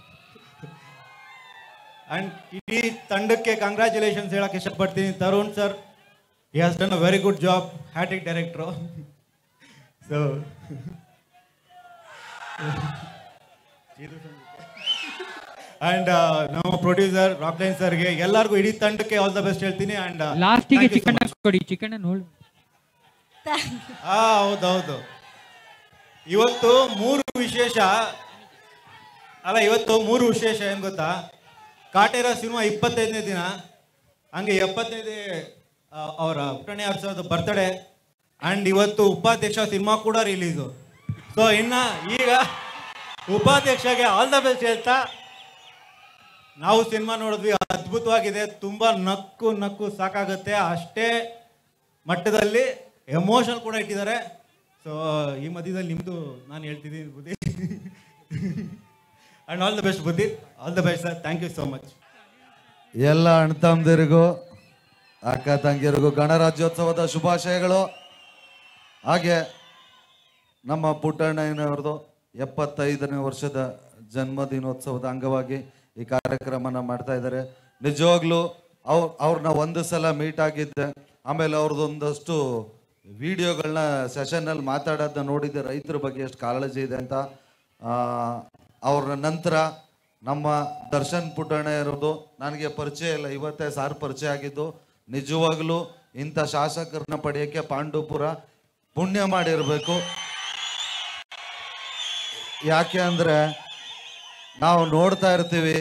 and ಇಡೀ ತಂಡಕ್ಕೆ ಕಂಗ್ರ್ಯಾಚುಲೇಷನ್ಸ್ ಹೇಳಕ್ಕೆ ಇಷ್ಟಪಡ್ತೀನಿ Tarun sir he has done a very good job hat trick director so and ನಮ್ಮ ಪ್ರೊಡ್ಯೂಸರ್ ರಾಕ್ಲೈನ್ ಸರ್ಗೆ ಎಲ್ಲರಿಗೂ ಇಡೀ ತಂಡಕ್ಕೆ ಆಲ್ ದ ಬೆಸ್ಟ್ ಹೇಳ್ತೀನಿ ಅಂಡ್ ಲಾಸ್ಟಿಗೆ ಚಿಕನ್ ಕೊಡಿ ಚಿಕನ್ ನೋಡಿ ಹಾ ಹೌದೌದು ಇವತ್ತು ಮೂರು ವಿಶೇಷ ಅಲ್ಲ ಇವತ್ತು ಮೂರು ವಿಶೇಷ ಏನ್ ಗೊತ್ತಾ ಕಾಟೇರ ಸಿನಿಮಾ ಇಪ್ಪತ್ತೈದನೇ ದಿನ ಹಂಗೆ ಎಪ್ಪತ್ತೈದೇ ಅವರ ಪುಟ್ಟಣಿ ಅವ್ರ ಬರ್ತಡೇ ಅಂಡ್ ಇವತ್ತು ಉಪಾಧ್ಯಕ್ಷ ಸಿನಿಮಾ ಕೂಡ ರಿಲೀಸು ಸೊ ಇನ್ನ ಈಗ ಉಪಾಧ್ಯಕ್ಷಗೆ ಆಲ್ ದ ಬೆಸ್ಟ್ ಹೇಳ್ತಾ ನಾವು ಸಿನಿಮಾ ನೋಡಿದ್ವಿ ಅದ್ಭುತವಾಗಿದೆ ತುಂಬಾ ನಕ್ಕು ನಕ್ಕು ಸಾಕಾಗುತ್ತೆ ಅಷ್ಟೇ ಮಟ್ಟದಲ್ಲಿ ಎಮೋಷನ್ ಕೂಡ ಇಟ್ಟಿದ್ದಾರೆ ಸೊ ಈ ಮಧ್ಯದಲ್ಲಿ ನಿಮ್ಮದು ನಾನು ಹೇಳ್ತಿದ್ದೀನಿ ಬುದ್ಧಿ ಅಂಡ್ ಆಲ್ ದ ಬೆಸ್ಟ್ ಬುದ್ಧಿ all the best sir thank you so much ಎಲ್ಲ ಅಣ್ತಮ್ಮದಿರಿಗೂ ಅಕ್ಕ ತಂಗಿಯರಿಗೂ ಗಣರಾಜ್ಯೋತ್ಸವದ ಶುಭಾಶಯಗಳು ಹಾಗೆ ನಮ್ಮ ಪುಟ್ಟಣ್ಣಯ್ಯನವ್ರದ್ದು ಎಪ್ಪತ್ತೈದನೇ ವರ್ಷದ ಜನ್ಮದಿನೋತ್ಸವದ ಅಂಗವಾಗಿ ಈ ಕಾರ್ಯಕ್ರಮನ ಮಾಡ್ತಾ ಇದ್ದಾರೆ ನಿಜವಾಗ್ಲೂ ಅವ್ರ ಅವ್ರನ್ನ ಒಂದು ಸಲ ಮೀಟ್ ಆಗಿದ್ದೆ ಆಮೇಲೆ ಅವ್ರದ್ದು ಒಂದಷ್ಟು ವಿಡಿಯೋಗಳನ್ನ ಸೆಷನ್ನಲ್ಲಿ ಮಾತಾಡೋದನ್ನ ನೋಡಿದ್ದೆ ರೈತರ ಬಗ್ಗೆ ಎಷ್ಟು ಕಾಳಜಿ ಇದೆ ಅಂತ ಆ, ಅವ್ರ ನಂತರ ನಮ್ಮ ದರ್ಶನ್ ಪುಟ್ಟಣ್ಣ ಇರೋದು ನನಗೆ ಪರಿಚಯ ಇಲ್ಲ ಇವತ್ತೇ ಸಾರ್ ಪರಿಚಯ ಆಗಿದ್ದು ನಿಜವಾಗ್ಲೂ ಇಂಥ ಶಾಸಕರನ್ನ ಪಡೆಯೋಕ್ಕೆ ಪಾಂಡವಪುರ ಪುಣ್ಯ ಮಾಡಿರಬೇಕು ಯಾಕೆ ಅಂದ್ರೆ ನಾವು ನೋಡ್ತಾ ಇರ್ತೀವಿ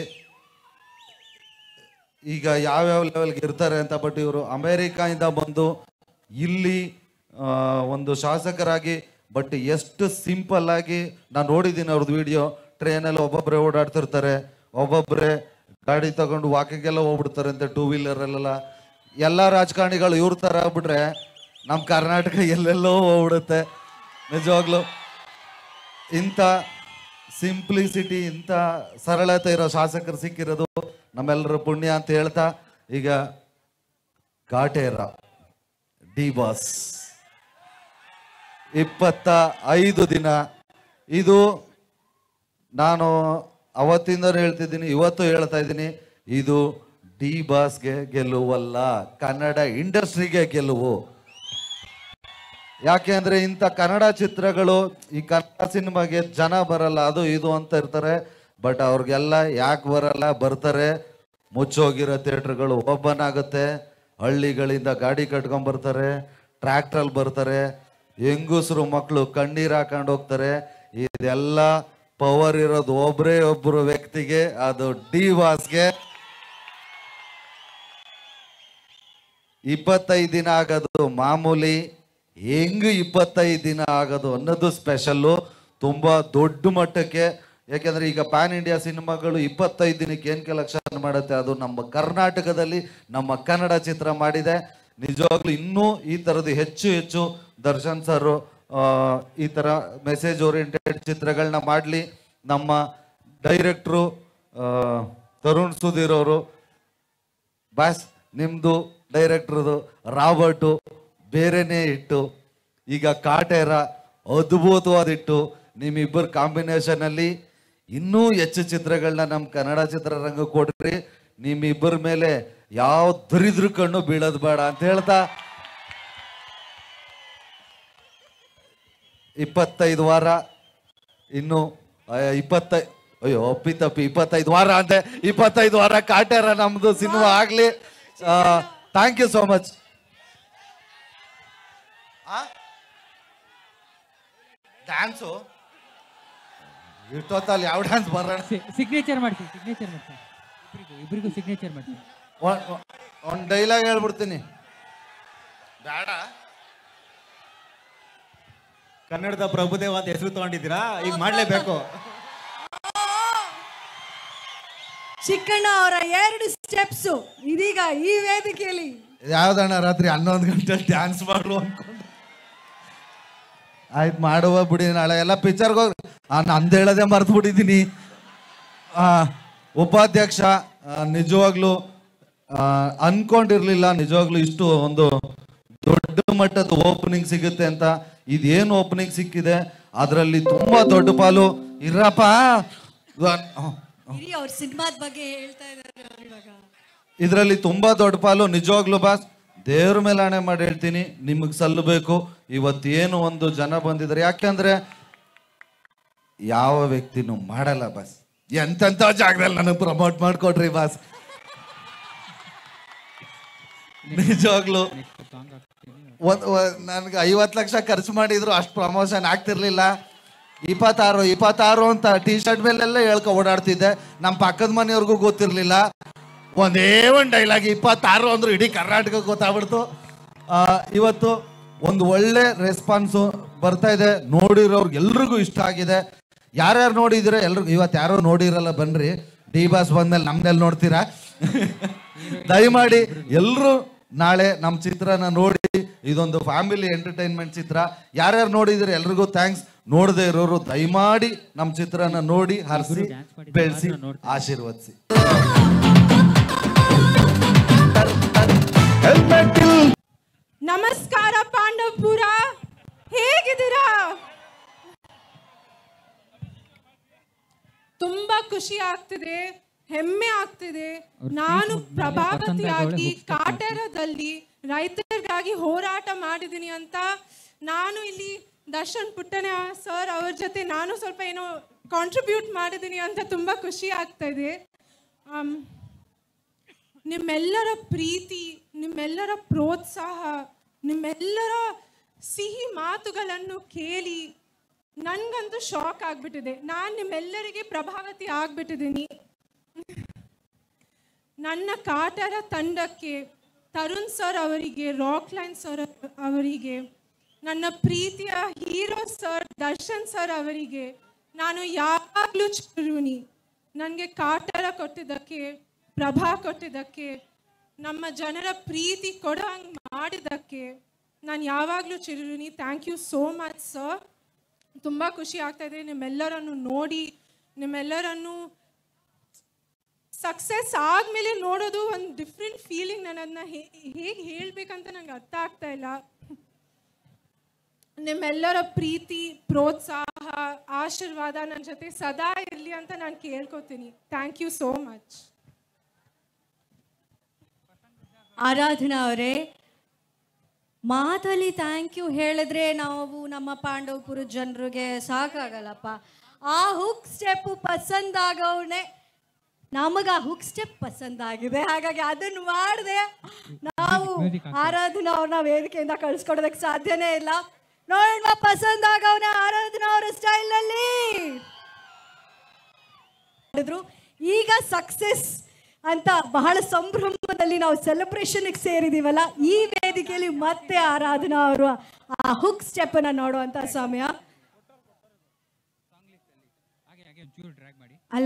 ಈಗ ಯಾವ್ಯಾವ ಲೆವೆಲ್ಗೆ ಇರ್ತಾರೆ ಅಂತ ಬಟ್ ಇವರು ಅಮೇರಿಕಾಯಿಂದ ಬಂದು ಇಲ್ಲಿ ಆ, ಒಂದು ಶಾಸಕರಾಗಿ ಬಟ್ ಎಷ್ಟು ಸಿಂಪಲ್ ಆಗಿ ನಾನು ನೋಡಿದ್ದೀನಿ ಅವ್ರದ್ದು ವಿಡಿಯೋ ಟ್ರೈನಲ್ಲಿ ಒಬ್ಬೊಬ್ಬರೇ ಓಡಾಡ್ತಿರ್ತಾರೆ ಒಬ್ಬೊಬ್ಬರೇ ಗಾಡಿ ತಗೊಂಡು ವಾಕಿಂಗೆಲ್ಲ ಹೋಗ್ಬಿಡ್ತಾರೆ ಅಂತ ಟೂ ವೀಲರಲ್ಲೆಲ್ಲ ಎಲ್ಲ ರಾಜಕಾರಣಿಗಳು ಇವ್ರ ಥರ ಆಗ್ಬಿಟ್ರೆ ನಮ್ಮ ಕರ್ನಾಟಕ ಎಲ್ಲೆಲ್ಲೋ ಹೋಗ್ಬಿಡುತ್ತೆ ನಿಜವಾಗ್ಲೂ ಇಂಥ ಸಿಂಪ್ಲಿಸಿಟಿ ಇಂಥ ಸರಳತೆ ಇರೋ ಶಾಸಕರು ಸಿಕ್ಕಿರೋದು ನಮ್ಮೆಲ್ಲರ ಪುಣ್ಯ ಅಂತ ಹೇಳ್ತಾ ಈಗ ಕಾಟೇರ ಡಿ ಬಾಸ್ ಇಪ್ಪತ್ತ ಐದು ದಿನ ಇದು ನಾನು ಅವತ್ತಿಂದ ಹೇಳ್ತಿದ್ದೀನಿ ಇವತ್ತು ಹೇಳ್ತಾ ಇದ್ದೀನಿ ಇದು ಡಿ ಬಾಸ್ಗೆ ಗೆಲುವಲ್ಲ ಕನ್ನಡ ಇಂಡಸ್ಟ್ರಿಗೆ ಗೆಲುವು ಯಾಕೆ ಅಂದ್ರೆ ಇಂಥ ಕನ್ನಡ ಚಿತ್ರಗಳು ಈ ಕನ್ನಡ ಸಿನಿಮಾಗೆ ಜನ ಬರಲ್ಲ ಅದು ಇದು ಅಂತ ಇರ್ತಾರೆ ಬಟ್ ಅವ್ರಿಗೆಲ್ಲ ಯಾಕೆ ಬರಲ್ಲ ಬರ್ತಾರೆ ಮುಚ್ಚೋಗಿರೋ ಥಿಯೇಟ್ರ್ಗಳು ಓಪನ್ ಆಗುತ್ತೆ ಹಳ್ಳಿಗಳಿಂದ ಗಾಡಿ ಕಟ್ಕೊಂಡ್ ಬರ್ತಾರೆ ಟ್ರ್ಯಾಕ್ಟ್ರಲ್ಲಿ ಬರ್ತಾರೆ ಹೆಂಗಸರು ಮಕ್ಕಳು ಕಣ್ಣೀರ್ ಹಾಕೊಂಡು ಹೋಗ್ತಾರೆ ಇದೆಲ್ಲ ಪವರ್ ಇರೋದು ಒಬ್ಬರೇ ಒಬ್ಬರು ವ್ಯಕ್ತಿಗೆ ಅದು ಡಿ ವಾಸ್ಗೆ ಇಪ್ಪತ್ತೈದು ದಿನ ಆಗೋದು ಮಾಮೂಲಿ ಹೆಂಗ್ ಇಪ್ಪತ್ತೈದು ದಿನ ಆಗೋದು ಅನ್ನೋದು ಸ್ಪೆಷಲ್ಲು ತುಂಬಾ ದೊಡ್ಡ ಮಟ್ಟಕ್ಕೆ ಯಾಕೆಂದ್ರೆ ಈಗ ಪ್ಯಾನ್ ಇಂಡಿಯಾ ಸಿನಿಮಾಗಳು ಇಪ್ಪತ್ತೈದು ದಿನಕ್ಕೆ ಏನ್ ಕಲೆಕ್ಷನ್ ಮಾಡುತ್ತೆ ಅದು ನಮ್ಮ ಕರ್ನಾಟಕದಲ್ಲಿ ನಮ್ಮ ಕನ್ನಡ ಚಿತ್ರ ಮಾಡಿದೆ ನಿಜವಾಗ್ಲೂ ಇನ್ನೂ ಈ ಥರದ್ದು ಹೆಚ್ಚು ಹೆಚ್ಚು ದರ್ಶನ್ ಸರ್ ಈ ಥರ ಮೆಸೇಜ್ ಓರಿಯೆಂಟೆಡ್ ಚಿತ್ರಗಳನ್ನ ಮಾಡಲಿ ನಮ್ಮ ಡೈರೆಕ್ಟ್ರು ತರುಣ್ ಸುಧೀರ್ ಅವರು ಬಾಸ್ ನಿಮ್ಮದು ಡೈರೆಕ್ಟ್ರದು ರಾಬರ್ಟು ಬೇರೆನೇ ಇಟ್ಟು ಈಗ ಕಾಟೇರ ಅದ್ಭುತವಾದ ಇಟ್ಟು ನಿಮ್ಮಿಬ್ಬರ ಕಾಂಬಿನೇಷನಲ್ಲಿ ಇನ್ನೂ ಹೆಚ್ಚು ಚಿತ್ರಗಳನ್ನ ನಮ್ಮ ಕನ್ನಡ ಚಿತ್ರರಂಗ ಕೊಡ್ರಿ ನಿಮ್ಮಿಬ್ಬರ ಮೇಲೆ ಯಾವ ದರಿದ್ರ ಕಣ್ಣು ಬೀಳೋದು ಬೇಡ ಅಂತ ಹೇಳ್ತಾ ಇಪ್ಪತ್ತೈದು ವಾರ ಇನ್ನು ಇಪ್ಪತ್ತೈ ಅಯ್ಯೋ ಒಪ್ಪಿ ತಪ್ಪಿ ಇಪ್ಪತ್ತೈದು ವಾರ ಅಂತೆ ಇಪ್ಪತ್ತೈದು ವಾರ ಕಾಟೇರ ನಮ್ದು ಸಿನಿಮಾ ಆಗ್ಲಿ thank you so much dance ಇಷ್ಟೊತ್ತಲ್ಲಿ ಯಾವ ಡ್ಯಾನ್ಸ್ ಬರೋಣ ಸಿಗ್ನೇಚರ್ ಮಾಡ್ತೀನಿ ಸಿಗ್ನೇಚರ್ ಮಾಡ್ತೀನಿ ಇಬ್ರಿಗೂ ಇಬ್ರಿಗೂ ಸಿಗ್ನೇಚರ್ ಮಾಡ್ತೀನಿ ಒಂದು ಡೈಲಾಗ್ ಹೇಳ್ಬಿಡ್ತೀನಿ ಬೇಡ ಕನ್ನಡದ ಪ್ರಭುದೇವ ಅಂತ ಹೆಸರು ತಗೊಂಡಿದ್ದೀರಾ ಈಗ ಮಾಡ್ಲೇಬೇಕು ಚಿಕ್ಕಣ್ಣ ಅವರ ಎರಡು ಸ್ಟೆಪ್ಸ್ ಇದೀಗ ಈ ವೇದಿಕೆಯಲ್ಲಿ ಯಾವ್ದಣ್ಣ ರಾತ್ರಿ ಹನ್ನೊಂದು ಗಂಟೆ ಡ್ಯಾನ್ಸ್ ಮಾಡು ಅನ್ಕೊಂಡು ಆಯ್ತು ಮಾಡುವ ಬಿಡಿ ನಾಳೆ ಎಲ್ಲ ಪಿಕ್ಚರ್ಗೆ ಹೋಗಿ ನಂದು ಹೇಳೋದೇ ಮರ್ತು ಬಿಟ್ಟಿದ್ದೀನಿ ಉಪಾಧ್ಯಕ್ಷ ಆ, ನಿಜವಾಗ್ಲೂ ಆ, ಅನ್ಕೊಂಡಿರ್ಲಿಲ್ಲ ನಿಜವಾಗ್ಲೂ ಇಷ್ಟು ಒಂದು ದೊಡ್ಡ ಮಟ್ಟದ ಓಪನಿಂಗ್ ಸಿಗುತ್ತೆ ಅಂತ ಇದೇನು ಓಪನಿಂಗ್ ಸಿಕ್ಕಿದೆ ಅದರಲ್ಲಿ ತುಂಬಾ ದೊಡ್ಡ ಪಾಲು ಇರಪ್ಪ ಇಡೀ ಅವ್ರ ಸಿನಿಮಾದ ಬಗ್ಗೆ ಹೇಳ್ತಾ ಇದ್ದಾರೆ ಅವ್ರು ಇವಾಗ ಇದರಲ್ಲಿ ತುಂಬಾ ದೊಡ್ಡ ಪಾಲು ನಿಜವಾಗ್ಲೂ ಬಾಸ್ ದೇವ್ರ ಮೇಲೆ ಹಣೆ ಮಾಡಿ ಹೇಳ್ತೀನಿ ನಿಮಗೆ ಸಲ್ಲಬೇಕು ಇವತ್ತೇನು ಒಂದು ಜನ ಬಂದಿದ್ದಾರೆ ಯಾಕೆಂದ್ರೆ ಯಾವ ವ್ಯಕ್ತಿನೂ ಮಾಡಲ್ಲ ಬಾಸ್ ಎಂತೆಂಥ ಜಾಗದಲ್ಲಿ ನನಗೆ ಪ್ರಮೋಟ್ ಮಾಡ್ಕೊಡ್ರಿ ಬಾಸ್ ನಿಜವಾಗ್ಲು ಒಂದ್ ನನ್ಗೆ ಐವತ್ತು ಲಕ್ಷ ಖರ್ಚು ಮಾಡಿದ್ರು ಅಷ್ಟು ಪ್ರಮೋಷನ್ ಆಗ್ತಿರ್ಲಿಲ್ಲ ಇಪ್ಪತ್ತಾರು ಇಪ್ಪತ್ತಾರು ಅಂತ ಟಿ ಶರ್ಟ್ ಮೇಲೆಲ್ಲ ಹೇಳ್ಕೊ ಓಡಾಡ್ತಿದ್ದೆ ನಮ್ಮ ಪಕ್ಕದ ಮನೆಯವ್ರಿಗೂ ಗೊತ್ತಿರ್ಲಿಲ್ಲ ಒಂದೇ ಒಂದು ಡೈಲಾಗ್ ಇಪ್ಪತ್ತಾರು ಅಂದ್ರೆ ಇಡೀ ಕರ್ನಾಟಕ ಗೊತ್ತಾಗ್ಬಿಡ್ತು ಆ, ಇವತ್ತು ಒಂದು ಒಳ್ಳೆ ರೆಸ್ಪಾನ್ಸು ಬರ್ತಾ ಇದೆ ನೋಡಿರೋರ್ಗೆ ಎಲ್ರಿಗೂ ಇಷ್ಟ ಆಗಿದೆ ಯಾರ್ಯಾರು ನೋಡಿದಿರ ಎಲ್ರಿಗೂ ಇವತ್ತು ಯಾರೋ ನೋಡಿರಲ್ಲ ಬನ್ರಿ ಡಿ ಬಾಸ್ ಬಂದ್ಮೇಲೆ ನಮ್ನೆಲ್ಲಿ ನೋಡ್ತೀರಾ ದಯಮಾಡಿ ಎಲ್ಲರೂ ನಾಳೆ ನಮ್ಮ ಚಿತ್ರನ ನೋಡಿ ಇದೊಂದು ಫ್ಯಾಮಿಲಿ ಎಂಟರ್ಟೈನ್ಮೆಂಟ್ ಚಿತ್ರ ಯಾರ್ಯಾರು ನೋಡಿದ್ರೆ ಎಲ್ರಿಗೂ ಥ್ಯಾಂಕ್ಸ್ ನೋಡದೆ ಇರೋರು ದಯಮಾಡಿ ನಮ್ಮ ಚಿತ್ರನ ನೋಡಿ ಹರಿಸಿ ಬೆಳೆಸಿ ಆಶೀರ್ವದಿಸಿ ನಮಸ್ಕಾರ ಪಾಂಡವಪುರ ಹೇಗಿದ್ದೀರಾ ತುಂಬಾ ಖುಷಿ ಆಗ್ತಿದೆ ಹೆಮ್ಮೆ ಆಗ್ತಿದೆ ನಾನು ಪ್ರಭಾವತಿಯಾಗಿ ಕಾಟೇರದಲ್ಲಿ ರೈತರಿಗಾಗಿ ಹೋರಾಟ ಮಾಡಿದ್ದೀನಿ ಅಂತ ನಾನು ಇಲ್ಲಿ ದರ್ಶನ್ ಪುಟ್ಟನ ಸರ್ ಅವ್ರ ಜೊತೆ ನಾನು ಸ್ವಲ್ಪ ಏನೋ ಕಾಂಟ್ರಿಬ್ಯೂಟ್ ಮಾಡಿದ್ದೀನಿ ಅಂತ ತುಂಬ ಖುಷಿ ಆಗ್ತಾ ಇದೆ ಆಮ್, ನಿಮ್ಮೆಲ್ಲರ ಪ್ರೀತಿ ನಿಮ್ಮೆಲ್ಲರ ಪ್ರೋತ್ಸಾಹ ನಿಮ್ಮೆಲ್ಲರ ಸಿಹಿ ಮಾತುಗಳನ್ನು ಕೇಳಿ ನನಗಂತೂ ಶಾಕ್ ಆಗ್ಬಿಟ್ಟಿದೆ ನಾನು ನಿಮ್ಮೆಲ್ಲರಿಗೆ ಪ್ರಭಾವತಿ ಆಗ್ಬಿಟ್ಟಿದ್ದೀನಿ ನನ್ನ ಕಾಟರ ತಂಡಕ್ಕೆ ತರುಣ್ ಸರ್ ಅವರಿಗೆ ರಾಕ್ ಲೈನ್ ಸರ್ ಅವರಿಗೆ ನನ್ನ ಪ್ರೀತಿಯ ಹೀರೋ ಸರ್ ದರ್ಶನ್ ಸರ್ ಅವರಿಗೆ ನಾನು ಯಾವಾಗಲೂ ಚಿರುಣಿ ನನಗೆ ಕಾಟರ ಕೊಟ್ಟಿದ್ದಕ್ಕೆ ಪ್ರಭಾ ಕೊಟ್ಟಿದ್ದಕ್ಕೆ ನಮ್ಮ ಜನರ ಪ್ರೀತಿ ಕೊಡೋ ಹಂಗೆ ಮಾಡಿದ್ದಕ್ಕೆ ನಾನು ಯಾವಾಗಲೂ ಚಿರುಣಿ thank you so much sir ತುಂಬ ಖುಷಿ ಆಗ್ತಾ ಇದೆ ನಿಮ್ಮೆಲ್ಲರನ್ನು ನೋಡಿ ನಿಮ್ಮೆಲ್ಲರನ್ನು ಸಕ್ಸಸ್ ಆದಮೇಲೆ ನೋಡೋದು ಒಂದು ಡಿಫ್ರೆಂಟ್ ಫೀಲಿಂಗ್ ನಾನು ಅದನ್ನ ಹೇಗೆ ಹೇಳಬೇಕಂತ ನಂಗೆ ಅರ್ಥ ಆಗ್ತಾ ಇಲ್ಲ ನಿಮ್ಮೆಲ್ಲರ ಪ್ರೀತಿ ಪ್ರೋತ್ಸಾಹ ಆಶೀರ್ವಾದ ನನ್ನ ಜೊತೆ ಸದಾ ಇರಲಿ ಅಂತ ನಾನು ಕೇಳ್ಕೊತೀನಿ thank you so much Aradhana ಅವರೇ ಮಾತಲ್ಲಿ ಥ್ಯಾಂಕ್ ಯು ಹೇಳಿದ್ರೆ ನಾವು ನಮ್ಮ ಪಾಂಡವಪುರ ಜನರಿಗೆ ಸಾಕಾಗಲ್ಲಪ್ಪ ಆ ಹುಕ್ ಸ್ಟೆಪ್ ಪಸಂದ್ ಆಗವನೆ ನಮಗ ಆ ಹುಕ್ ಸ್ಟೆಪ್ ಪಸಂದ್ ಆಗಿದೆ ಹಾಗಾಗಿ ಅದನ್ನ ಮಾಡಿದೆ ನಾವು ಆರಾಧನಾ ಅವ್ರನ್ನ ವೇದಿಕೆಯಿಂದ ಕಳಿಸ್ಕೊಡೋದಕ್ಕೆ ಸಾಧ್ಯನೇ ಇಲ್ಲ ನೋಡೋಣ ಪಸಂದ್ ಆಗವನ ಆರಾಧನಾ ಅವರ ಸ್ಟೈಲಲ್ಲಿ ಮಾಡಿದ್ರು ಈಗ ಸಕ್ಸೆಸ್ ಅಂತ ಬಹಳ ಸಂಭ್ರಮದಲ್ಲಿ ನಾವು ಸೆಲೆಬ್ರೇಷನ್ಗೆ ಸೇರಿದೀವಲ್ಲ ಈ ವೇದಿಕೆಯಲ್ಲಿ ಮತ್ತೆ ಆರಾಧನಾ ಅವರು ಆ ಹುಕ್ ಸ್ಟೆಪ್ ಅನ್ನ ನೋಡುವಂತ ಸಮಯ ಅಲ್ಲ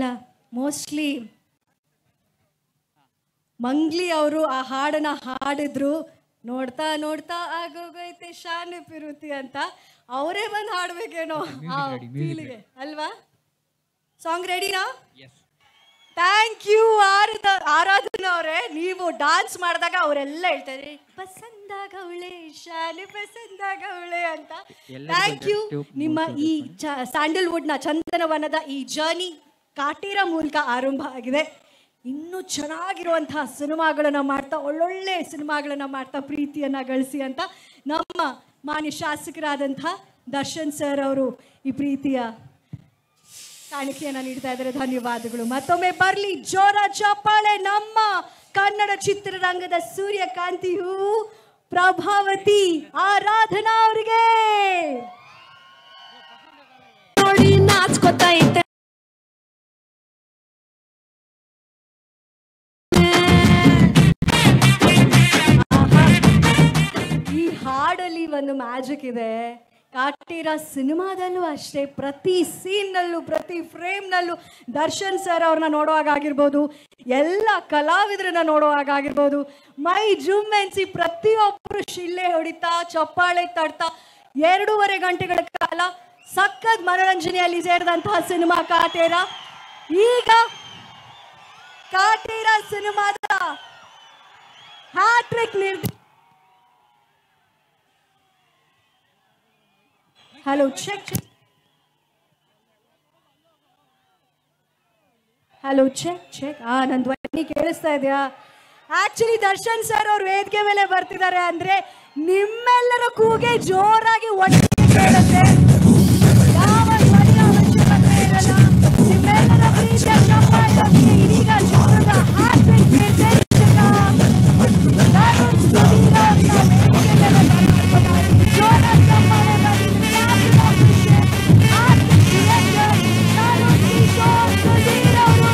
ಮೋಸ್ಟ್ಲಿ ಮಂಗ್ಲಿ ಅವರು ಆ ಹಾಡನ್ನ ಹಾಡಿದ್ರು ನೋಡ್ತಾ ನೋಡ್ತಾ ಆಗೋಗೈತೆ ಶಾನ್ ಪಿರುತಿ ಅಂತ ಅವರೇ ಬಂದು ಹಾಡ್ಬೇಕೇನೋ ಆ ready, music ಫೀಲ್ಗೆ ಅಲ್ವಾ ಸಾಂಗ್ ರೆಡಿನಾ ಥ್ಯಾಂಕ್ ಯು ಆರಾಧ ಆರಾಧನಾ ಅವರೇ ನೀವು ಡಾನ್ಸ್ ಮಾಡಿದಾಗ ಅವರೆಲ್ಲ ಹೇಳ್ತಾರೆ ಪಸಂದಾಗವಳೆ ಶಾಲೆ ಪಸಂದಾಗವಳೆ ಅಂತ ಎಲ್ಲರಿಗೂ ಥ್ಯಾಂಕ್ ಯು tube ನಿಮ್ಮ ಈ ಸ್ಯಾಂಡಲ್ವುಡ್ನ ಚಂದನವನದ ಈ ಜರ್ನಿ ಕಾಟೀರ ಮೂಲಕ ಆರಂಭ ಆಗಿದೆ ಇನ್ನೂ ಚೆನ್ನಾಗಿರುವಂತಹ ಸಿನಿಮಾಗಳನ್ನ ಮಾಡ್ತಾ ಒಳ್ಳೊಳ್ಳೆ ಸಿನಿಮಾಗಳನ್ನ ಮಾಡ್ತಾ ಪ್ರೀತಿಯನ್ನ ಗಳಿಸಿ ಅಂತ ನಮ್ಮ ಮಾನ್ಯ ಶಾಸಕರಾದಂತಹ ದರ್ಶನ್ ಸರ್ ಅವರು ಈ ಪ್ರೀತಿಯ ಕಾಣಿಕೆಯನ್ನ ನೀಡ್ತಾ ಇದ್ದಾರೆ ಧನ್ಯವಾದಗಳು ಮತ್ತೊಮ್ಮೆ ಬರ್ಲಿ ಜೋರ ಚಪ್ಪಾಳೆ ನಮ್ಮ ಕನ್ನಡ ಚಿತ್ರರಂಗದ ಸೂರ್ಯಕಾಂತಿ ಹೂ ಪ್ರಭಾವತಿ ಆರಾಧನಾ ಅವರಿಗೆ ನೋಡಿ ನಾಚ್ಕೊತಾ ಇದ್ದೆ ಈ ಹಾಡಲ್ಲಿ ಒಂದು ಮ್ಯಾಜಿಕ್ ಇದೆ ಕಾಟೀರ ಸಿನಿಮಾದಲ್ಲೂ ಅಷ್ಟೇ ಪ್ರತಿ ಸೀನ್ನಲ್ಲೂ ಪ್ರತಿ ಫ್ರೇಮ್ನಲ್ಲೂ ದರ್ಶನ್ ಸರ್ ಅವ್ರನ್ನ ನೋಡುವಾಗ ಆಗಿರ್ಬೋದು ಎಲ್ಲ ಕಲಾವಿದರನ್ನ ನೋಡುವಾಗ ಆಗಿರ್ಬೋದು ಮೈ ಜುಮ್ಮೆನ್ಸಿ ಪ್ರತಿಯೊಬ್ಬರು ಶಿಳ್ಳೆ ಹೊಡಿತಾ ಚಪ್ಪಾಳೆ ತಡ್ತಾ ಎರಡೂವರೆ ಗಂಟೆಗಳ ಕಾಲ ಸಖತ್ ಮನೋರಂಜನೆಯಲ್ಲಿ ಸೇರಿದಂತಹ ಸಿನಿಮಾ ಕಾಟೇರ ಈಗ ಕಾಟೇರ ಸಿನಿಮಾದ ಹ್ಯಾಟ್ರಿಕ್ ನಿರ್ದೇಶ hello check hello check check ಆ ನನ್ನ ಧ್ವನಿ ಕೇಳಿಸ್ತಾ ಇದೆಯಾ ಆಕ್ಚುಲಿ ದರ್ಶನ್ ಸರ್ ಅವ್ರು ವೇದಿಕೆ ಮೇಲೆ ಬರ್ತಿದ್ದಾರೆ ಅಂದ್ರೆ ನಿಮ್ಮೆಲ್ಲರ ಕೂಗೆ ಜೋರಾಗಿ ಒಟ್ಟಿಗೆ ಕೇಳುತ್ತೆ ಯಾವ ಧ್ವನಿಯ ಅವಶ್ಯಕತೆ ಇರಲ್ಲ ನಿಮ್ಮೆಲ್ಲರ ಪ್ರೀತಿಯ ಚಪ್ಪಾಳೆಯೊಂದಿಗೆ ಇದೀಗ ಚಿತ್ರದ ಹ್ಯಾಟ್ರಿಕ್ ನಿರ್ದೇಶಕ ತರುಣ್ ಸುಧೀರ್ ಅವ್ರನ್ನ ವೇದಿಕೆ ಮೇಲೆ ಬರ್ತಿದ್ದಾರೆ. ಜೋರ ಚಪ್ಪಾಳೆ ಬರಲಿ. Captain of the ship, Arctic director, Tarun Kishore Sudhir ಅವರು.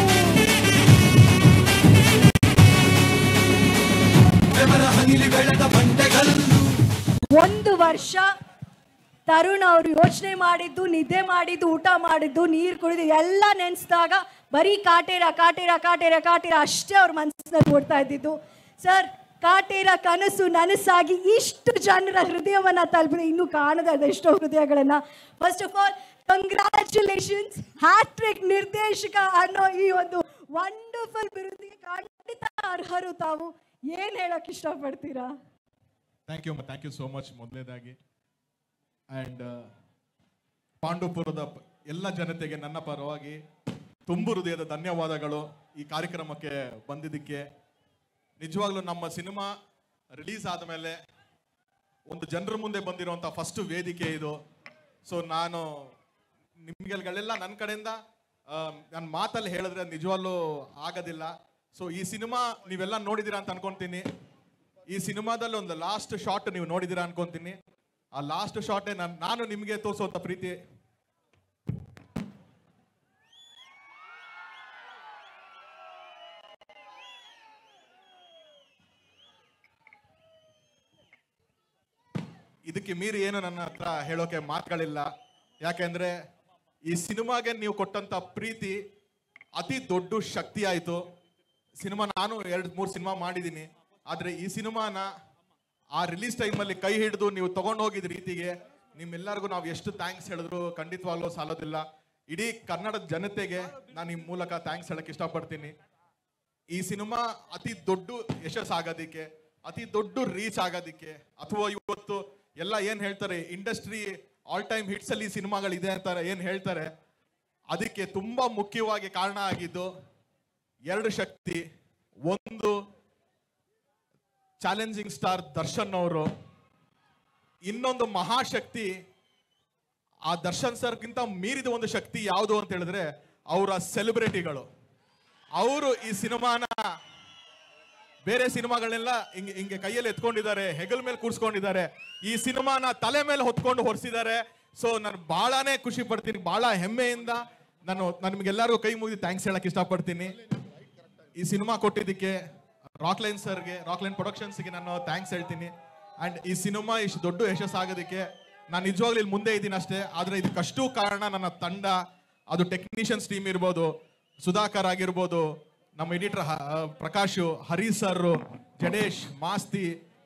ಒಂದು ವರ್ಷ ತರುಣ್ ಅವರು ಯೋಚನೆ ಮಾಡಿದ್ದು ನಿದ್ದೆ ಮಾಡಿದ್ದು ಊಟ ಮಾಡಿದ್ದು ನೀರು ಕುಡಿದು ಎಲ್ಲ ನೆನೆಸಿದಾಗ ಬರೀ ಕಾಟೇರ ಕಾಟೇರ ಕಾಟೇರ ಕಾಟೇರ ಅಷ್ಟೇ ಅವ್ರ ಮನಸ್ಸಿನಲ್ಲಿ ಓಡ್ತಾ ಇದ್ದಿದ್ದು ಸರ್ ಕಾಟೇರ ಕನಸು ನನಸಾಗಿ ಇಷ್ಟು ಜನರ ಹೃದಯವನ್ನ ತಲುಪಿದೆ ಇನ್ನೂ ಕಾಣದ ಅದೆಷ್ಟೋ ಹೃದಯಗಳನ್ನ first of all congratulations hat trick ನಿರ್ದೇಶಕ ಅನ್ನೋ ಈ ಒಂದು ವಂಡರ್ಫುಲ್ ಬಿರುದಿಗೆ ಖಂಡಿತ ಅರ್ಹರು ತಾವು ಏನ್ ಹೇಳಕ್ ಇಷ್ಟಪಡ್ತೀರಾ thank you thank you so much ಮೊದಲನೇದಾಗಿ ಆ್ಯಂಡ್ ಪಾಂಡುಪುರದ ಪ- ಎಲ್ಲ ಜನತೆಗೆ ನನ್ನ ಪರವಾಗಿ ತುಂಬು ಹೃದಯದ ಧನ್ಯವಾದಗಳು ಈ ಕಾರ್ಯಕ್ರಮಕ್ಕೆ ಬಂದಿದ್ದಕ್ಕೆ ನಿಜವಾಗ್ಲೂ ನಮ್ಮ ಸಿನಿಮಾ ರಿಲೀಸ್ ಆದಮೇಲೆ ಒಂದು ಜನರ ಮುಂದೆ ಬಂದಿರುವಂಥ ಫಸ್ಟ್ ವೇದಿಕೆ ಇದು ಸೊ ನಾನು ನಿಮ್ಗೆಲ್ಲ ನನ್ನ ಕಡೆಯಿಂದ ನನ್ನ ಮಾತಲ್ಲಿ ಹೇಳಿದ್ರೆ ನಿಜವಾಗ್ಲೂ ಆಗೋದಿಲ್ಲ ಸೊ ಈ ಸಿನಿಮಾ ನೀವೆಲ್ಲ ನೋಡಿದ್ದೀರಾ ಅಂತ ಅನ್ಕೊಂತೀನಿ ಈ ಸಿನಿಮಾದಲ್ಲಿ ಒಂದು ಲಾಸ್ಟ್ ಶಾಟ್ ನೀವು ನೋಡಿದ್ದೀರಾ ಅನ್ಕೊಂತೀನಿ ಆ ಲಾಸ್ಟ್ ಶಾಟೇ ನಾನು ನಾನು ನಿಮಗೆ ತೋರಿಸುವಂಥ ಪ್ರೀತಿ ಇದಕ್ಕೆ ಮೀರಿ ಏನು ನನ್ನ ಹತ್ರ ಹೇಳೋಕೆ ಮಾತುಗಳಿಲ್ಲ ಯಾಕೆಂದ್ರೆ ಈ ಸಿನಿಮಾಗೆ ನೀವು ಕೊಟ್ಟಂತ ಪ್ರೀತಿ ಅತಿ ದೊಡ್ಡ ಶಕ್ತಿ ಆಯಿತು ಸಿನಿಮಾ ನಾನು ಎರಡು ಮೂರು ಸಿನಿಮಾ ಮಾಡಿದ್ದೀನಿ ಆದರೆ ಈ ಸಿನಿಮಾನ ಆ ರಿಲೀಸ್ ಟೈಮಲ್ಲಿ ಕೈ ಹಿಡಿದು ನೀವು ತಗೊಂಡು ಹೋಗಿದ ರೀತಿಗೆ ನಿಮ್ಮೆಲ್ಲರಿಗೂ ನಾವು ಎಷ್ಟು ಥ್ಯಾಂಕ್ಸ್ ಹೇಳಿದ್ರು ಖಂಡಿತವಾಗ್ಲೂ ಸಾಲೋದಿಲ್ಲ ಇಡೀ ಕನ್ನಡದ ಜನತೆಗೆ ನಾನು ಈ ಮೂಲಕ ಥ್ಯಾಂಕ್ಸ್ ಹೇಳಕ್ ಇಷ್ಟಪಡ್ತೀನಿ ಈ ಸಿನಿಮಾ ಅತಿ ದೊಡ್ಡ ಯಶಸ್ ಆಗೋದಿಕ್ಕೆ ಅತಿ ದೊಡ್ಡ ರೀಚ್ ಆಗೋದಿಕ್ಕೆ ಅಥವಾ ಇವತ್ತು ಎಲ್ಲ ಏನ್ ಹೇಳ್ತಾರೆ ಇಂಡಸ್ಟ್ರಿ ಆಲ್ ಟೈಮ್ ಹಿಟ್ಸ್ ಅಲ್ಲಿ ಸಿನಿಮಾಗಳಿದೆ ಅಂತಾರೆ ಏನ್ ಹೇಳ್ತಾರೆ ಅದಕ್ಕೆ ತುಂಬಾ ಮುಖ್ಯವಾಗಿ ಕಾರಣ ಆಗಿದ್ದು ಎರಡು ಶಕ್ತಿ ಒಂದು ಚಾಲೆಂಜಿಂಗ್ ಸ್ಟಾರ್ ದರ್ಶನ್ ಅವರು ಇನ್ನೊಂದು ಮಹಾಶಕ್ತಿ ಆ ದರ್ಶನ್ ಸರ್ಗಿಂತ ಮೀರಿದ ಒಂದು ಶಕ್ತಿ ಯಾವುದು ಅಂತ ಹೇಳಿದ್ರೆ ಅವರ ಸೆಲೆಬ್ರಿಟಿಗಳು ಅವರು ಈ ಸಿನಿಮಾನ ಬೇರೆ ಸಿನಿಮಾಗಳನ್ನೆಲ್ಲ ಹಿಂಗೆ ಹಿಂಗೆ ಕೈಯಲ್ಲಿ ಎತ್ಕೊಂಡಿದ್ದಾರೆ ಹೆಗಲ್ ಮೇಲೆ ಕೂರ್ಸ್ಕೊಂಡಿದ್ದಾರೆ ಈ ಸಿನಿಮಾನ ತಲೆ ಮೇಲೆ ಹೊತ್ಕೊಂಡು ಹೊರಿಸಿದ್ದಾರೆ ಸೊ ನಾನು ಬಹಳನೇ ಖುಷಿ ಪಡ್ತೀನಿ ಬಹಳ ಹೆಮ್ಮೆಯಿಂದ ನಾನು ನಾನು ನಿಮ್ಗೆಲ್ಲರಿಗೂ ಕೈ ಮುಗಿದು ಥ್ಯಾಂಕ್ಸ್ ಹೇಳಕ್ ಇಷ್ಟಪಡ್ತೀನಿ ಈ ಸಿನಿಮಾ ಕೊಟ್ಟಿದ್ದಕ್ಕೆ ರಾಕ್ಲೈನ್ ಸರ್ಗೆ ರಾಕ್ಲೈನ್ ಪ್ರೊಡಕ್ಷನ್ಸ್ಗೆ ನಾನು ಥ್ಯಾಂಕ್ಸ್ ಹೇಳ್ತೀನಿ ಅಂಡ್ ಈ ಸಿನಿಮಾ ಇಷ್ಟು ದೊಡ್ಡ ಯಶಸ್ಸು ಆಗೋದಕ್ಕೆ ನಾನು ನಿಜವಾಗ್ಲೂ ಇಲ್ಲಿ ಮುಂದೆ ಇದ್ದೀನಿ ಅಷ್ಟೇ ಆದ್ರೆ ಇದಕ್ಕಷ್ಟು ಕಾರಣ ನನ್ನ ತಂಡ ಅದು ಟೆಕ್ನಿಷಿಯನ್ಸ್ ಟೀಮ್ ಇರ್ಬೋದು ಸುಧಾಕರ್ ಆಗಿರ್ಬೋದು ನಮ್ಮ editor Prakash Hari sir Jadesh Masti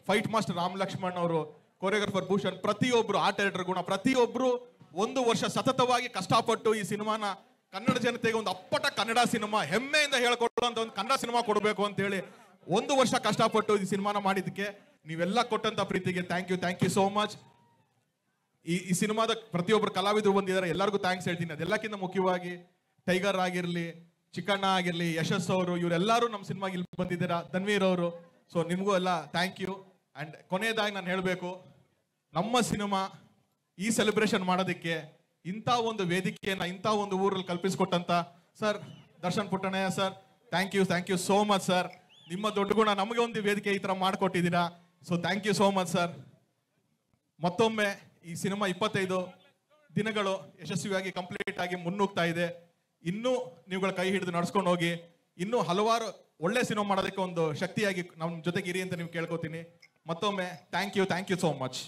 fight master Ram Lakshman ಅವರು ಕೊರಿಯೋಗ್ರಫರ್ ಭೂಷಣ್ ಪ್ರತಿಯೊಬ್ರು ಆರ್ಟ್ ಡೈರೆಕ್ಟರ್ ಗುಣ ಪ್ರತಿಯೊಬ್ರು ಒಂದು ವರ್ಷ ಸತತವಾಗಿ ಕಷ್ಟಪಟ್ಟು ಈ ಸಿನಿಮಾನ ಕನ್ನಡ ಜನತೆಗೆ ಒಂದು ಅಪ್ಪಟ ಕನ್ನಡ ಸಿನಿಮಾ ಹೆಮ್ಮೆಯಿಂದ ಹೇಳ್ಕೊಡುವಂತ ಒಂದು ಕನ್ನಡ ಸಿನಿಮಾ ಕೊಡಬೇಕು ಅಂತ ಹೇಳಿ ಒಂದು ವರ್ಷ ಕಷ್ಟಪಟ್ಟು ಈ ಸಿನಿಮಾನ ಮಾಡಿದ್ದಕ್ಕೆ ನೀವೆಲ್ಲ ಕೊಟ್ಟಂತ ಪ್ರೀತಿಗೆ thank you thank you so much ಈ ಈ ಸಿನಿಮಾದ ಪ್ರತಿಯೊಬ್ಬರು ಕಲಾವಿದರು ಬಂದಿದ್ದಾರೆ ಎಲ್ಲರಿಗೂ ಥ್ಯಾಂಕ್ಸ್ ಹೇಳ್ತೀನಿ ಅದೆಲ್ಲಕ್ಕಿಂತ ಮುಖ್ಯವಾಗಿ ಟೈಗರ್ ಆಗಿರ್ಲಿ ಚಿಕ್ಕಣ್ಣ ಆಗಿರ್ಲಿ ಯಶಸ್ ಅವರು ಇವರೆಲ್ಲರೂ ನಮ್ಮ ಸಿನಿಮಾಗೆ ಇಲ್ಲಿ ಬಂದಿದ್ದೀರಾ ಧನ್ವೀರ್ ಅವರು ಸೊ ನಿಮಗೂ ಎಲ್ಲ ಥ್ಯಾಂಕ್ ಯು ಅಂಡ್ ಕೊನೆಯದಾಗಿ ನಾನು ಹೇಳಬೇಕು ನಮ್ಮ ಸಿನಿಮಾ ಈ ಸೆಲೆಬ್ರೇಷನ್ ಮಾಡೋದಕ್ಕೆ ಇಂಥ ಒಂದು ವೇದಿಕೆಯನ್ನ ಇಂಥ ಒಂದು ಊರಲ್ಲಿ ಕಲ್ಪಿಸಿಕೊಟ್ಟಂತ sir Darshan Puttannaiah sir thank you thank you so much sir ನಿಮ್ಮ ದೊಡ್ಡ ಗುಣ ನಮಗೆ ಒಂದು ವೇದಿಕೆ ಈ ಥರ ಮಾಡಿಕೊಟ್ಟಿದ್ದೀರಾ so thank you so much sir ಮತ್ತೊಮ್ಮೆ ಈ ಸಿನಿಮಾ ಇಪ್ಪತ್ತೈದು ದಿನಗಳು ಯಶಸ್ವಿಯಾಗಿ ಕಂಪ್ಲೀಟ್ ಆಗಿ ಮುನ್ನುಗ್ತಾ ಇದೆ ಇನ್ನೂ ನೀವುಗಳ ಕೈ ಹಿಡಿದು ನಡ್ಸ್ಕೊಂಡು ಹೋಗಿ ಇನ್ನೂ ಹಲವಾರು ಒಳ್ಳೆ ಸಿನಿಮಾ ಮಾಡೋದಕ್ಕೆ ಒಂದು ಶಕ್ತಿಯಾಗಿ ನಮ್ಮ ಜೊತೆಗೆ ಇರಿ ಅಂತ ನೀವು ಕೇಳ್ಕೊತೀನಿ ಮತ್ತೊಮ್ಮೆ thank you thank you so much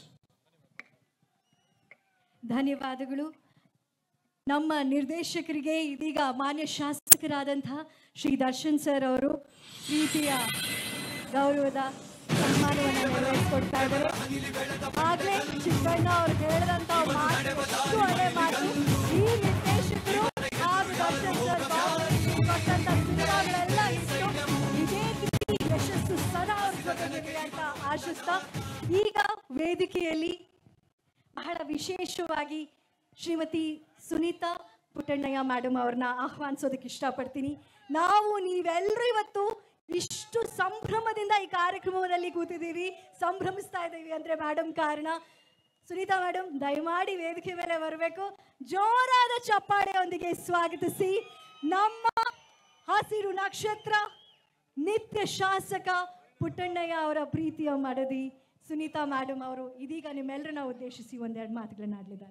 ಧನ್ಯವಾದಗಳು ನಮ್ಮ ನಿರ್ದೇಶಕರಿಗೆ ಇದೀಗ ಮಾನ್ಯ ಶಾಸಕರಾದಂತಹ ಶ್ರೀ ದರ್ಶನ್ ಸರ್ ಅವರು ಪ್ರೀತಿಯ ಗೌರವದ ಸನ್ಮಾನವನ್ನು ನೆರವೇರಿಸ್ಕೊಡ್ತಾ ಇದ್ದಾರೆ ಆಗ್ಲೇ ಚಿಕ್ಕಣ್ಣ ಅವ್ರು ಹೇಳಿದಂತ ಮಾತು ಎಷ್ಟು ಒಳ್ಳೆ ಮಾತು ಈ ನಿರ್ದೇಶಕರು ಹಾಗೂ ದರ್ಶನ್ ಸರ್ ಕೊಟ್ಟಂತ ಸಿನಿಮಾಗಳೆಲ್ಲ ಇಷ್ಟು ಇದೇ ರೀತಿ ಯಶಸ್ಸು ಸದಾ ಅವ್ರ ಜೊತೆಗಿರಲಿ ಅಂತ ಆಶಿಸ್ತಾ ಈಗ ವೇದಿಕೆಯಲ್ಲಿ ಬಹಳ ವಿಶೇಷವಾಗಿ ಶ್ರೀಮತಿ ಸುನೀತಾ ಪುಟ್ಟಣ್ಣಯ್ಯ ಮೇಡಮ್ ಅವ್ರನ್ನ ಆಹ್ವಾನಿಸೋದಕ್ಕೆ ಇಷ್ಟಪಡ್ತೀನಿ ನಾವು ನೀವೆಲ್ಲರೂ ಇವತ್ತು ಇಷ್ಟು ಸಂಭ್ರಮದಿಂದ ಈ ಕಾರ್ಯಕ್ರಮದಲ್ಲಿ ಕೂತಿದ್ದೀವಿ ಸಂಭ್ರಮಿಸ್ತಾ ಇದ್ದೀವಿ ಅಂದ್ರೆ ಮೇಡಮ್ ಕಾರಣ ಸುನೀತಾ ಮೇಡಮ್ ದಯಮಾಡಿ ವೇದಿಕೆ ಮೇಲೆ ಬರಬೇಕು ಜೋರಾದ ಚಪ್ಪಾಳೆಯೊಂದಿಗೆ ಸ್ವಾಗತಿಸಿ ನಮ್ಮ ಹಸಿರು ನಕ್ಷತ್ರ ನಿತ್ಯ ಶಾಸಕ ಪುಟ್ಟಣ್ಣಯ್ಯ ಅವರ ಪ್ರೀತಿಯ ಮಡದಿ ಸುನೀತಾ ಮೇಡಮ್ ಅವರು ಇದೀಗ ನಿಮ್ಮೆಲ್ಲರನ್ನ ಉದ್ದೇಶಿಸಿ ಒಂದೆರಡು ಮಾತುಗಳನ್ನ ಆಡಲಿದ್ದಾರೆ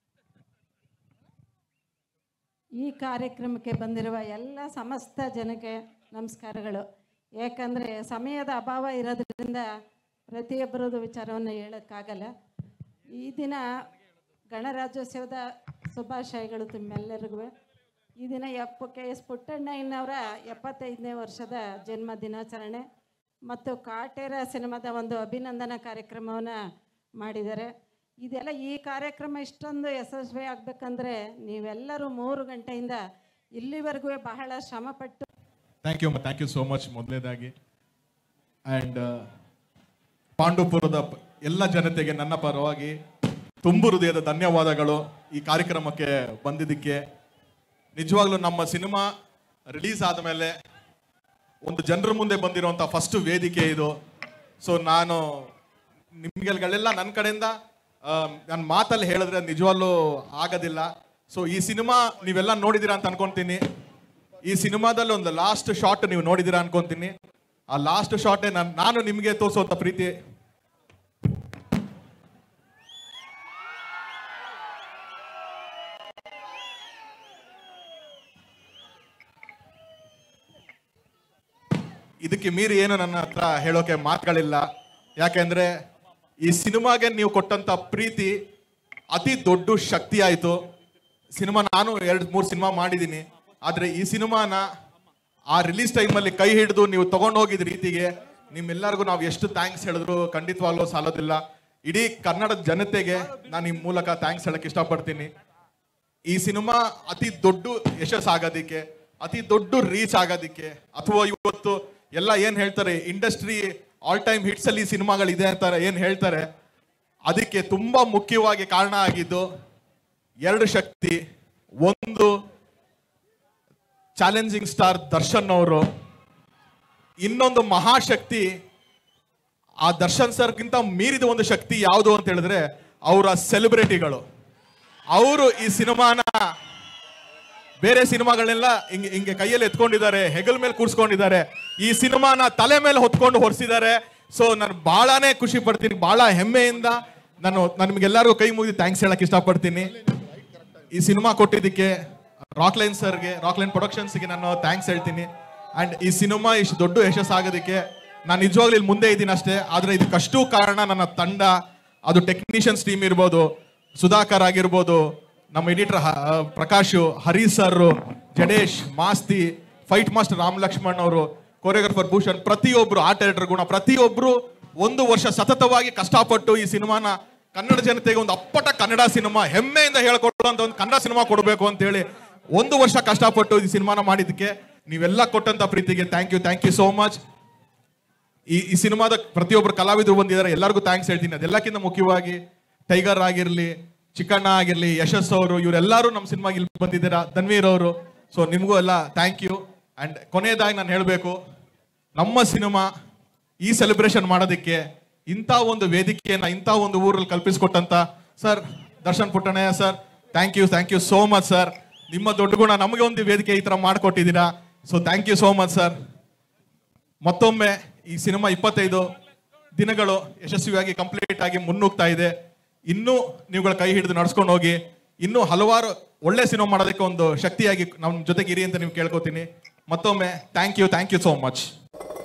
ಈ ಕಾರ್ಯಕ್ರಮಕ್ಕೆ ಬಂದಿರುವ ಎಲ್ಲ ಸಮಸ್ತ ಜನಕ್ಕೆ ನಮಸ್ಕಾರಗಳು ಯಾಕಂದರೆ ಸಮಯದ ಅಭಾವ ಇರೋದ್ರಿಂದ ಪ್ರತಿಯೊಬ್ಬರದ್ದು ವಿಚಾರವನ್ನು ಹೇಳೋಕ್ಕಾಗಲ್ಲ ಈ ದಿನ ಗಣರಾಜ್ಯೋತ್ಸವದ ಶುಭಾಶಯಗಳು ತಮ್ಮೆಲ್ಲರಿಗೂ ಈ ದಿನ ಎಪ್ಪ ಕೆ ಎಸ್ ಪುಟ್ಟಣ್ಣಯ್ಯನವರ ಎಪ್ಪತ್ತೈದನೇ ವರ್ಷದ ಜನ್ಮ ದಿನಾಚರಣೆ ಮತ್ತು ಕಾಟೇರ ಸಿನಿಮಾದ ಒಂದು ಅಭಿನಂದನಾ ಕಾರ್ಯಕ್ರಮವನ್ನು ಮಾಡಿದ್ದಾರೆ ಇದೆಲ್ಲ ಈ ಕಾರ್ಯಕ್ರಮ ಇಷ್ಟೊಂದು ಯಶಸ್ವಿ ಆಗಬೇಕಂದ್ರೆ ನೀವೆಲ್ಲರೂ ಮೂರು ಗಂಟೆಯಿಂದ ಇಲ್ಲಿವರೆಗೂ ಬಹಳ ಶ್ರಮಪಟ್ಟು thank you thank you so much ಮೊದಲನೇದಾಗಿ ಆ್ಯಂಡ್ ಪಾಂಡುಪುರದ ಪ- ಎಲ್ಲ ಜನತೆಗೆ ನನ್ನ ಪರವಾಗಿ ತುಂಬು ಹೃದಯದ ಧನ್ಯವಾದಗಳು ಈ ಕಾರ್ಯಕ್ರಮಕ್ಕೆ ಬಂದಿದ್ದಕ್ಕೆ ನಿಜವಾಗ್ಲೂ ನಮ್ಮ ಸಿನಿಮಾ ರಿಲೀಸ್ ಆದಮೇಲೆ ಒಂದು ಜನರ ಮುಂದೆ ಬಂದಿರುವಂಥ ಫಸ್ಟ್ ವೇದಿಕೆ ಇದು ಸೊ ನಾನು ನಿಮ್ಗೆಲ್ಗಳೆಲ್ಲ ನನ್ನ ಕಡೆಯಿಂದ ನನ್ನ ಮಾತಲ್ಲಿ ಹೇಳಿದ್ರೆ ನಿಜವಾಗ್ಲೂ ಆಗೋದಿಲ್ಲ ಸೊ ಈ ಸಿನಿಮಾ ನೀವೆಲ್ಲ ನೋಡಿದ್ದೀರಾ ಅಂತ ಅನ್ಕೊಂತೀನಿ ಈ ಸಿನಿಮಾದಲ್ಲಿ ಒಂದು ಲಾಸ್ಟ್ ಶಾಟ್ ನೀವು ನೋಡಿದ್ದೀರಾ ಅನ್ಕೊಂತೀನಿ ಆ ಲಾಸ್ಟ್ ಶಾಟೇ ನಾನು ನಾನು ನಿಮಗೆ ತೋರಿಸುವಂಥ ಪ್ರೀತಿ ಇದಕ್ಕೆ ಮೀರಿ ಏನು ನನ್ನ ಹತ್ರ ಹೇಳೋಕೆ ಮಾತುಗಳಿಲ್ಲ ಯಾಕೆಂದ್ರೆ ಈ ಸಿನಿಮಾಗೆ ನೀವು ಕೊಟ್ಟಂತ ಪ್ರೀತಿ ಅತಿ ದೊಡ್ಡ ಶಕ್ತಿ ಆಯಿತು ಸಿನಿಮಾ ನಾನು ಎರಡು ಮೂರು ಸಿನಿಮಾ ಮಾಡಿದ್ದೀನಿ ಆದರೆ ಈ ಸಿನಿಮಾನ ಆ ರಿಲೀಸ್ ಟೈಮಲ್ಲಿ ಕೈ ಹಿಡಿದು ನೀವು ತಗೊಂಡು ಹೋಗಿದ ರೀತಿಗೆ ನಿಮ್ಮೆಲ್ಲರಿಗೂ ನಾವು ಎಷ್ಟು ಥ್ಯಾಂಕ್ಸ್ ಹೇಳಿದ್ರು ಖಂಡಿತವಾಗ್ಲೂ ಸಾಲೋದಿಲ್ಲ ಇಡೀ ಕನ್ನಡದ ಜನತೆಗೆ ನಾನು ಈ ಮೂಲಕ ಥ್ಯಾಂಕ್ಸ್ ಹೇಳಕ್ ಇಷ್ಟಪಡ್ತೀನಿ ಈ ಸಿನಿಮಾ ಅತಿ ದೊಡ್ಡ ಯಶಸ್ ಆಗೋದಿಕ್ಕೆ ಅತಿ ದೊಡ್ಡ ರೀಚ್ ಆಗೋದಿಕ್ಕೆ ಅಥವಾ ಇವತ್ತು ಎಲ್ಲ ಏನ್ ಹೇಳ್ತಾರೆ ಇಂಡಸ್ಟ್ರಿ ಆಲ್ ಟೈಮ್ ಹಿಟ್ಸ್ ಅಲ್ಲಿ ಸಿನಿಮಾಗಳಿದೆ ಅಂತಾರೆ ಏನ್ ಹೇಳ್ತಾರೆ ಅದಕ್ಕೆ ತುಂಬಾ ಮುಖ್ಯವಾಗಿ ಕಾರಣ ಆಗಿದ್ದು ಎರಡು ಶಕ್ತಿ ಒಂದು ಚಾಲೆಂಜಿಂಗ್ ಸ್ಟಾರ್ ದರ್ಶನ್ ಅವರು ಇನ್ನೊಂದು ಮಹಾಶಕ್ತಿ ಆ ದರ್ಶನ್ ಸರ್ಗಿಂತ ಮೀರಿದ ಒಂದು ಶಕ್ತಿ ಯಾವುದು ಅಂತ ಹೇಳಿದ್ರೆ ಅವರ ಸೆಲೆಬ್ರಿಟಿಗಳು ಅವರು ಈ ಸಿನಿಮಾನ ಬೇರೆ ಸಿನಿಮಾಗಳನ್ನೆಲ್ಲ ಹಿಂಗೆ ಹಿಂಗೆ ಕೈಯಲ್ಲಿ ಎತ್ಕೊಂಡಿದ್ದಾರೆ ಹೆಗಲ್ ಮೇಲೆ ಕೂರ್ಸ್ಕೊಂಡಿದ್ದಾರೆ ಈ ಸಿನಿಮಾನ ತಲೆ ಮೇಲೆ ಹೊತ್ಕೊಂಡು ಹೊರಿಸಿದ್ದಾರೆ ಸೊ ನಾನು ಬಹಳನೇ ಖುಷಿ ಪಡ್ತೀನಿ ಬಹಳ ಹೆಮ್ಮೆಯಿಂದ ನಾನು ನಾನು ನಿಮ್ಗೆಲ್ಲರಿಗೂ ಕೈ ಮುಗಿದು ಥ್ಯಾಂಕ್ಸ್ ಹೇಳಕ್ ಇಷ್ಟಪಡ್ತೀನಿ ಈ ಸಿನಿಮಾ ಕೊಟ್ಟಿದ್ದಕ್ಕೆ ರಾಕ್ಲೈನ್ ಸರ್ಗೆ ರಾಕ್ಲೈನ್ ಪ್ರೊಡಕ್ಷನ್ಸ್ಗೆ ನಾನು ಥ್ಯಾಂಕ್ಸ್ ಹೇಳ್ತೀನಿ ಅಂಡ್ ಈ ಸಿನಿಮಾ ಇಷ್ಟು ದೊಡ್ಡ ಯಶಸ್ಸು ಆಗೋದಕ್ಕೆ ನಾನು ನಿಜವಾಗ್ಲೂ ಇಲ್ಲಿ ಮುಂದೆ ಇದ್ದೀನಿ ಅಷ್ಟೇ ಆದರೆ ಇದಕ್ಕಷ್ಟು ಕಾರಣ ನನ್ನ ತಂಡ ಅದು ಟೆಕ್ನಿಷಿಯನ್ಸ್ ಟೀಮ್ ಇರ್ಬೋದು ಸುಧಾಕರ್ ಆಗಿರ್ಬೋದು ನಮ್ಮ editor Prakash Hari sir Jadesh Masti fight master Ram Lakshman ಅವರು ಕೊರಿಯೋಗ್ರಫರ್ ಭೂಷಣ್ ಪ್ರತಿಯೊಬ್ರು ಆರ್ಟ್ ಡೈರೆಕ್ಟರ್ ಗುಣ ಪ್ರತಿಯೊಬ್ರು ಒಂದು ವರ್ಷ ಸತತವಾಗಿ ಕಷ್ಟಪಟ್ಟು ಈ ಸಿನಿಮಾನ ಕನ್ನಡ ಜನತೆಗೆ ಒಂದು ಅಪ್ಪಟ ಕನ್ನಡ ಸಿನಿಮಾ ಹೆಮ್ಮೆಯಿಂದ ಹೇಳ್ಕೊಡುವಂತ ಒಂದು ಕನ್ನಡ ಸಿನಿಮಾ ಕೊಡಬೇಕು ಅಂತ ಹೇಳಿ ಒಂದು ವರ್ಷ ಕಷ್ಟಪಟ್ಟು ಈ ಸಿನಿಮಾನ ಮಾಡಿದ್ದಕ್ಕೆ ನೀವೆಲ್ಲ ಕೊಟ್ಟಂತ ಪ್ರೀತಿಗೆ thank you thank you so much ಈ ಈ ಸಿನಿಮಾದ ಪ್ರತಿಯೊಬ್ಬರು ಕಲಾವಿದರು ಬಂದಿದ್ದಾರೆ ಎಲ್ಲರಿಗೂ ಥ್ಯಾಂಕ್ಸ್ ಹೇಳ್ತೀನಿ ಅದೆಲ್ಲಕ್ಕಿಂತ ಮುಖ್ಯವಾಗಿ ಟೈಗರ್ ಆಗಿರ್ಲಿ ಚಿಕ್ಕಣ್ಣ ಆಗಿರ್ಲಿ ಯಶಸ್ ಅವರು ಇವರೆಲ್ಲರೂ ನಮ್ಮ ಸಿನಿಮಾಗೆ ಇಲ್ಲಿ ಬಂದಿದ್ದೀರಾ ಧನ್ವೀರ್ ಅವರು ಸೊ ನಿಮಗೂ ಎಲ್ಲ ಥ್ಯಾಂಕ್ ಯು ಅಂಡ್ ಕೊನೆಯದಾಗಿ ನಾನು ಹೇಳಬೇಕು ನಮ್ಮ ಸಿನಿಮಾ ಈ ಸೆಲೆಬ್ರೇಷನ್ ಮಾಡೋದಕ್ಕೆ ಇಂಥ ಒಂದು ವೇದಿಕೆಯನ್ನ ಇಂಥ ಒಂದು ಊರಲ್ಲಿ ಕಲ್ಪಿಸಿಕೊಟ್ಟಂತ sir Darshan Puttannaiah sir thank you thank you so much sir ನಿಮ್ಮ ದೊಡ್ಡ ಗುಣ ನಮಗೆ ಒಂದು ವೇದಿಕೆ ಈ ಥರ ಮಾಡಿಕೊಟ್ಟಿದ್ದೀರಾ so thank you so much sir ಮತ್ತೊಮ್ಮೆ ಈ ಸಿನಿಮಾ ಇಪ್ಪತ್ತೈದು ದಿನಗಳು ಯಶಸ್ವಿಯಾಗಿ ಕಂಪ್ಲೀಟ್ ಆಗಿ ಮುನ್ನುಗ್ತಾ ಇದೆ ಇನ್ನೂ ನೀವುಗಳ ಕೈ ಹಿಡಿದು ನಡ್ಸ್ಕೊಂಡು ಹೋಗಿ ಇನ್ನೂ ಹಲವಾರು ಒಳ್ಳೆ ಸಿನಿಮಾ ಮಾಡೋದಕ್ಕೆ ಒಂದು ಶಕ್ತಿಯಾಗಿ ನಮ್ಮ ಜೊತೆಗೆ ಇರಿ ಅಂತ ನೀವು ಕೇಳ್ಕೊತೀನಿ ಮತ್ತೊಮ್ಮೆ thank you thank you so much